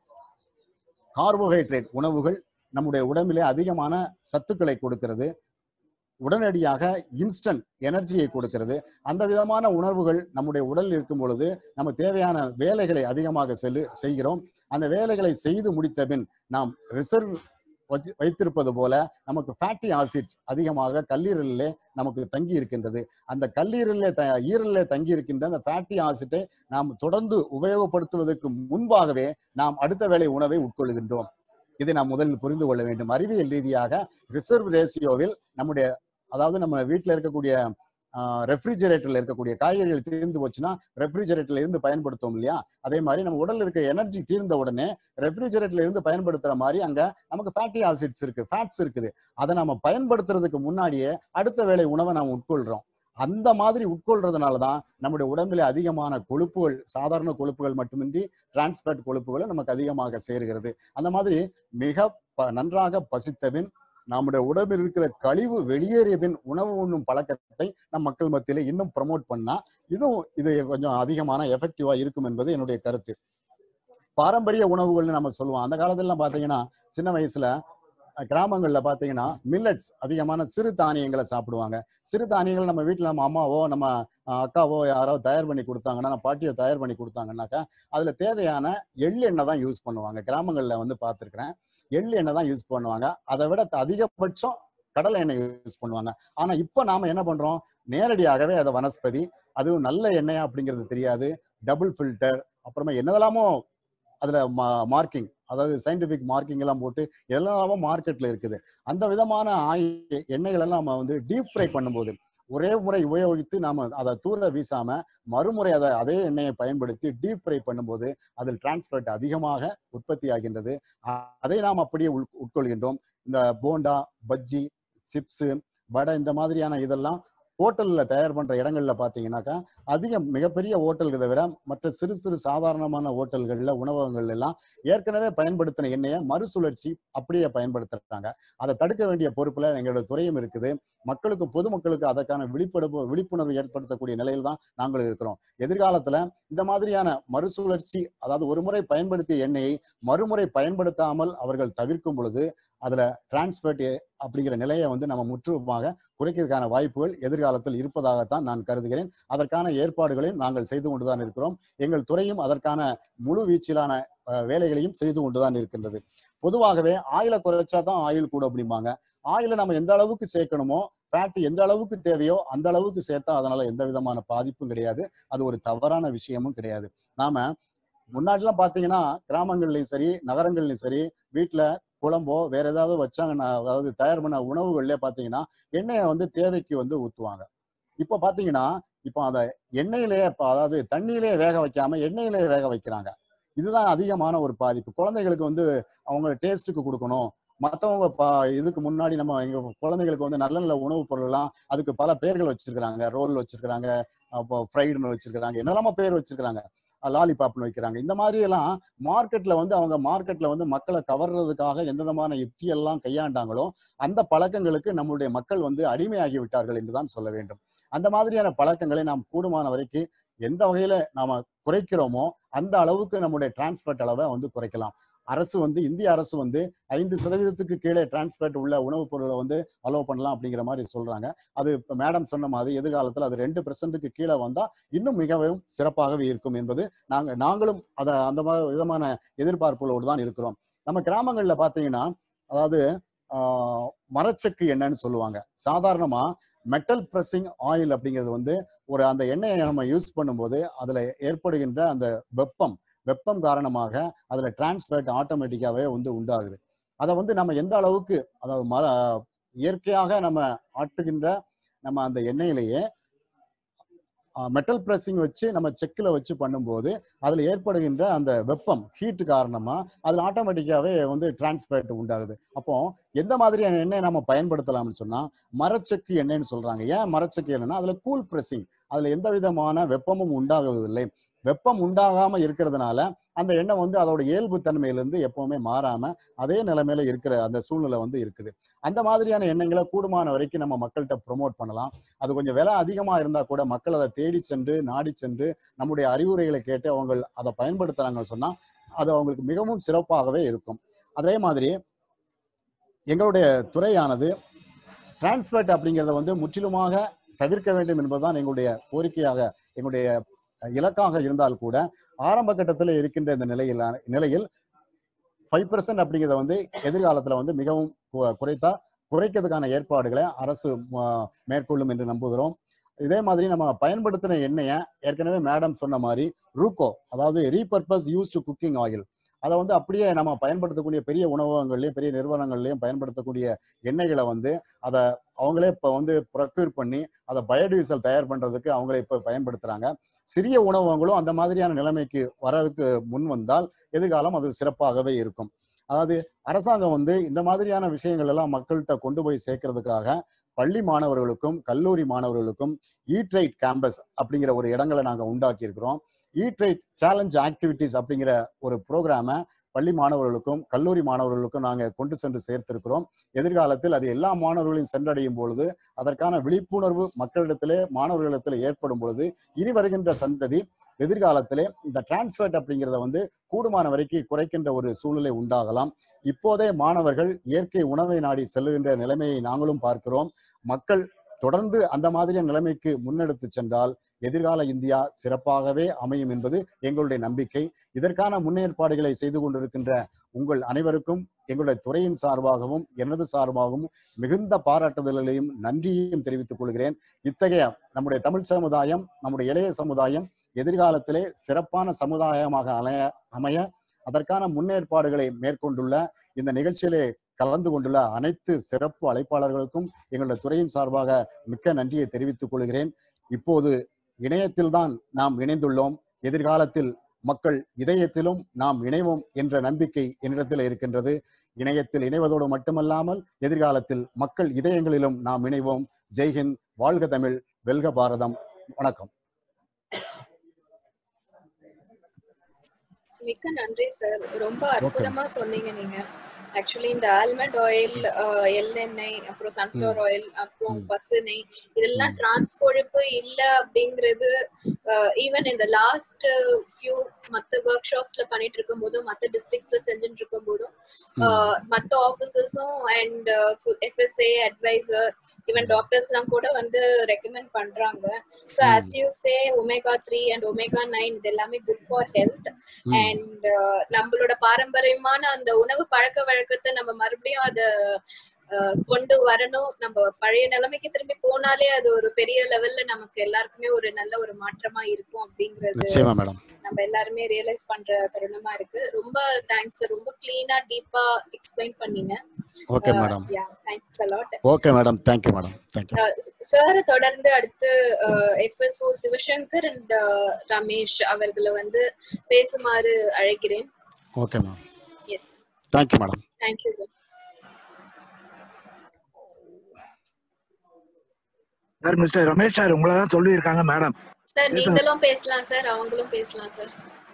கார்போஹைட்ரேட் உணவுகள் நம்முடைய உடம்பிலே அதிகமான சத்துக்களை கொடுக்கிறது உடனடியாக இன்ஸ்டன்ட் எனர்ஜியை கொடுக்கிறது அந்த விதமான உணர்வுகள் நம்முடைய உடலில் இருக்கும் பொழுது நம்ம தேவையான வேலைகளை அதிகமாக செல்லு செய்கிறோம் அந்த வேலைகளை செய்து முடித்த பின் நாம் ரிசர்வ் வச்சு வைத்திருப்பது போல நமக்கு ஃபேட்டி ஆசிட்ஸ் அதிகமாக கல்லீரலிலே நமக்கு தங்கி இருக்கின்றது அந்த கல்லீரலிலே த ஈரலிலே தங்கி இருக்கின்ற அந்த ஃபேட்டி ஆசிட்டை நாம் தொடர்ந்து உபயோகப்படுத்துவதற்கு முன்பாகவே நாம் அடுத்த வேளை உணவை உட்கொள்கின்றோம் இதை நாம் முதலில் புரிந்து கொள்ள வேண்டும் அறிவியல் ரீதியாக ரிசர்வ் ரேசியோவில் நம்முடைய அதாவது நம்ம வீட்டில் இருக்கக்கூடிய ரெஃப்ரிஜரேட்டர்ல இருக்கக்கூடிய காய்கறிகள் தீர்ந்து போச்சுன்னா ரெஃப்ரிஜரேட்டர்ல இருந்து பயன்படுத்துவோம் இல்லையா அதே மாதிரி நம்ம உடல்ல இருக்க எனர்ஜி தீர்ந்த உடனே ரெஃப்ரிஜரேட்டர்ல இருந்து பயன்படுத்துற மாதிரி அங்க நமக்கு ஃபேட்டி ஆசிட்ஸ் இருக்கு ஃபேட்ஸ் இருக்குது அதை நம்ம பயன்படுத்துறதுக்கு முன்னாடியே அடுத்த வேளை உணவை நாம் உட்கொள்றோம் அந்த மாதிரி உட்கொள்றதுனால தான் நம்முடைய உடம்பில் அதிகமான கொழுப்புகள் சாதாரண கொழுப்புகள் மட்டுமின்றி டிரான்ஸ்பேட் கொழுப்புகளும் நமக்கு அதிகமாக சேருகிறது அந்த மாதிரி மிக ப- நன்றாக பசித்தபின் நம்முடைய உடம்பில் இருக்கிற கழிவு வெளியேறிய பின் உணவு உண்ணும் பழக்கத்தை நம் மக்கள் மத்தியில இன்னும் ப்ரமோட் பண்ணா இதுவும் இது கொஞ்சம் அதிகமான எஃபெக்டிவா இருக்கும் என்பது என்னுடைய கருத்து பாரம்பரிய உணவுகள்னு நம்ம சொல்லுவோம் அந்த காலத்துல பாத்தீங்கன்னா சின்ன வயசுல அஹ், கிராமங்கள்ல பாத்தீங்கன்னா மில்லட்ஸ் அதிகமான சிறு தானியங்களை சாப்பிடுவாங்க சிறு தானியங்கள் நம்ம வீட்டுல நம்ம அம்மாவோ நம்ம அஹ், அக்காவோ யாரோ தயார் பண்ணி கொடுத்தாங்கன்னா நம்ம பாட்டியோ தயார் பண்ணி கொடுத்தாங்கன்னாக்கா அதுல தேவையான எள்ளு எண்ணெய் தான் யூஸ் பண்ணுவாங்க கிராமங்கள்ல வந்து பார்த்துருக்கிறேன் எள்ளு எண்ணெய் தான் யூஸ் பண்ணுவாங்க அதை விட அதிகபட்சம் கடலை எண்ணெய் யூஸ் பண்ணுவாங்க ஆனா இப்போ நாம என்ன பண்றோம் நேரடியாகவே அதை வனஸ்பதி அதுவும் நல்ல எண்ணெய் அப்படிங்கிறது தெரியாது டபுள் ஃபில்டர் அப்புறமா என்னதெல்லாமோ அதுல மார்க்கிங் அதாவது சயின்டிபிக் மார்க்கிங் எல்லாம் போட்டு எல்லாமே மார்க்கெட்ல இருக்குது அந்த விதமான ஆய் எண்ணெய்கள் எல்லாம் நம்ம வந்து டீப் ஃப்ரை பண்ணும்போது ஒரே முறை உபயோகித்து நாம அதை தூர வீசாம மறுமுறை அதை அதே எண்ணெயை பயன்படுத்தி டீப் ஃப்ரை பண்ணும்போது அதில் டிரான்ஸ்பர்ட் அதிகமாக உற்பத்தி ஆகின்றது அ- அதை நாம் அப்படியே உள் உட்கொள்கின்றோம் இந்த போண்டா பஜ்ஜி சிப்ஸு வடை இந்த மாதிரியான இதெல்லாம் ஹோட்டல்ல தயார் பண்ற இடங்கள்ல பாத்தீங்கன்னாக்கா அதிக மிகப்பெரிய ஹோட்டல்களை விட மற்ற சிறு சிறு சாதாரணமான ஹோட்டல்கள்ல உணவகங்கள்ல எல்லாம் ஏற்கனவே பயன்படுத்தின எண்ணெயை மறுசுழற்சி அப்படியே பயன்படுத்துறாங்க அதை தடுக்க வேண்டிய பொறுப்புல எங்களோட துறையும் இருக்குது மக்களுக்கு பொதுமக்களுக்கு அதற்கான விழிப்பெடுப்பு விழிப்புணர்வு ஏற்படுத்தக்கூடிய நிலையில் தான் நாங்கள் இருக்கிறோம் எதிர்காலத்துல இந்த மாதிரியான மறுசுழற்சி அதாவது ஒரு முறை பயன்படுத்திய எண்ணெயை மறுமுறை பயன்படுத்தாமல் அவர்கள் தவிர்க்கும் பொழுது அதுல டிரான்ஸ்பர்ட் அப்படிங்கிற நிலையை வந்து நம்ம முற்றுமாக குறைக்கிறதுக்கான வாய்ப்புகள் எதிர்காலத்தில் இருப்பதாகத்தான் நான் கருதுகிறேன் அதற்கான ஏற்பாடுகளையும் நாங்கள் செய்து கொண்டுதான் இருக்கிறோம் எங்கள் துறையும் அதற்கான முழு வீச்சிலான அஹ், வேலைகளையும் செய்து கொண்டுதான் இருக்கின்றது பொதுவாகவே ஆயில குறைச்சா தான் ஆயில் கூட அப்படிம்பாங்க ஆயில நம்ம எந்த அளவுக்கு சேர்க்கணுமோ ஃபேட் எந்த அளவுக்கு தேவையோ அந்த அளவுக்கு சேர்த்தா அதனால எந்த விதமான பாதிப்பும் கிடையாது அது ஒரு தவறான விஷயமும் கிடையாது நாம முன்னாடிலாம் பாத்தீங்கன்னா கிராமங்கள்லயும் சரி நகரங்கள்லயும் சரி வீட்டுல குழம்போ வேற ஏதாவது வச்சாங்கன்னா அதாவது தயார் பண்ண உணவுகள்ல பாத்தீங்கன்னா எண்ணெயை வந்து தேவைக்கு வந்து ஊத்துவாங்க இப்போ பாத்தீங்கன்னா இப்போ அந்த எண்ணெயிலேயே இப்ப அதாவது தண்ணியிலேயே வேக வைக்காம எண்ணெயிலேயே வேக வைக்கிறாங்க இதுதான் அதிகமான ஒரு பாதிப்பு குழந்தைகளுக்கு வந்து அவங்க டேஸ்ட்டுக்கு கொடுக்கணும் மற்றவங்க பா இதுக்கு முன்னாடி நம்ம எங்க குழந்தைகளுக்கு வந்து நல்ல நல்ல உணவுப் பொருள்லாம் அதுக்கு பல பெயர்கள் வச்சிருக்கிறாங்க ரோல் வச்சிருக்கிறாங்க அப்போ ஃப்ரைடுன்னு வச்சிருக்கிறாங்க என்னெல்லாமோ பேர் வச்சிருக்கிறாங்க லாலிபாப்னு வைக்கிறாங்க இந்த மாதிரி எல்லாம் மார்க்கெட்ல வந்து அவங்க மார்க்கெட்ல வந்து மக்களை கவர்றதுக்காக எந்த விதமான யுக்தியெல்லாம் கையாண்டாங்களோ அந்த பழக்கங்களுக்கு நம்மளுடைய மக்கள் வந்து அடிமையாகி விட்டார்கள் என்றுதான் சொல்ல வேண்டும் அந்த மாதிரியான பழக்கங்களை நாம் கூடுமான வரைக்கும் எந்த வகையில நாம குறைக்கிறோமோ அந்த அளவுக்கு நம்முடைய டிரான்ஸ்பர்ட் அளவை வந்து குறைக்கலாம் அரசு வந்து இந்திய அரசு வந்து ஐந்து சதவீதத்துக்கு கீழே டிரான்ஸ்பர்ட் உள்ள உணவுப் பொருளை வந்து அலோவ் பண்ணலாம் அப்படிங்கிற மாதிரி சொல்றாங்க அது இப்போ மேடம் சொன்ன மாதிரி எதிர்காலத்தில் அது ரெண்டு பெர்சன்ட்டுக்கு கீழே வந்தா இன்னும் மிகவும் சிறப்பாகவே இருக்கும் என்பது நாங்க நாங்களும் அதை அந்த மாதிரி விதமான எதிர்பார்ப்புகளோடு தான் இருக்கிறோம் நம்ம கிராமங்கள்ல பாத்தீங்கன்னா அதாவது ஆஹ், மரச்செக்கு எண்ணெய்ன்னு சொல்லுவாங்க சாதாரணமா மெட்டல் பிரஸிங் ஆயில் அப்படிங்கிறது வந்து ஒரு அந்த எண்ணெயை நம்ம யூஸ் பண்ணும்போது அதுல ஏற்படுகின்ற அந்த வெப்பம் வெப்பம் காரணமாக அதுல டிரான்ஸ்பர்ட் ஆட்டோமேட்டிக்காவே வந்து உண்டாகுது அதை வந்து நம்ம எந்த அளவுக்கு அதாவது மர இயற்கையாக நம்ம ஆட்டுகின்ற நம்ம அந்த எண்ணெயிலேயே மெட்டல் பிரஸிங் வச்சு நம்ம செக்கில் வச்சு பண்ணும்போது அதில் ஏற்படுகின்ற அந்த வெப்பம் ஹீட்டு காரணமா அதில் ஆட்டோமேட்டிக்காவே வந்து டிரான்ஸ்பர்ட் உண்டாகுது அப்போ எந்த மாதிரியான எண்ணெய் நம்ம பயன்படுத்தலாம்னு சொன்னா மரச்செக்கு எண்ணெய்னு சொல்றாங்க ஏன் மரச்செக்கு எண்ணெய்னா அதுல கூல் பிரஸிங் அதுல எந்த விதமான வெப்பமும் உண்டாகுவதில்லை வெப்பம் உண்டாகாம இருக்கிறதுனால அந்த எண்ணெய் வந்து அதோட இயல்பு தன்மையிலிருந்து எப்பவுமே மாறாம அதே நிலைமையில இருக்கிற அந்த சூழ்நிலை வந்து இருக்குது அந்த மாதிரியான எண்ணங்களை கூடுமான வரைக்கும் நம்ம மக்கள்கிட்ட ப்ரொமோட் பண்ணலாம் அது கொஞ்சம் விலை அதிகமா இருந்தா கூட மக்கள் அதை தேடி சென்று நாடி சென்று நம்முடைய அறிவுரைகளை கேட்டு அவங்க அதை பயன்படுத்துறாங்கன்னு சொன்னா அது அவங்களுக்கு மிகவும் சிறப்பாகவே இருக்கும் அதே மாதிரி எங்களுடைய துறையானது டிரான்ஸ்பர்ட் அப்படிங்கிறத வந்து முற்றிலுமாக தவிர்க்க வேண்டும் என்பதுதான் எங்களுடைய கோரிக்கையாக எங்களுடைய இலக்காக இருந்தால் கூட ஆரம்ப கட்டத்தில் இருக்கின்ற இந்த நிலையில் நிலையில் ஃபைவ் பர்சன்ட் அப்படிங்கிறத வந்து எதிர்காலத்தில் வந்து மிகவும் கு- குறைத்தா குறைக்கிறதுக்கான ஏற்பாடுகளை அரசு ஆஹ், மேற்கொள்ளும் என்று நம்புகிறோம் இதே மாதிரி நம்ம பயன்படுத்தின எண்ணெயை ஏற்கனவே மேடம் சொன்ன மாதிரி ரூகோ அதாவது repurpose use to cooking oil அதை வந்து அப்படியே நம்ம பயன்படுத்தக்கூடிய பெரிய உணவகங்கள்லையும் பெரிய நிறுவனங்கள்லையும் பயன்படுத்தக்கூடிய எண்ணெய்களை வந்து அதை அவங்களே இப்போ வந்து ப்ரொக்யூர் பண்ணி அதை பயோடீசல் தயார் பண்றதுக்கு அவங்களே இப்போ பயன்படுத்துறாங்க சிறிய உணவகங்களும் அந்த மாதிரியான நிலைமைக்கு வரதுக்கு முன் வந்தால் எதிர்காலம் அது சிறப்பாகவே இருக்கும் அதாவது அரசாங்கம் வந்து இந்த மாதிரியான விஷயங்கள் எல்லாம் மக்கள்கிட்ட கொண்டு போய் சேர்க்கறதுக்காக பள்ளி மாணவர்களுக்கும் கல்லூரி மாணவர்களுக்கும் ஈட்ரைட் கேம்பஸ் அப்படிங்கிற ஒரு இடங்களை நாங்கள் உண்டாக்கி இருக்கிறோம் ஈட்ரைட் சேலஞ்ச் ஆக்டிவிட்டிஸ் அப்படிங்கிற ஒரு ப்ரோக்ராமை பள்ளி மாணவர்களுக்கும் கல்லூரி மாணவர்களுக்கும் நாங்கள் கொண்டு சென்று சேர்த்திருக்கிறோம் எதிர்காலத்தில் அது எல்லா மாணவர்களையும் சென்றடையும் பொழுது அதற்கான விழிப்புணர்வு மக்களிடத்திலே மாணவர்களிடத்தில் ஏற்படும் பொழுது இனி வருகின்ற சந்ததி எதிர்காலத்திலே இந்த டிரான்ஸ்ஃபர்ட் அப்படிங்கிறத வந்து கூடுமான வரைக்கும் குறைக்கின்ற ஒரு சூழ்நிலை உண்டாகலாம் இப்போதே மாணவர்கள் இயற்கை உணவை நாடி செல்லுகின்ற நிலைமையை நாங்களும் பார்க்கிறோம் மக்கள் தொடர்ந்து அந்த மாதிரியான நிலைமைக்கு முன்னெடுத்து சென்றால் எதிர்கால இந்தியா சிறப்பாகவே அமையும் என்பது எங்களுடைய நம்பிக்கை இதற்கான முன்னேற்பாடுகளை செய்து கொண்டிருக்கின்ற உங்கள் அனைவருக்கும் எங்களுடைய துறையின் சார்பாகவும் எனது சார்பாகவும் மிகுந்த பாராட்டுதல்களையும் நன்றியையும் தெரிவித்துக் கொள்கிறேன் இத்தகைய நம்முடைய தமிழ் சமுதாயம் நம்முடைய இளைய சமுதாயம் எதிர்காலத்திலே சிறப்பான சமுதாயமாக அலைய அமைய அதற்கான முன்னேற்பாடுகளை மேற்கொண்டுள்ள இந்த நிகழ்ச்சியிலே கலந்து கொண்டுள்ள அனைத்து சிறப்பு அழைப்பாளர்களுக்கும் எங்களுடைய துறையின் சார்பாக மிக்க நன்றியை தெரிவித்துக் கொள்கிறேன் இப்போது இணையத்தில்தான் நாம் இணைந்துள்ளோம் எதிர்காலத்தில் மக்கள் இதயத்திலும் நாம் இணைவோம் என்ற நம்பிக்கை என்னிடத்தில் இருக்கின்றது இணையத்தில் இணைவதோடு மட்டுமல்லாமல் எதிர்காலத்தில் மக்கள் இதயங்களிலும் நாம் இணைவோம் ஜெய்ஹிந்த் வாழ்க தமிழ் வெல்க பாரதம் வணக்கம் மிக்க நன்றி சார் ரொம்ப அற்புதமா சொன்னீங்க நீங்க ஆக்சுவலி இந்த ஆல்மண்ட் ஆயில் எள்ளெண்ணெய் அப்புறம் சன்ஃபிளவர் ஆயில் அப்புறம் ம். பசுனை இதெல்லாம் டிரான்ஸ் கொழுப்பு இல்ல அப்படிங்கிறது ஈவன் இந்த லாஸ்ட் ஃபியூ மத்த ஒர்க் ஷாப்ஸ்ல பண்ணிட்டு இருக்கும் போதும் மத்த டிஸ்ட்ரிக்ட்ஸ்ல செஞ்சுட்டு இருக்கும் போதும் ம். மத்த ஆபீசர்ஸும் and FSA advisor even doctors எல்லாம் கூட வந்து ரெக்கமெண்ட் பண்றாங்க ஸோ ம். As you say omega three and omega nine இது எல்லாமே குட் ஃபார் ஹெல்த் ம். அண்ட் நம்மளோட பாரம்பரியமான அந்த உணவு பழக்க வழக்கத்தை நம்ம மறுபடியும் அத அஹ், கொண்டு வரணும் நம்ம பழைய நிலைமைக்கு திரும்பி போனாலே அது ஒரு பெரிய லெவல்ல நமக்கு எல்லாருக்குமே ஒரு நல்ல ஒரு மாற்றமா இருக்கும் அப்படிங்கறது நிச்சயமா மேடம் நம்ம எல்லாருமே ரியலைஸ் பண்ற தருணமா இருக்கு ரொம்ப தேங்க்ஸ் ரொம்ப கிளீனா டீப்பா எக்ஸ்பிளைன் பண்ணீங்க okay madam yeah thanks a lot okay madam thank you madam thank you sir தொடர்ந்து அடுத்து எஃப்எஸ்ஓ சிவசங்கர் அண்ட் ரமேஷ் அவர்களை வந்து பேசுமாறு அழைக்கிறேன் okay ma'am yes thank you madam thank you sir sir mister Ramesh sir உங்களை தான் சொல்லியிருக்காங்க மேடம் சார் நீங்களும் பேசலாம் சார் அவங்களும் பேசலாம் sir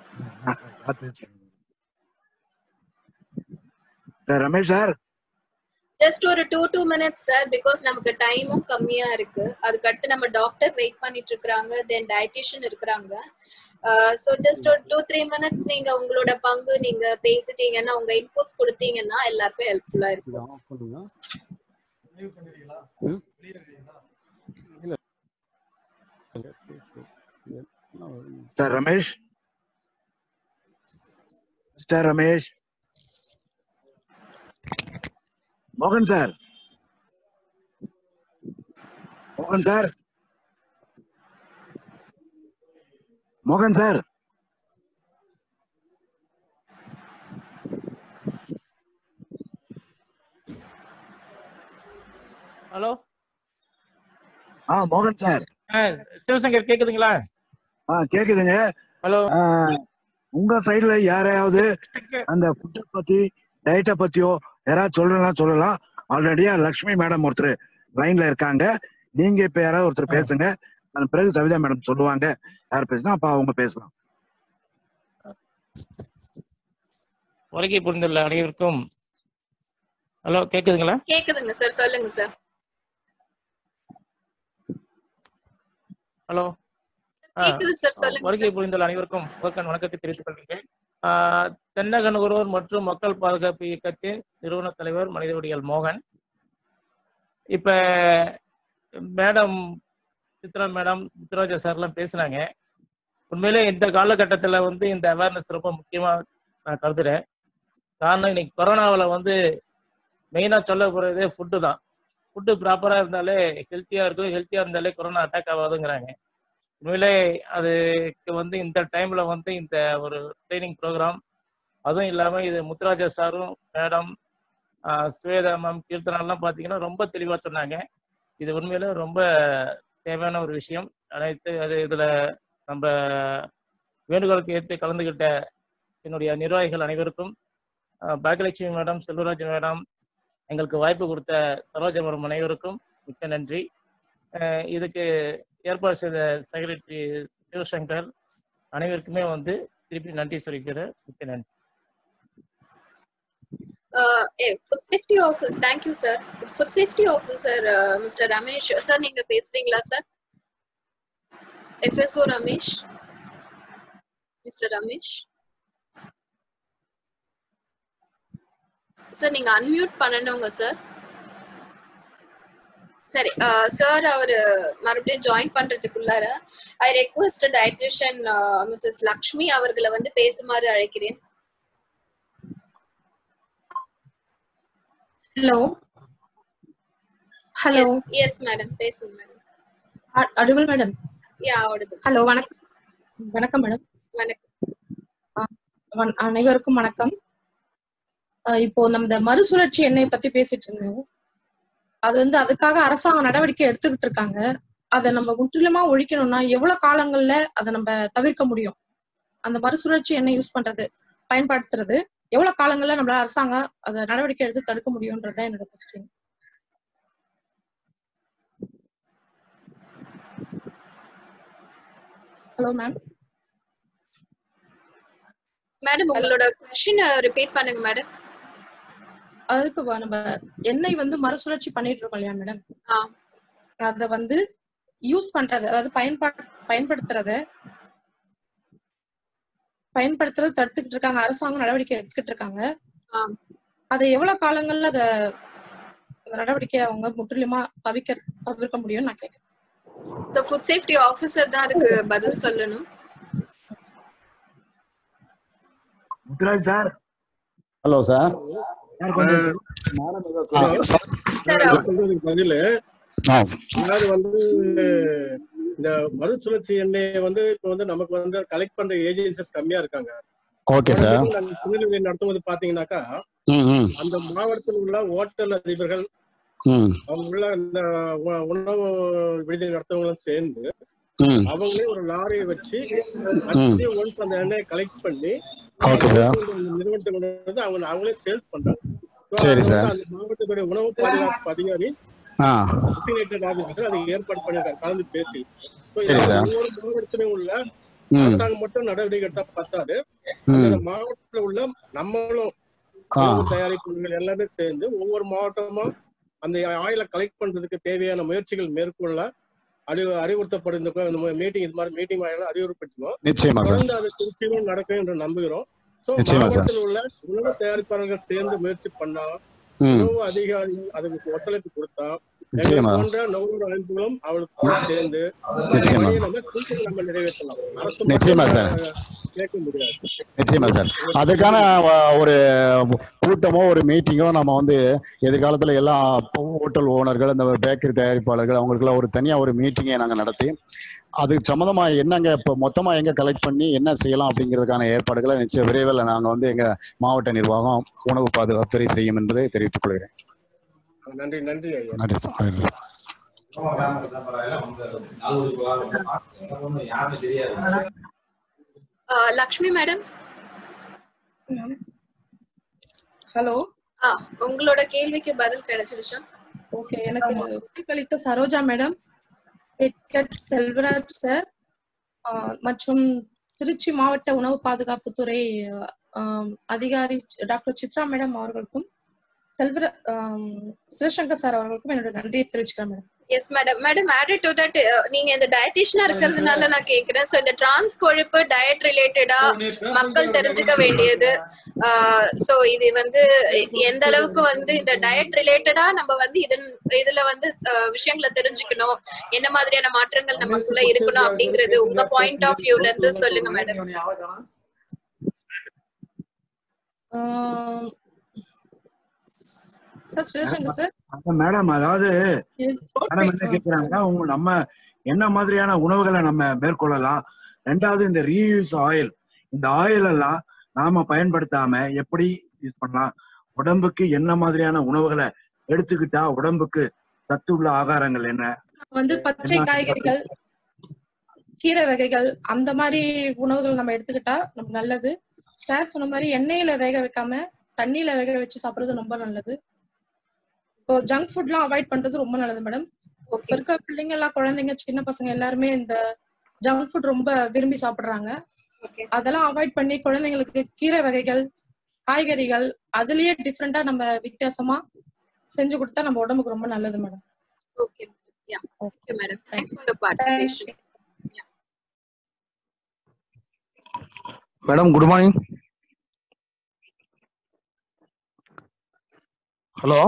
sir Ramesh sir just ஒரு two two minutes sir because நமக்கு டைமும் கம்மியா இருக்கு அதுக்கு அடுத்து நம்ம டாக்டர் வெயிட் பண்ணிட்டு இருக்காங்க தென் டயட்டிஷியன் இருக்கிறாங்க ஸோ ஜஸ்ட் ஒரு டூ த்ரீ மினிட்ஸ் நீங்க உங்களோட பங்கு நீங்க பேசிட்டீங்கன்னா உங்க இன்புட்ஸ் கொடுத்தீங்கன்னா எல்லாருக்கும் ஹெல்ப்ஃபுல்லா இருக்கும் முடிவு பண்ணிருக்கீங்களா ம். வெளியே இருக்கீங்களா மிஸ்டர் ரமேஷ் மிஸ்டர் ரமேஷ் மோகன் சார் மோகன் சார் மோகன் சார் ஹலோ ஆ மோகன் சார் ஆ சிவசங்கர் கேக்குதுங்களா ஆ கேக்குதுங்க ஹலோ ஆ, உங்க சைடுல யாரையாவது அந்த ஃபுட்டை பத்தி டயட்டை பத்தியோ யாராவது சொல்லலாம் சொல்லலாம் ஆல்ரெடியா லக்ஷ்மி மேடம் ஒருத்தர் லைன்ல இருக்காங்க நீங்க இப்ப யாராவது ஒருத்தர் பேசுங்க அதன் பிறகு சவிதா மேடம் சொல்லுவாங்க யார் பேசினா அப்ப அவங்க பேசலாம் வருகை புரிந்துள்ள அனைவருக்கும் ஹலோ கேக்குதுங்களா கேக்குதுங்க சார் சொல்லுங்க சார் ஹலோ ஆ, கேக்குது சார் சொல்லுங்க வருகை சார் புரிந்துள்ள அனைவருக்கும் முதற்கண் வணக்கத்தை தெரிவித்துக் கொள்கிறேன் ஆ, தென்னக நுகர்வோர் மற்றும் மக்கள் பாதுகாப்பு இயக்கத்தின் நிறுவன தலைவர் மனிதவடிகள் மோகன் இப்ப மேடம் சித்ரா மேடம் முத்துராஜா சார்லாம் பேசுனாங்க உண்மையிலே இந்த காலகட்டத்துல வந்து இந்த அவேர்னஸ் ரொம்ப முக்கியமா நான் கருதுறேன் காரணம் இன்னைக்கு கொரோனாவில் வந்து மெயினாக சொல்ல போகிறதே ஃபுட்டு தான் ஃபுட்டு ப்ராப்பராக இருந்தாலே ஹெல்த்தியாக இருக்கும் ஹெல்த்தியாக இருந்தாலே கொரோனா அட்டாக் ஆகாதுங்கிறாங்க உண்மையிலே அதுக்கு வந்து இந்த டைம்ல வந்து இந்த ஒரு ட்ரைனிங் ப்ரோக்ராம் அதுவும் இல்லாமல் இது முத்துராஜா சாரும் மேடம் சுவேதா மேம் கீர்த்தனாலாம் பார்த்தீங்கன்னா ரொம்ப தெளிவாக சொன்னாங்க இது உண்மையில ரொம்ப தேவையான ஒரு விஷயம் அனைத்து அது இதில் நம்ம வேண்டுகோளுக்கு ஏற்று கலந்துக்கிட்ட என்னுடைய நிர்வாகிகள் அனைவருக்கும் அஹ், பாக்கியலட்சுமி மேடம் செல்வராஜ் மேடம் எங்களுக்கு வாய்ப்பு கொடுத்த சரோஜா மேடம் அனைவருக்கும் மிக்க நன்றி அஹ் இதுக்கு ஏற்பாடு செய்த செக்ரட்டரி சிவசங்கர் அனைவருக்குமே வந்து திருப்பி நன்றி சொல்லிக்கிறேன் மிக்க நன்றி food safety office thank you sir food safety officer mister Ramesh sir நீங்க பேசுறீங்களா sir FSO Ramesh mister Ramesh sir நீங்க அன்மியூட் பண்ணணுங்க சார் சரி சார் அவரு மறுபடியும் ஜாயின் பண்றதுக்குள்ளார I request dietician missus Lakshmi அவர்களை வந்து பேசுமாறு அழைக்கிறேன் ஹலோ ஹலோ எஸ் மேடம் பேசுங்க madam audible madam yeah audible hello வணக்கம் வணக்கம் மேடம் வணக்கம் அனைவருக்கும் வணக்கம் அஹ் இப்போ நம்ம இந்த மறுசுழற்சி எண்ணெய் பத்தி பேசிட்டு இருந்தோம் அது வந்து அதுக்காக அரசாங்கம் நடவடிக்கை எடுத்துக்கிட்டு இருக்காங்க அதை நம்ம முற்றிலுமா ஒழிக்கணும்னா எவ்வளவு காலங்கள்ல அதை நம்ம தவிர்க்க முடியும் அந்த மறுசுழற்சி எண்ணெய் யூஸ் பண்றது பயன்படுத்துறது எவ்வளவு காலங்கள்ல நம்மளால அரசாங்கம் அதை நடவடிக்கை எடுத்து தடுக்க முடியும்ன்றதுதான் என்னோட கொஸ்டின் ஹலோ மேம் மேடம் உங்களோட கொஸ்டின் ரிப்பீட் பண்ணுங்க மேடம் அதுக்கு வ- நம்ம எண்ணெய் வந்து மறுசுழற்சி பண்ணிட்டு இருக்கோம் இல்லையா மேடம் அத வந்து யூஸ் பண்றது அதாவது பயன்படு பயன்படுத்துறத பயன்படுத்துறது தடுத்துக்கிட்டு இருக்காங்க அரசாங்கம் நடவடிக்கை எடுத்துக்கிட்டு இருக்காங்க அதை எவ்வளவு காலங்கள்ல அத அந்த நடவடிக்கையை அவங்க முற்றிலுமா தவிக்க தவிர்க்க முடியும்னு நான் கேட்கிறேன் சோ ஃபுட் சேஃப்டி ஆபீசர் தான் அதுக்கு பதில் சொல்லணும் Muthuraj sir hello sir sir கொஞ்சம் சொல்றதுக்கு பதிலு அதாவது வந்து இந்த மறுசுழற்சி எண்ணெயை வந்து இப்ப வந்து நமக்கு வந்து கலெக்ட் பண்ற ஏஜென்சிஸ் கம்மியா இருக்காங்க ஓகே சார் நாங்க திருநெல்வேலி நடத்தும் போது பாத்தீங்கன்னாக்கா ம் ம் அந்த மாவட்டத்தில் உள்ள ஓட்டல் அதிபர்கள் ம் அவங்க உள்ள இந்த உ- உணவு விடுதி நடத்தவங்களும் சேர்ந்து ம் அவங்களே ஒரு லாரியை வச்சு மந்த்லி ஒன்ஸ் அந்த எண்ணெயை கலெக்ட் பண்ணி ஓகே சார் அந்த நிறுவனத்தை கொண்டு வந்து அவங்க அவங்களே சேல்ஸ் பண்றாங்க So, சரி அதை வந்து சார். அந்த மாவட்டத்துடைய உணவு பாதுகாப்பு அதிகாரி ஆ டெசிக்னேட்டட் ஆபீசர் அதை ஏற்பாடு பண்ணிருக்காரு கலந்து பேசி So, சரி இதுல சார். ஒவ்வொரு மாவட்டத்திலும் உள்ள ம். அரசாங்கம் மட்டும் நடவடிக்கை எடுத்தா பத்தாது ம். அந்த மாவட்டத்துல உள்ள நம்மளும் ஆ. உணவு தயாரிப்புகள் எல்லாமே சேர்ந்து ஒவ்வொரு மாவட்டமும் அந்த ஆயில கலெக்ட் பண்றதுக்கு தேவையான முயற்சிகள் மேற்கொள்ள அறிவு அறிவுறுத்தப்படும் இந்த மீட்டிங் இது மாதிரி மீட்டிங் வாயிலாக அறிவுறுப்படுத்தணும் நிச்சயமா சார். தொடர்ந்து அது திருச்சியிலும் நடக்கும் என்று நம்புகிறோம் சோ நிச்சயமா சார். மாவட்டத்தில் உள்ள உணவு தயாரிப்பாளர்கள் சேர்ந்து முயற்சி பண்ணா ம். உணவு அதிகாரிகள் அதுக்கு ஒத்துழைப்பு கொடுத்தா எங்களை நிச்சயமா. போன்ற நுகர்வோர் அமைப்புகளும் அவளுக்கு சேர்ந்து இந்த நிச்சயமா. பணியை நம்ம சீக்கிரம் நம்ம நிறைவேற்றலாம் அரசு நிச்சயமா மட்டும் சார். நம்ம கேட்க முடியாது நிச்சயமா சார் அதுக்கான அஹ், ஒரு கூட்டமோ ஒரு மீட்டிங்கோ நம்ம வந்து எதிர்காலத்துல எல்லா ஹோட்டல் ஓனர்கள் இந்த பேக்கரி தயாரிப்பாளர்கள் அவங்களுக்குலாம் ஒரு தனியா ஒரு மீட்டிங்கை நாங்க நடத்தி அது சம்மந்தமா என்னங்க இப்போ மொத்தமா எங்க கலெக்ட் பண்ணி என்ன செய்யலாம் அப்படிங்கிறதுக்கான ஏற்பாடுகளை நிச்சய விரைவில் நாங்க வந்து எங்க மாவட்ட நிர்வாகம் உணவு பாதுகாப்புத்துறை செய்யும் என்பதை தெரிவித்துக் கொள்கிறேன் நன்றி நன்றி ஐயா நன்றி நன்றி அஹ், லக்ஷ்மி மேடம் ஹலோ ஆ உங்களோட கேள்விக்கு பதில் கிடைச்சிடுச்சா ஓகே எனக்கு வாய்ப்பளித்த சரோஜா மேடம் வெட்கட் செல்வராஜ் சார் ஆஹ், மற்றும் திருச்சி மாவட்ட உணவு பாதுகாப்புத்துறை ஆஹ், அதிகாரி டாக்டர் சித்ரா மேடம் அவர்களுக்கும் செல்வர ஆஹ், சிவசங்கர் சார் அவர்களுக்கும் என்னோட நன்றியை தெரிவிச்சுக்கிறேன் madam yes madam madam added to that நீங்க இந்த டயட்டிஷியனா இருக்கிறதுனால நான் கேக்குறேன் சோ இந்த டிரான்ஸ் கொழுப்பு டயட் ரிலேட்டடா மக்கள் தெரிஞ்சுக்க வேண்டியது சோ இது வந்து எந்த அளவுக்கு வந்து இந்த டயட் ரிலேட்டடா நம்ம வந்து இதன் இதுல வந்து அஹ், விஷயங்களை தெரிஞ்சுக்கணும் என்ன மாதிரியான மாற்றங்கள் நமக்குள்ள இருக்கணும் அப்படிங்கறது உங்க பாயிண்ட் ஆஃப் வியூல இருந்து சொல்லுங்க மேடம் ஆஹ், சார் சிவசங்கர் சார் மேடம் அதாவது இது மேடம் என்ன கேக்குறாங்கன்னா உங்க நம்ம என்ன மாதிரியான உணவுகளை நம்ம மேற்கொள்ளலாம் ரெண்டாவது இந்த ரீயூஸ் ஆயில் இந்த ஆயில் எல்லாம் நாம பயன்படுத்தாம எப்படி யூஸ் பண்ணலாம் உடம்புக்கு என்ன மாதிரியான உணவுகளை எடுத்துக்கிட்டா உடம்புக்கு சத்து உள்ள ஆகாரங்கள் என்ன வந்து பச்சை காய்கறிகள் கீரை வகைகள் அந்த மாதிரி உணவுகள் நம்ம எடுத்துக்கிட்டா நமக்கு நல்லது சார் சொன்ன மாதிரி எண்ணெயில வேக வைக்காம தண்ணியில வேக வச்சு சாப்பிடுறது ரொம்ப நல்லது இப்போ ஜங்க் ஃபுட்லாம் அவாய்ட் பண்றது ரொம்ப நல்லது மேடம் இப்ப இருக்க பிள்ளைங்க எல்லாம் குழந்தைங்க சின்ன பசங்க எல்லாருமே இந்த ஜங்க் ஃபுட் ரொம்ப விரும்பி சாப்பிடுறாங்க அதெல்லாம் அவாய்ட் பண்ணி குழந்தைங்களுக்கு கீரை வகைகள் காய்கறிகள் அதுலயே டிஃப்ரெண்டா நம்ம வித்தியாசமா செஞ்சு கொடுத்தா நம்ம உடம்புக்கு ரொம்ப நல்லது madam okay yeah okay madam thanks for your participation madam good morning hello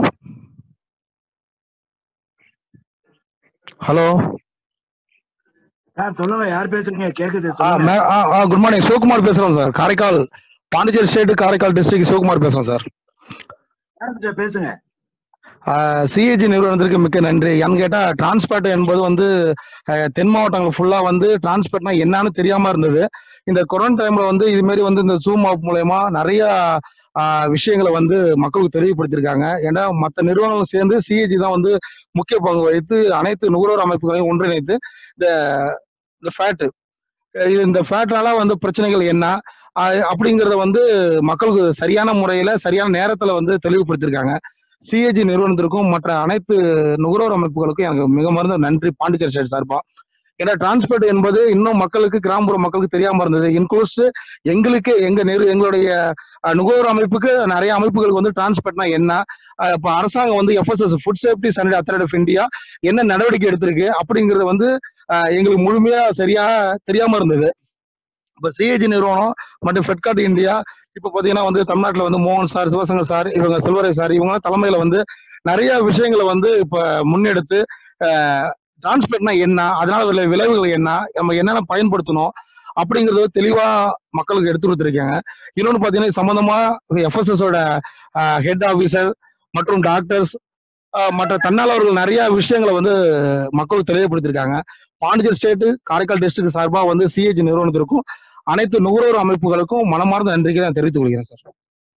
hello sir சொல்லுங்க யார் பேசுறீங்க கேக்குது சொல்லுங்க குட் மார்னிங் சிவகுமார் பேசுறேன் sir Karaikal Pondicherry state Karaikal district Sivakumar பேசுறேன் சார் யார்கிட்ட பேசுங்க சிஏஜி நிறுவனத்திற்கு மிக்க நன்றி ஏன்னு கேட்டா டிரான்ஸ்போர்ட் என்பது வந்து அஹ், தென் மாவட்டங்கள் ஃபுல்லா வந்து டிரான்ஸ்போர்ட்னா என்னன்னு தெரியாம இருந்தது இந்த கொரோனா டைம்ல வந்து இது மாதிரி வந்து இந்த ஜூம் ஆப் மூலயமா நிறைய ஆஹ், விஷயங்களை வந்து மக்களுக்கு தெரியப்படுத்தியிருக்காங்க ஏன்னா மற்ற நிறுவனங்களும் சேர்ந்து சிஏஜி தான் வந்து முக்கிய பங்கு வகித்து அனைத்து நுகர்வோர் அமைப்புகளையும் ஒன்றிணைத்து இந்த இந்த ஃபேட்டு இந்த ஃபேட்னால வந்து பிரச்சனைகள் என்ன ஆஹ், அப்படிங்கறத வந்து மக்களுக்கு சரியான முறையில சரியான நேரத்துல வந்து தெளிவுபடுத்தியிருக்காங்க சிஏஜி நிறுவனத்திற்கும் மற்ற அனைத்து நுகர்வோர் அமைப்புகளுக்கும் எனக்கு மிக மறந்த நன்றி பாண்டிச்சேரி ஸ்டேட் சார்பா ஏன்னா டிரான்ஸ்போர்ட் என்பது இன்னும் மக்களுக்கு கிராமப்புற மக்களுக்கு தெரியாம இருந்தது இன்க்ளூஸ் எங்களுக்கு எங்க நெரு எங்களுடைய அஹ், நுகர்வோர் அமைப்புக்கு நிறைய அமைப்புகளுக்கு வந்து டிரான்ஸ்போர்ட்னா என்ன அஹ், இப்ப அரசாங்கம் வந்து FSS food safety sanitary authority of India என்ன நடவடிக்கை எடுத்திருக்கு அப்படிங்கறது வந்து அஹ், எங்களுக்கு முழுமையா சரியா தெரியாம இருந்தது இப்ப சிஏஜி நிறுவனம் மற்றும் ஃபெட்கார்ட் இந்தியா இப்ப பாத்தீங்கன்னா வந்து தமிழ்நாட்டுல வந்து மோகன் சார் சிவசங்கர் சார் இவங்க செல்வரை சார் இவங்க தலைமையில வந்து நிறைய விஷயங்களை வந்து இப்ப முன்னெடுத்து டிரான்ஸ்போர்ட்னா என்ன அதனால உள்ள விளைவுகள் என்ன நம்ம என்னென்ன பயன்படுத்தணும் அப்படிங்கறது தெளிவா மக்களுக்கு எடுத்து கொடுத்துருக்காங்க இன்னொன்னு பாத்தீங்கன்னா இது சம்பந்தமா எஃப்எஸ்எஸ் ஓட ஹெட் ஆபீசர் மற்றும் டாக்டர்ஸ் மற்ற தன்னாளர்கள் நிறைய விஷயங்களை வந்து மக்களுக்கு தெளிவுபடுத்திருக்காங்க பாண்டிச்சேரி ஸ்டேட் காரைக்கால் டிஸ்ட்ரிக்ட் சார்பா வந்து சிஏஜி நிறுவனத்திற்கும் அனைத்து நுகர்வோர் அமைப்புகளுக்கும் மனமார்ந்த நன்றிகளை நான் தெரிவித்துக் கொள்கிறேன் sir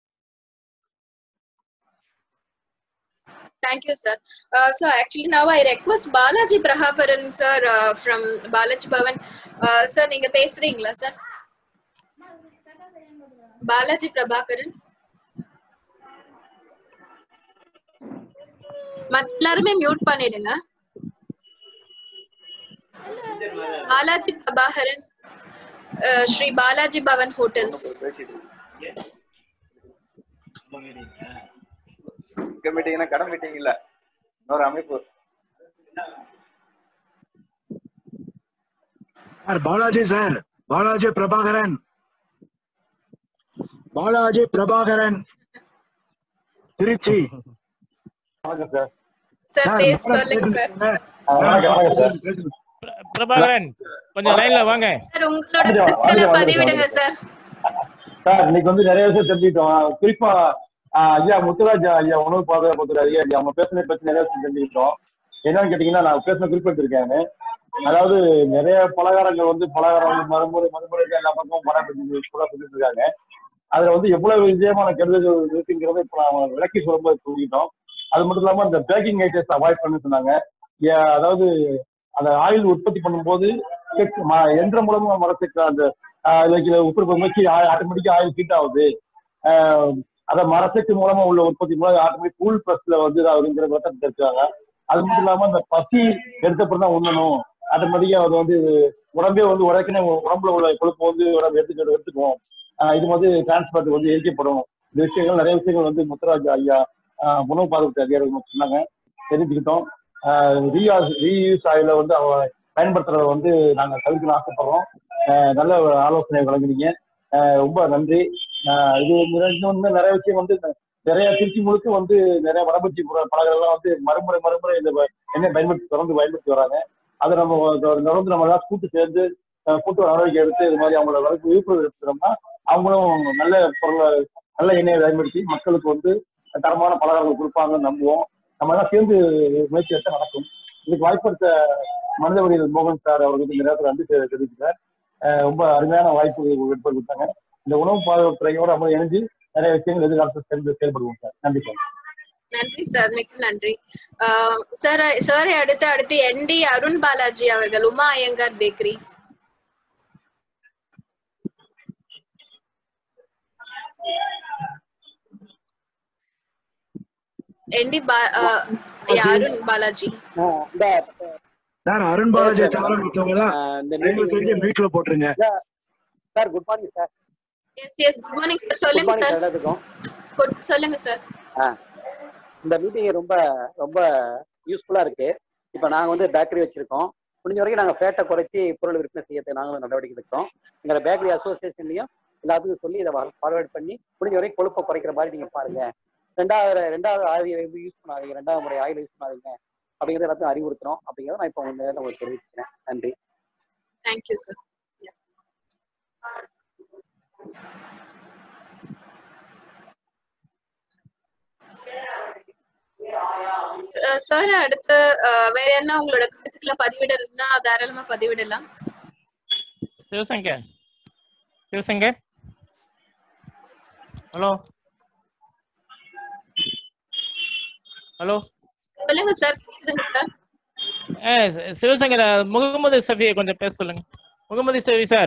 Thank you, sir. Uh, so actually now I request Balaji Prahaparan sir uh, from Balaji Bhavan. Uh, sir, நீங்க பேசுறீங்களா சார் பாலாஜி பிரபாகரன் மத்த எல்லாருமே மியூட் பண்ணிடுங்க பாலாஜி பிரபாகரன் uh, ஸ்ரீ பாலாஜி பவன் ஹோட்டல்ஸ் மிக்க மீட்டிங்னா கடன் மீட்டிங் இல்ல இன்னொரு அமைப்பு சார் பாலாஜி சார் பாலாஜி பிரபாகரன் பாலாஜி பிரபாகரன் திருச்சி வணக்கம் சார் சார் சார், பேச மேடம் சொல்லுங்க சார் வணக்கம் வணக்கம் சார் பிரபாகரன் கொஞ்சம் லைன்ல வாங்க சார் உங்களோட கருத்துக்களை பதிவிடுங்க சார் சார் இன்னைக்கு வந்து நிறைய விஷயம் தெரிஞ்சுக்கிட்டோம் குறிப்பா ஆஹ், ஐயா முத்துராஜ் ஐயா உணவு பாதுகாப்பு ஐயா ஐயா அவங்க பேசுனதை பத்தி நிறைய விஷயம் தெரிஞ்சுக்கிட்டோம் என்னன்னு கேட்டீங்கன்னா நான் பேசின குறிப்பிட்டிருக்கேன் அதாவது நிறைய பலகாரங்கள் வந்து பலகாரம் மறுமுறை மறுமுறை எல்லா பக்கமும் பராமரிச்சு கூட சொல்லிட்டு இருக்காங்க அதுல வந்து எவ்வளவு விஜயமான கெடுதல்கள் இருக்குங்கிறத இப்ப நான் விளக்கி சொல்லும்போது புரிஞ்சுக்கிட்டோம் அது மட்டும் இல்லாம இந்த பேக்கிங் ஐட்டம்ஸ் அவாய்ட் பண்ண சொன்னாங்க ஏ- அதாவது அந்த ஆயில் உற்பத்தி பண்ணும்போது செக் ம- எந்திரம் மூலமா மரத்துக்கு அந்த ஆஹ் like உப்பு நோக்கி ஆட்டோமேட்டிக்கா ஆயில் ஹீட் ஆகுது ஆஹ் அத மரத்துக்கு மூலமா உள்ள உற்பத்தி மூலம் ஆட்டோமேட்டிக் கூல் ப்ரெஸ்ல வந்து இதாகுதுங்கிற பட்டம் தெரிஞ்சாங்க அது மட்டும் இல்லாம இந்த பசி எடுத்தப்பறம் தான் உண்ணணும் ஆட்டோமேட்டிக்கா அது வந்து உடம்பே வந்து உடனே உடம்புல உள்ள கொழுப்பு வந்து உடம்பு எடுத்துக்கிட்டு எடுத்துக்கும் ஆஹ் இது வந்து டிரான்ஸ்போர்ட் வந்து எரிக்கப்படும் இந்த விஷயங்கள் நிறைய விஷயங்கள் வந்து முத்துராஜ் ஐயா ஆஹ் உணவு பாதுகாப்பு அதிகாரிகள் சொன்னாங்க தெரிஞ்சுக்கிட்டோம் ரீயூஸ் ரீயூஸ் ஆயில வந்து அவ பயன்படுத்துறத வந்து நாங்க தவிர்க்கணும் ஆசைப்படுறோம் ஆஹ் நல்ல ஒரு ஆலோசனை வழங்குனீங்க ஆஹ் ரொம்ப நன்றி ஆஹ் இது இன்னும் இன்னும் நிறைய விஷயம் வந்து நிறைய திருச்சி முழுக்க வந்து நிறைய வடபட்சி பழகெல்லாம் வந்து மறுமுறை மறுமுறை இந்த வ- எண்ணெய் பயன்படுத்தி தொடர்ந்து பயன்படுத்தி வராங்க அதை நம்ம தொடர்ந்து நம்ம எல்லாம் கூட்டு சேர்ந்து ஆஹ் கூட்டு நடவடிக்கை எடுத்து இது மாதிரி அவங்கள வளர்த்து விழிப்புணர்வு எடுத்துட்டோம்னா அவங்களும் நல்ல பொருளை நல்ல எண்ணெயை பயன்படுத்தி மக்களுக்கு வந்து தரமான பலகாரங்கள் கொடுப்பாங்கன்னு நம்புவோம் நம்ம எல்லாம் சேர்ந்து முயற்சி எடுத்தா நடக்கும் இதுக்கு வாய்ப்படுத்த மனிதவழியில் மோகன் சார் அவர்களுக்கு இந்த நேரத்தில் நன்றி தெரி- தெரிவிக்கிறேன் ஆஹ் ரொம்ப அருமையான வாய்ப்பு ஏற்படுத்தி கொடுத்தாங்க இந்த உணவு பாதுகாப்பு துறையோட நம்ம இணைஞ்சு நிறைய விஷயங்கள் எதிர்காலத்தில் சேர்ந்து செயல்படுவோம் சார் நன்றி சார் நன்றி சார் மிக்க நன்றி சார் சாரை அடுத்து அடுத்து என்டி அருண் பாலாஜி அவர்கள் உமா ஐயங்கார் பேக்கரி என்டி பா- அஹ், yeah, அருண் பாலாஜி இந்த சார் அருண் பாலாஜி தவிர மத்தவங்க இந்த தயவு செஞ்சு மியூட்ல போட்டுருங்க sir good morning sir yes yes good morning sir good சொல்லுங்க மார்னிங் சார் சார் எல்லாத்துக்கும் குட் சொல்லுங்க சார் ஆ இந்த மீட்டிங் ரொம்ப ரொம்ப யூஸ்ஃபுல்லா இருக்கு இப்போ நாங்க வந்து பேக்கரி வச்சிருக்கோம் முடிஞ்ச வரைக்கும் நாங்க ஃபேட்டை குறைச்சி பொருள் விற்பனை செய்யறதுக்கு நாங்களும் நடவடிக்கை எடுக்கிறோம் எங்களை பேக்கரி அசோசியேஷன்லயும் எல்லாத்துக்கும் சொல்லி இதை ஃபார்வர்ட் பண்ணி முடிஞ்ச வரைக்கும் கொழுப்பை குறைக்கிற மாதிரி நீங்க பாருங்க ரெண்டாவது ரெண்டாவது ஆயில் யூஸ் பண்ணாதீங்க ரெண்டாவது முறை ஆயில் யூஸ் பண்ணாதீங்க அப்படிங்கிறத எல்லாத்தையும் அறிவுறுத்துறோம் அப்படிங்கிறத நான் இப்போ உங்க நேரத்துல உங்களுக்கு தெரிவிச்சுக்கிறேன் நன்றி தேங்க்யூ சார் சார் அடுத்து அஹ், வேற என்ன உங்களோட கருத்துக்களை பதிவிடுறதுன்னா தாராளமா பதிவிடலாம் சிவசங்கர் சிவசங்கர் ஹலோ ஹலோ சொல்லுங்க சார் கேக்குதுங்க சார் ஏ சி- சிவசங்கர் அஹ், முகமது சஃபியை கொஞ்சம் பேச சொல்லுங்க முகமது சஃபி சார்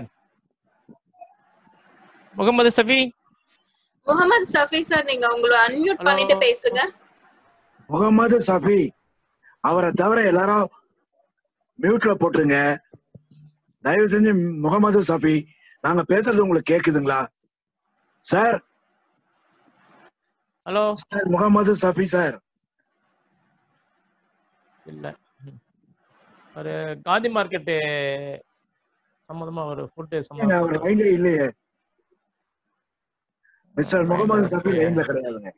முகமது சஃபி முகமது சஃபி சார் நீங்க உங்களை அன்மியூட் பண்ணிட்டு பேசுங்க முகமது சஃபி அவரை தவிர எல்லாரும் மியூட்ல போட்டுருங்க தயவு செஞ்சு முகமது சஃபி நாங்க பேசுறது உங்களுக்கு கேக்குதுங்களா sir hello sir Muhammad Safi sir இல்ல ம். ஒரு காந்தி மார்க்கெட்டு சம்மந்தமா ஒரு ஃபுட்டு ஏங்க, அவர் சம்மந்தமா லைன்ல இல்லையே மிஸ்டர் முகமது சஃபி லைன்ல கிடையாதுங்க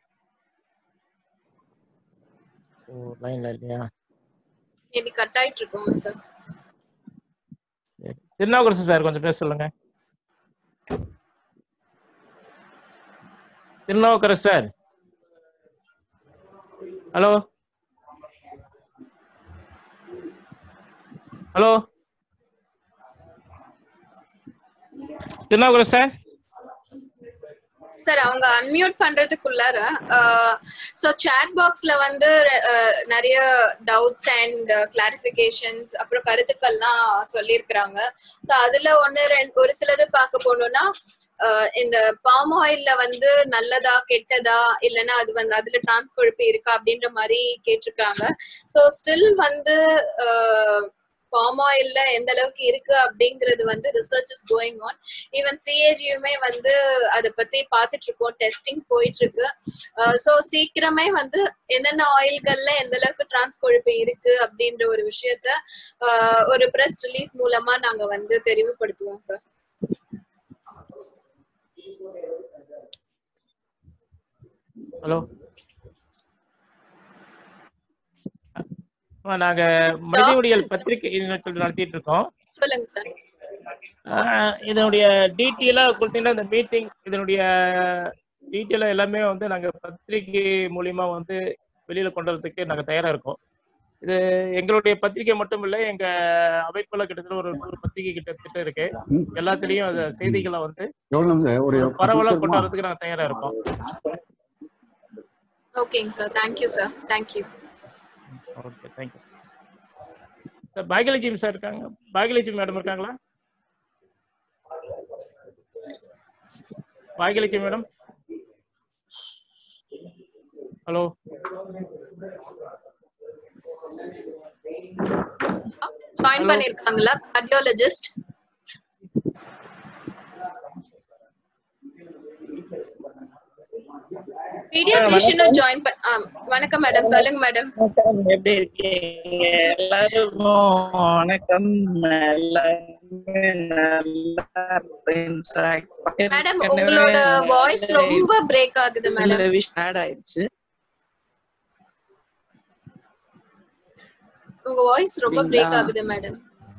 ஓ லைன்ல இல்லையா மேபி கட் ஆயிட்டு இருக்கோங்க சார் சரி திருநாவுக்கரசு சார் கொஞ்சம் பேச சொல்லுங்க Thirunavukkarasu sir hello hello Thirunavukkarasu sir sir அவங்க அன்மியூட் பண்றதுக்குள்ளார ஸோ சேட் பாக்ஸ்ல வந்து அஹ், நிறைய டவுட்ஸ் அண்ட் கிளாரிஃபிகேஷன்ஸ் அப்புறம் கருத்துக்கள்லாம் சொல்லியிருக்கிறாங்க ஸோ அதுல ஒன்று ரெண்டு ஒரு சிலது பார்க்க போனோம்னா அஹ், இந்த பாம் ஆயில்ல வந்து நல்லதா கெட்டதா இல்லைன்னா அது வந்து அதுல டிரான்ஸ் கொழுப்பு இருக்கா அப்படின்ற மாதிரி கேட்டிருக்காங்க ஸோ ஸ்டில் வந்து பாம் ஆயில்ல எந்த அளவுக்கு இருக்கு அப்படிங்கிறது வந்து research is going on even சிஏஜியுமே வந்து அதை பத்தி பார்த்துட்டு இருக்கோம் டெஸ்டிங் போயிட்டு இருக்கு ஸோ சீக்கிரமே வந்து என்னென்ன ஆயில்கள்ல எந்த அளவுக்கு டிரான்ஸ் கொழுப்பு இருக்கு அப்படின்ற ஒரு விஷயத்த அஹ், ஒரு பிரஸ் ரிலீஸ் மூலமா நாங்க வந்து தெரிவுபடுத்துவோம் சார் ஹலோ நாங்க மனித உடல் பத்திரிகை நிகழ்ச்சி நடத்திட்டு இருக்கோம் சொல்லுங்க சார் ஆஹ் இதனுடைய டீட்டெயிலா கொடுத்தீங்கன்னா இந்த மீட்டிங் இதனுடைய டீட்டெயிலா எல்லாமே வந்து நாங்க பத்திரிகை மூலியமா வந்து வெளியில கொண்டு வரதுக்கு நாங்க தயாரா இருக்கோம் இது எங்களுடைய பத்திரிகை மட்டும் இல்ல எங்க அமைப்புல கிட்டத்தட்ட ஒரு நூறு பத்திரிகை கிட்டத்தட்ட இருக்கு எல்லாத்துலயும் அந்த செய்திகளை வந்து எவ்வளவு நிமிஷம்? ஒரு பத்து பரவலா நிமிஷம் கொண்டு இருக்குமா? வரதுக்கு நாங்க தயாரா இருக்கோம் ஓகேங்க sir thank you sir thank you okay thank you sir Bhagyalakshmi sir இருக்காங்க பாகியலட்சுமி மேடம் இருக்காங்களா பாகியலட்சுமி மேடம் ஹலோ ஜாயின் பண்ணிருக்காங்களா கார்டியாலஜிஸ்ட் பீடியாட்ரிஷியனும் ஜாயின் பண்ண ஆ, வணக்கம் மேடம் சொல்லுங்க மேடம் எப்படி இருக்கீங்க எல்லாருக்கும் வணக்கம் எல்லாருமே நல்லா interact பண்ணி- மேடம் உங்களோட வாய்ஸ் ரொம்ப பிரேக் ஆகுது மேடம் இந்த விஷயம் ஆட் ஆயிடுச்சு உங்க வாய்ஸ் ரொம்ப பிரேக் அப்படிங்களா? ஆகுது மேடம்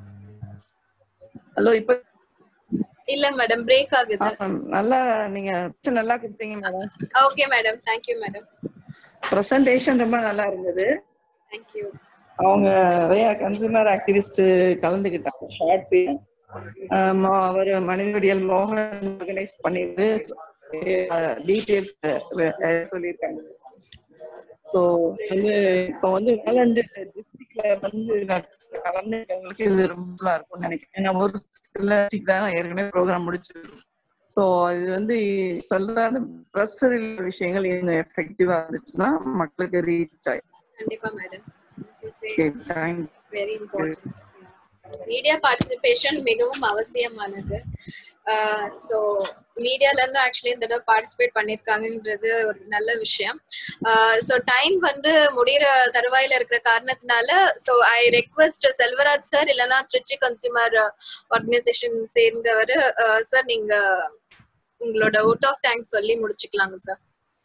ஹலோ இப்ப இல்ல மேடம் பிரேக் ஆகுது ஆ, நல்லா நீங்க நல்லா கொடுத்தீங்க madam okay madam thank you madam presentation ரொம்ப நல்லா இருந்தது தேங்க்யூ அவங்க நிறைய கன்சூமர் ஆக்டிவிஸ்ட் கலந்துக்கிட்டாங்க ஷார்ட் அவர் மனிதவியல் மோகன் ஆர்கனைஸ் பண்ணிட்டு டீட்டெயில்ஸ் சொல்லியிருக்காங்க ஸோ வந்து இப்போ வந்து நாலஞ்சு டிஸ்ட்ரிக்ட்ல வந்து நான் கலந்துக்கிறவங்களுக்கு இது ரொம்ப நல்லா இருக்கும்னு நினைக்கிறேன் ஏன்னா ஒரு சில district தான் ஏற்கனவே ப்ரோக்ராம் முடிச்சிருக்கோம் ஸோ இது வந்து சொல்ற அந்த ப்ரெஸ் விஷயங்கள் இன்னும் எஃபெக்டிவா இருந்துச்சுன்னா மக்களுக்கு ரீச் ஆகும் கண்டிப்பா madam okay thank very important media participation மிகவும் அவசியமானது ஸோ மீடியால இருந்து ஆக்சுவலி இந்த தடவை பார்ட்டிசிபேட் பண்ணிருக்காங்கன்றது ஒரு நல்ல விஷயம் ஸோ டைம் வந்து முடிகிற தருவாயில இருக்கிற காரணத்தினால so I request Selvaraj sir இல்லைன்னா திருச்சி கன்சியூமர் ஆர்கனைசேஷன் சேர்ந்தவர் சார் நீங்க உங்களோட அவுட் ஆஃப் தேங்க்ஸ் சொல்லி முடிச்சுக்கலாங்க sir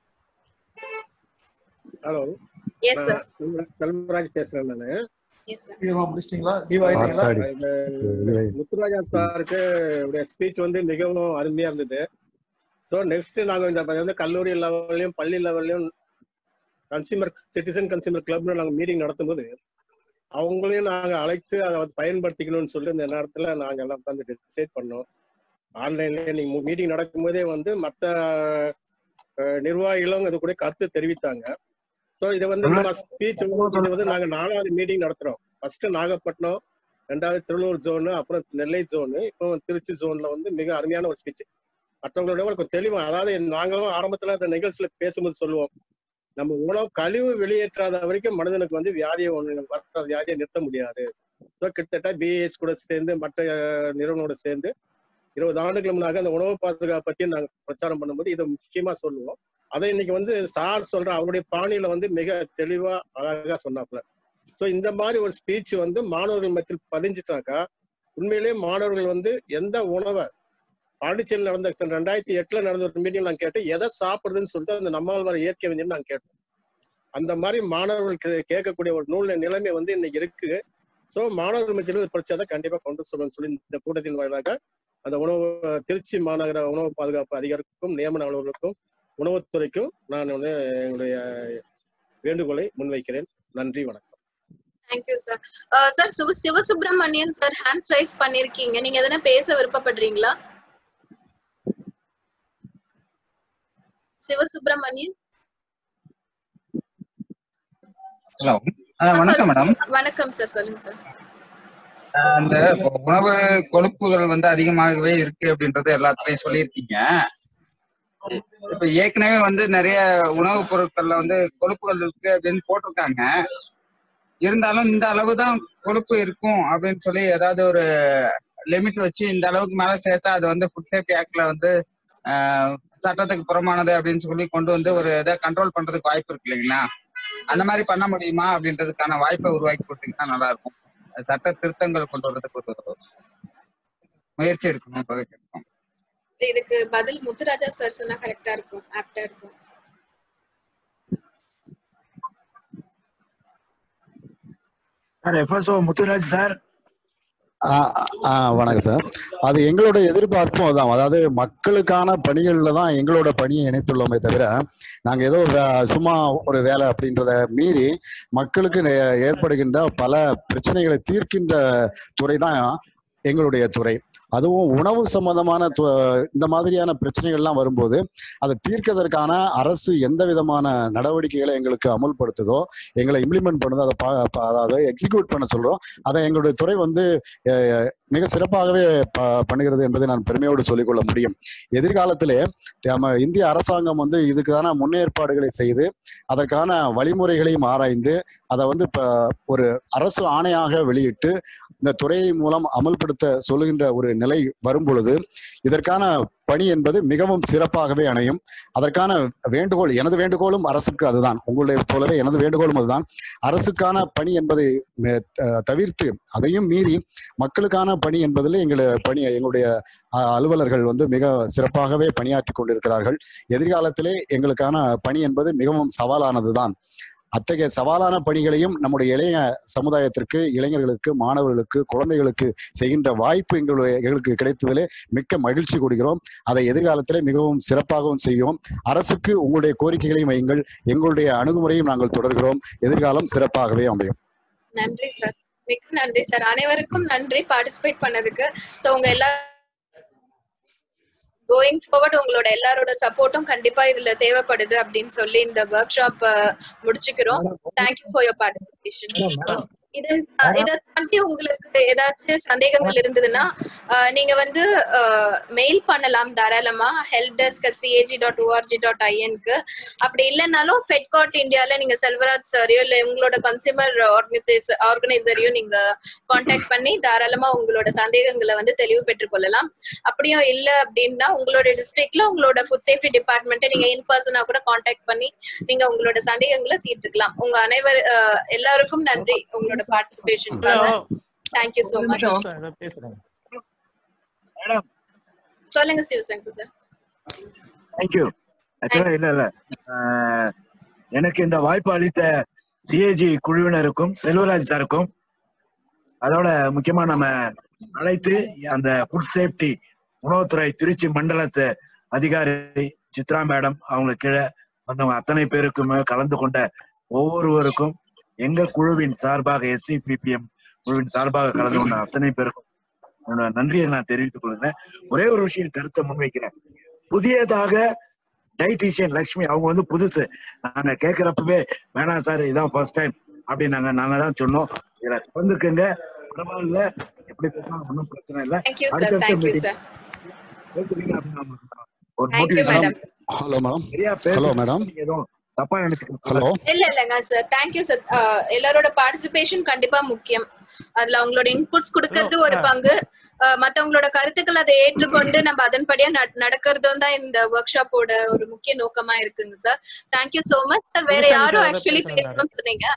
hello yes sir Selvaraj பேசுறேன் நானு எஸ் சார் டிவா முடிச்சிட்டீங்களா டிவா ஆயிட்டீங்களா இந்த முத்துராஜா சாருக்கு உடைய ஸ்பீச் வந்து மிகவும் அருமையா இருந்தது ஸோ நெக்ஸ்ட் நாங்க இந்த வந்து கல்லூரி லெவல்லையும் பள்ளி லெவல்லையும் கன்சியூமர் சிட்டிசன் கன்சியூமர் கிளப்னு நாங்க மீட்டிங் நடத்தும்போது அவங்களையும் நாங்க அழைத்து அதை வந்து பயன்படுத்திக்கணும்னு சொல்லிட்டு இந்த நேரத்துல நாங்க எல்லாம் உட்காந்து டிசைட் பண்ணோம் ஆன்லைன்லயே நீங்க மீட்டிங் நடக்கும்போதே வந்து மத்த அஹ், நிர்வாகிகளும் அது கூட கருத்து தெரிவித்தாங்க சோ இதை வந்து நம்ம ஸ்பீச் இது வந்து நாங்க நாலாவது மீட்டிங் நடத்துறோம் ஃபர்ஸ்ட் நாகப்பட்டினம் ரெண்டாவது திருவள்ளூர் ஜோனு அப்புறம் நெல்லை ஜோனு இப்போ திருச்சி ஜோன்ல வந்து மிக அருமையான ஒரு ஸ்பீச் மற்றவங்களோட விட கொஞ்சம் தெளிவா அதாவது நாங்களும் ஆரம்பத்துல அந்த நிகழ்ச்சியில பேசும்போது சொல்லுவோம் நம்ம உணவு கழிவு வெளியேற்றாத வரைக்கும் மனிதனுக்கு வந்து வியாதியை ஒண்ணு வர வியாதியை நிறுத்த முடியாது ஸோ கிட்டத்தட்ட பிஎஸ் கூட சேர்ந்து மற்ற அஹ், நிறுவனோட சேர்ந்து இருபது ஆண்டுகள் முன்னாக அந்த உணவு பாதுகாப்பு பத்தி நாங்க பிரச்சாரம் பண்ணும்போது இதை முக்கியமா சொல்லுவோம் அதை இன்னைக்கு வந்து சார் சொல்ற அவருடைய பாணியில வந்து மிக தெளிவா அழகா சொன்னாப்ல சோ இந்த மாதிரி ஒரு ஸ்பீச் வந்து மாணவர்கள் மத்தியில் பதிஞ்சிட்டாக்கா உண்மையிலேயே மாணவர்கள் வந்து எந்த உணவை பாண்டிச்சேரியில் நடந்த ரெண்டாயிரத்தி எட்டுல நடந்த ஒரு மீட்டிங் நான் கேட்டு எதை சாப்பிடுறதுன்னு சொல்லிட்டு அந்த நம்மால் வர இயற்கை விஞ்ஞானம் நாங்க கேட்டோம் அந்த மாதிரி மாணவர்களுக்கு கேட்கக்கூடிய ஒரு நூல் நிலைமை வந்து இன்னைக்கு இருக்கு சோ மாணவர்கள் மத்தியில் இது பிரச்சனை கண்டிப்பா கொண்டு சொல்லணும்னு சொல்லி இந்த கூட்டத்தின் வாயிலாக அந்த உணவு திருச்சி மாநகர உணவு பாதுகாப்பு அதிகாரிக்கும் நியமன அலுவலருக்கும் உணவுத்துறைக்கும் நான் வந்து எங்களுடைய வேண்டுகோளை முன்வைக்கிறேன் நன்றி வணக்கம் thank you sir sir Siva Sivasubramanian sir hands raise பண்ணிருக்கீங்க நீங்க எதனா பேச விருப்பப்படுறீங்களா சிவசுப்ரமணியன் ஹலோ வணக்கம் மேடம் வணக்கம் சார் சொல்லுங்க சார் அந்த உணவு கொழுப்புகள் வந்து அதிகமாகவே இருக்கு அப்படின்றது எல்லாத்துலயும் சொல்லியிருக்கீங்க இப்ப ஏற்கனவே வந்து நிறைய உணவுப் பொருட்கள்ல வந்து கொழுப்புகள் இருக்கு அப்படின்னு போட்டிருக்காங்க இருந்தாலும் இந்த அளவு தான் கொழுப்பு இருக்கும் அப்படின்னு சொல்லி ஏதாவது ஒரு லிமிட் வச்சு இந்த அளவுக்கு மேல சேர்த்தா அது வந்து ஃபுட் சேஃப்டி ஆக்ட்ல வந்து ஆஹ், சட்டத்துக்கு புறமானது அப்படின்னு சொல்லி கொண்டு வந்து ஒரு இதை கண்ட்ரோல் பண்றதுக்கு வாய்ப்பு இருக்கு இல்லைங்களா அந்த மாதிரி பண்ண முடியுமா அப்படின்றதுக்கான வாய்ப்பை உருவாக்கி கொடுத்தீங்கன்னா நல்லா இருக்கும் சட்ட திருத்தங்கள் கொண்டு வர்றதுக்கு ஒரு முயற்சி எடுக்கணும்ன்றது கேட்கும் இதுக்கு பதில் முத்துராஜா சார் சொன்னா கரெக்டா இருக்கும் ஆப்டா இருக்கும் சார் எஃப்எஸ்ஓ முத்துராஜ் சார் ஆ, ஆ, வணக்கம் சார் அது எங்களோட எதிர்பார்ப்பும் அதான் அதாவது மக்களுக்கான பணிகள்ல தான் எங்களோட பணியை இணைத்துள்ளோமே தவிர நாங்க ஏதோ வே- சும்மா ஒரு வேலை அப்படின்றத மீறி மக்களுக்கு நே- ஏற்படுகின்ற பல பிரச்சனைகளை தீர்க்கின்ற துறை தான் எங்களுடைய துறை அதுவும் உணவு சம்பந்தமான து- இந்த மாதிரியான பிரச்சனைகள்லாம் வரும்போது அதை தீர்க்கதற்கான அரசு எந்த விதமான நடவடிக்கைகளை எங்களுக்கு அமுல்படுத்துதோ எங்களை இம்ப்ளிமெண்ட் பண்ணுதோ அதை பா- பா- அதாவது எக்ஸிக்யூட் பண்ண சொல்றோம் அதை எங்களுடைய துறை வந்து அஹ், மிக சிறப்பாகவே ப- பண்ணுகிறது என்பதை நான் பெருமையோடு சொல்லிக்கொள்ள முடியும் எதிர்காலத்திலே நம்ம இந்திய அரசாங்கம் வந்து இதுக்கான முன்னேற்பாடுகளை செய்து அதற்கான வழிமுறைகளையும் ஆராய்ந்து அதை வந்து இப்போ ஒரு அரசு ஆணையாக வெளியிட்டு இந்த துறை மூலம் அமல்படுத்த சொல்லுகின்ற ஒரு நிலை வரும் பொழுது இதற்கான பணி என்பது மிகவும் சிறப்பாகவே அணையும் அதற்கான வேண்டுகோள் எனது வேண்டுகோளும் அரசுக்கு அதுதான் உங்களுடைய போலவே எனது வேண்டுகோளும் அதுதான் அரசுக்கான பணி என்பதை மே- த- தவிர்த்து அதையும் மீறி மக்களுக்கான பணி என்பதில் எங்களை பணி எங்களுடைய அஹ், அலுவலர்கள் வந்து மிக சிறப்பாகவே பணியாற்றி கொண்டிருக்கிறார்கள் எதிர்காலத்திலே எங்களுக்கான பணி என்பது மிகவும் சவாலானதுதான் அத்தகைய சவாலான பணிகளையும் நம்முடைய இளைய சமுதாயத்திற்கு இளைஞர்களுக்கு மாணவர்களுக்கு குழந்தைகளுக்கு செய்கின்ற வாய்ப்பு எங்களுடைய எங்களுக்கு கிடைத்ததிலே மிக்க மகிழ்ச்சி கொள்கிறோம் அதை எதிர்காலத்திலே மிகவும் சிறப்பாகவும் செய்வோம் அரசுக்கு உங்களுடைய கோரிக்கைகளையும் வையுங்கள் எங்களுடைய அணுகுமுறையும் நாங்கள் தொடர்கிறோம் எதிர்காலம் சிறப்பாகவே அமையும் நன்றி சார் மிக்க நன்றி சார் அனைவருக்கும் நன்றி பார்ட்டிசிபேட் பண்ணதுக்கு சோ உங்க எல்லா கோயிங் ஃபார்வர்ட் உங்களோட எல்லாரோட சப்போர்ட்டும் கண்டிப்பா இதுல தேவைப்படுது அப்படின்னு சொல்லி இந்த ஒர்க் ஷாப் முடிச்சுக்கிறோம் தேங்க்யூ ஃபார் யோர் பார்ட்டிசிபேஷன் இத இத தாண்டி உங்களுக்கு ஏதாச்சும் சந்தேகங்கள் இருந்ததுன்னா அஹ், நீங்க வந்து மெயில் பண்ணலாம் தாராளமா help desk CAG dot org dot ஐஎன்க்கு அப்படி இல்லைனாலும் ஃபெட்காட் இந்தியால நீங்க செல்வராஜ் சாரையோ இல்ல உங்களோட கன்சியூமர் ஆர்கனைசேஷன் ஆர்கனைசரையோ நீங்க காண்டாக்ட் பண்ணி தாராளமா உங்களோட சந்தேகங்களை வந்து தெளிவு பெற்றுக்கொள்ளலாம் அப்படியும் இல்ல அப்படின்னா உங்களோட டிஸ்ட்ரிக்ட்ல உங்களோட ஃபுட் சேஃப்டி டிபார்ட்மெண்ட்டை நீங்க இன் பர்சனா கூட காண்டாக்ட் பண்ணி நீங்க உங்களோட சந்தேகங்களை தீர்த்துக்கலாம் உங்க அனைவர் அஹ், எல்லாருக்கும் நன்றி உங்களோட பார்ட்டிசிபேஷனுக்காக தேங்க்யூ சோ மச் பேசுறேன் சொல்லுங்க சிவசங்கர் சார் தேங்க்யூ ஆக்சுவலா இல்ல இல்ல ஆஹ், எனக்கு இந்த வாய்ப்பு அளித்த சிஏஜி குழுவினருக்கும் செல்வராஜ் சாருக்கும் அதோட முக்கியமா நம்ம அழைத்து அந்த ஃபுட் சேஃப்டி உணவுத்துறை திருச்சி மண்டலத்து அதிகாரி சித்ரா மேடம் அவங்க கீழே வந்தவங்க அத்தனை பேருக்குமே கலந்து கொண்ட ஒவ்வொருவருக்கும் எங்க குழுவின் சார்பாக எஸ்சிபிபிஎம் குழுவின் சார்பாக கலந்து கொண்ட அத்தனை பேருக்கும் என்னோட நன்றியை நான் தெரிவித்துக் கொள்கிறேன் ஒரே ஒரு விஷயம் கருத்தை முன்வைக்கிறேன் புதியதாக டைட்டிஷியன் லக்ஷ்மி அவங்க வந்து புதுசு நாங்க கேட்கிறப்பவே வேணாம் சார் இதான் ஃபர்ஸ்ட் டைம் அப்படின்னாங்க நாங்க தான் சொன்னோம் இதுல கலந்துக்குங்க பரவாயில்ல எப்படி பேசினாலும் ஒன்றும் பிரச்சனை இல்லை தேங்க்யூ சார் தேங்க்யூ சார் பேசுறீங்க அப்படின்னு நாம ஒரு thank you madam motivation hello madam சரியா ஹலோ பேசுறீங்க மேடம் நீங்க எதுவும் தப்பா நினைச்சுக்க ஹலோ இல்ல இல்லங்க சார் தேங்க்யூ சார் எல்லாரோட பார்ட்டிசிபேஷன் கண்டிப்பா முக்கியம் அதுல அவங்களோட இன்புட்ஸ் கொடுக்கறது ஒரு பங்கு அஹ், மத்தவங்களோட கருத்துக்கள் அதை ஏற்றுக்கொண்டு நம்ம அதன்படியா நட- நடக்கிறதும் தான் இந்த ஒர்க் ஷாப்போட ஒரு முக்கிய நோக்கமா இருக்குங்க sir thank you so much sir வேற சிவசங்கர் யாரும் சார் ஆக்சுவலி பேசணும் பேசணும்னு சொன்னீங்க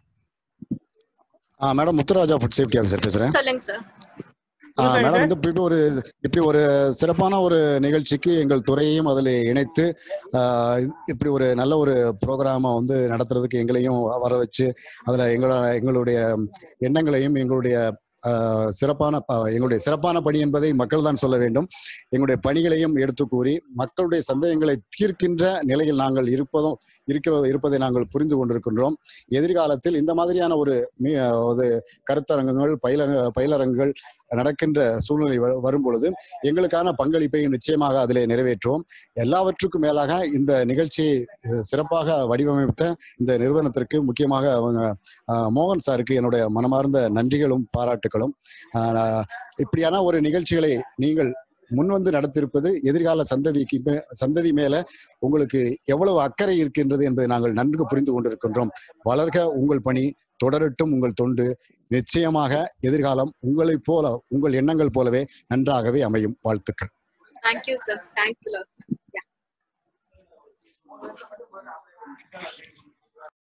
ஆ madam Muthuraja food safety officer பேசுறேன் சொல்லுங்க சார் ஆ, சிவசங்கர் மேடம் சார் இந்த இப்படி ஒரு இப்படி ஒரு சிறப்பான ஒரு நிகழ்ச்சிக்கு எங்கள் துறையையும் அதில் இணைத்து ஆ, இப்படி ஒரு நல்ல ஒரு ப்ரோக்ராமை வந்து நடத்துறதுக்கு எங்களையும் வர வச்சு அதில் எங்களோட எங்களுடைய எண்ணங்களையும் எங்களுடைய ஆ, சிறப்பான ப- எங்களுடைய சிறப்பான பணி என்பதை மக்கள் தான் சொல்ல வேண்டும் எங்களுடைய பணிகளையும் எடுத்து கூறி மக்களுடைய சந்தேகங்களை தீர்க்கின்ற நிலையில் நாங்கள் இருப்பதும் இருக்கிற இருப்பதை நாங்கள் புரிந்து கொண்டிருக்கின்றோம் எதிர்காலத்தில் இந்த மாதிரியான ஒரு மீ- ஒரு கருத்தரங்கங்கள் பயிலங்க பயிலரங்குகள் நடக்கின்ற சூழ்நிலை வ- வரும் பொழுது எங்களுக்கான பங்களிப்பை நிச்சயமாக அதிலே நிறைவேற்றுவோம் எல்லாவற்றுக்கும் மேலாக இந்த நிகழ்ச்சியை அஹ், சிறப்பாக வடிவமைத்த இந்த நிறுவனத்திற்கு முக்கியமாக அவங்க அஹ், மோகன் சாருக்கு என்னுடைய மனமார்ந்த நன்றிகளும் பாராட்டுகளும் அஹ், நான் இப்படியான ஒரு நிகழ்ச்சிகளை நீங்கள் முன்வந்து நடத்திருப்பது எதிர்கால சந்ததிக்கு மே- சந்ததி மேல உங்களுக்கு எவ்வளவு அக்கறை இருக்கின்றது என்பதை நாங்கள் நன்கு புரிந்து கொண்டிருக்கின்றோம் வளர்க உங்கள் பணி தொடரட்டும் உங்கள் தொண்டு நிச்சயமாக எதிர்காலம் உங்களைப் போல உங்கள் எண்ணங்கள் போலவே நன்றாகவே அமையும் வாழ்த்துக்கள் தேங்க்யூ சார் தேங்க்ஸ் லாட்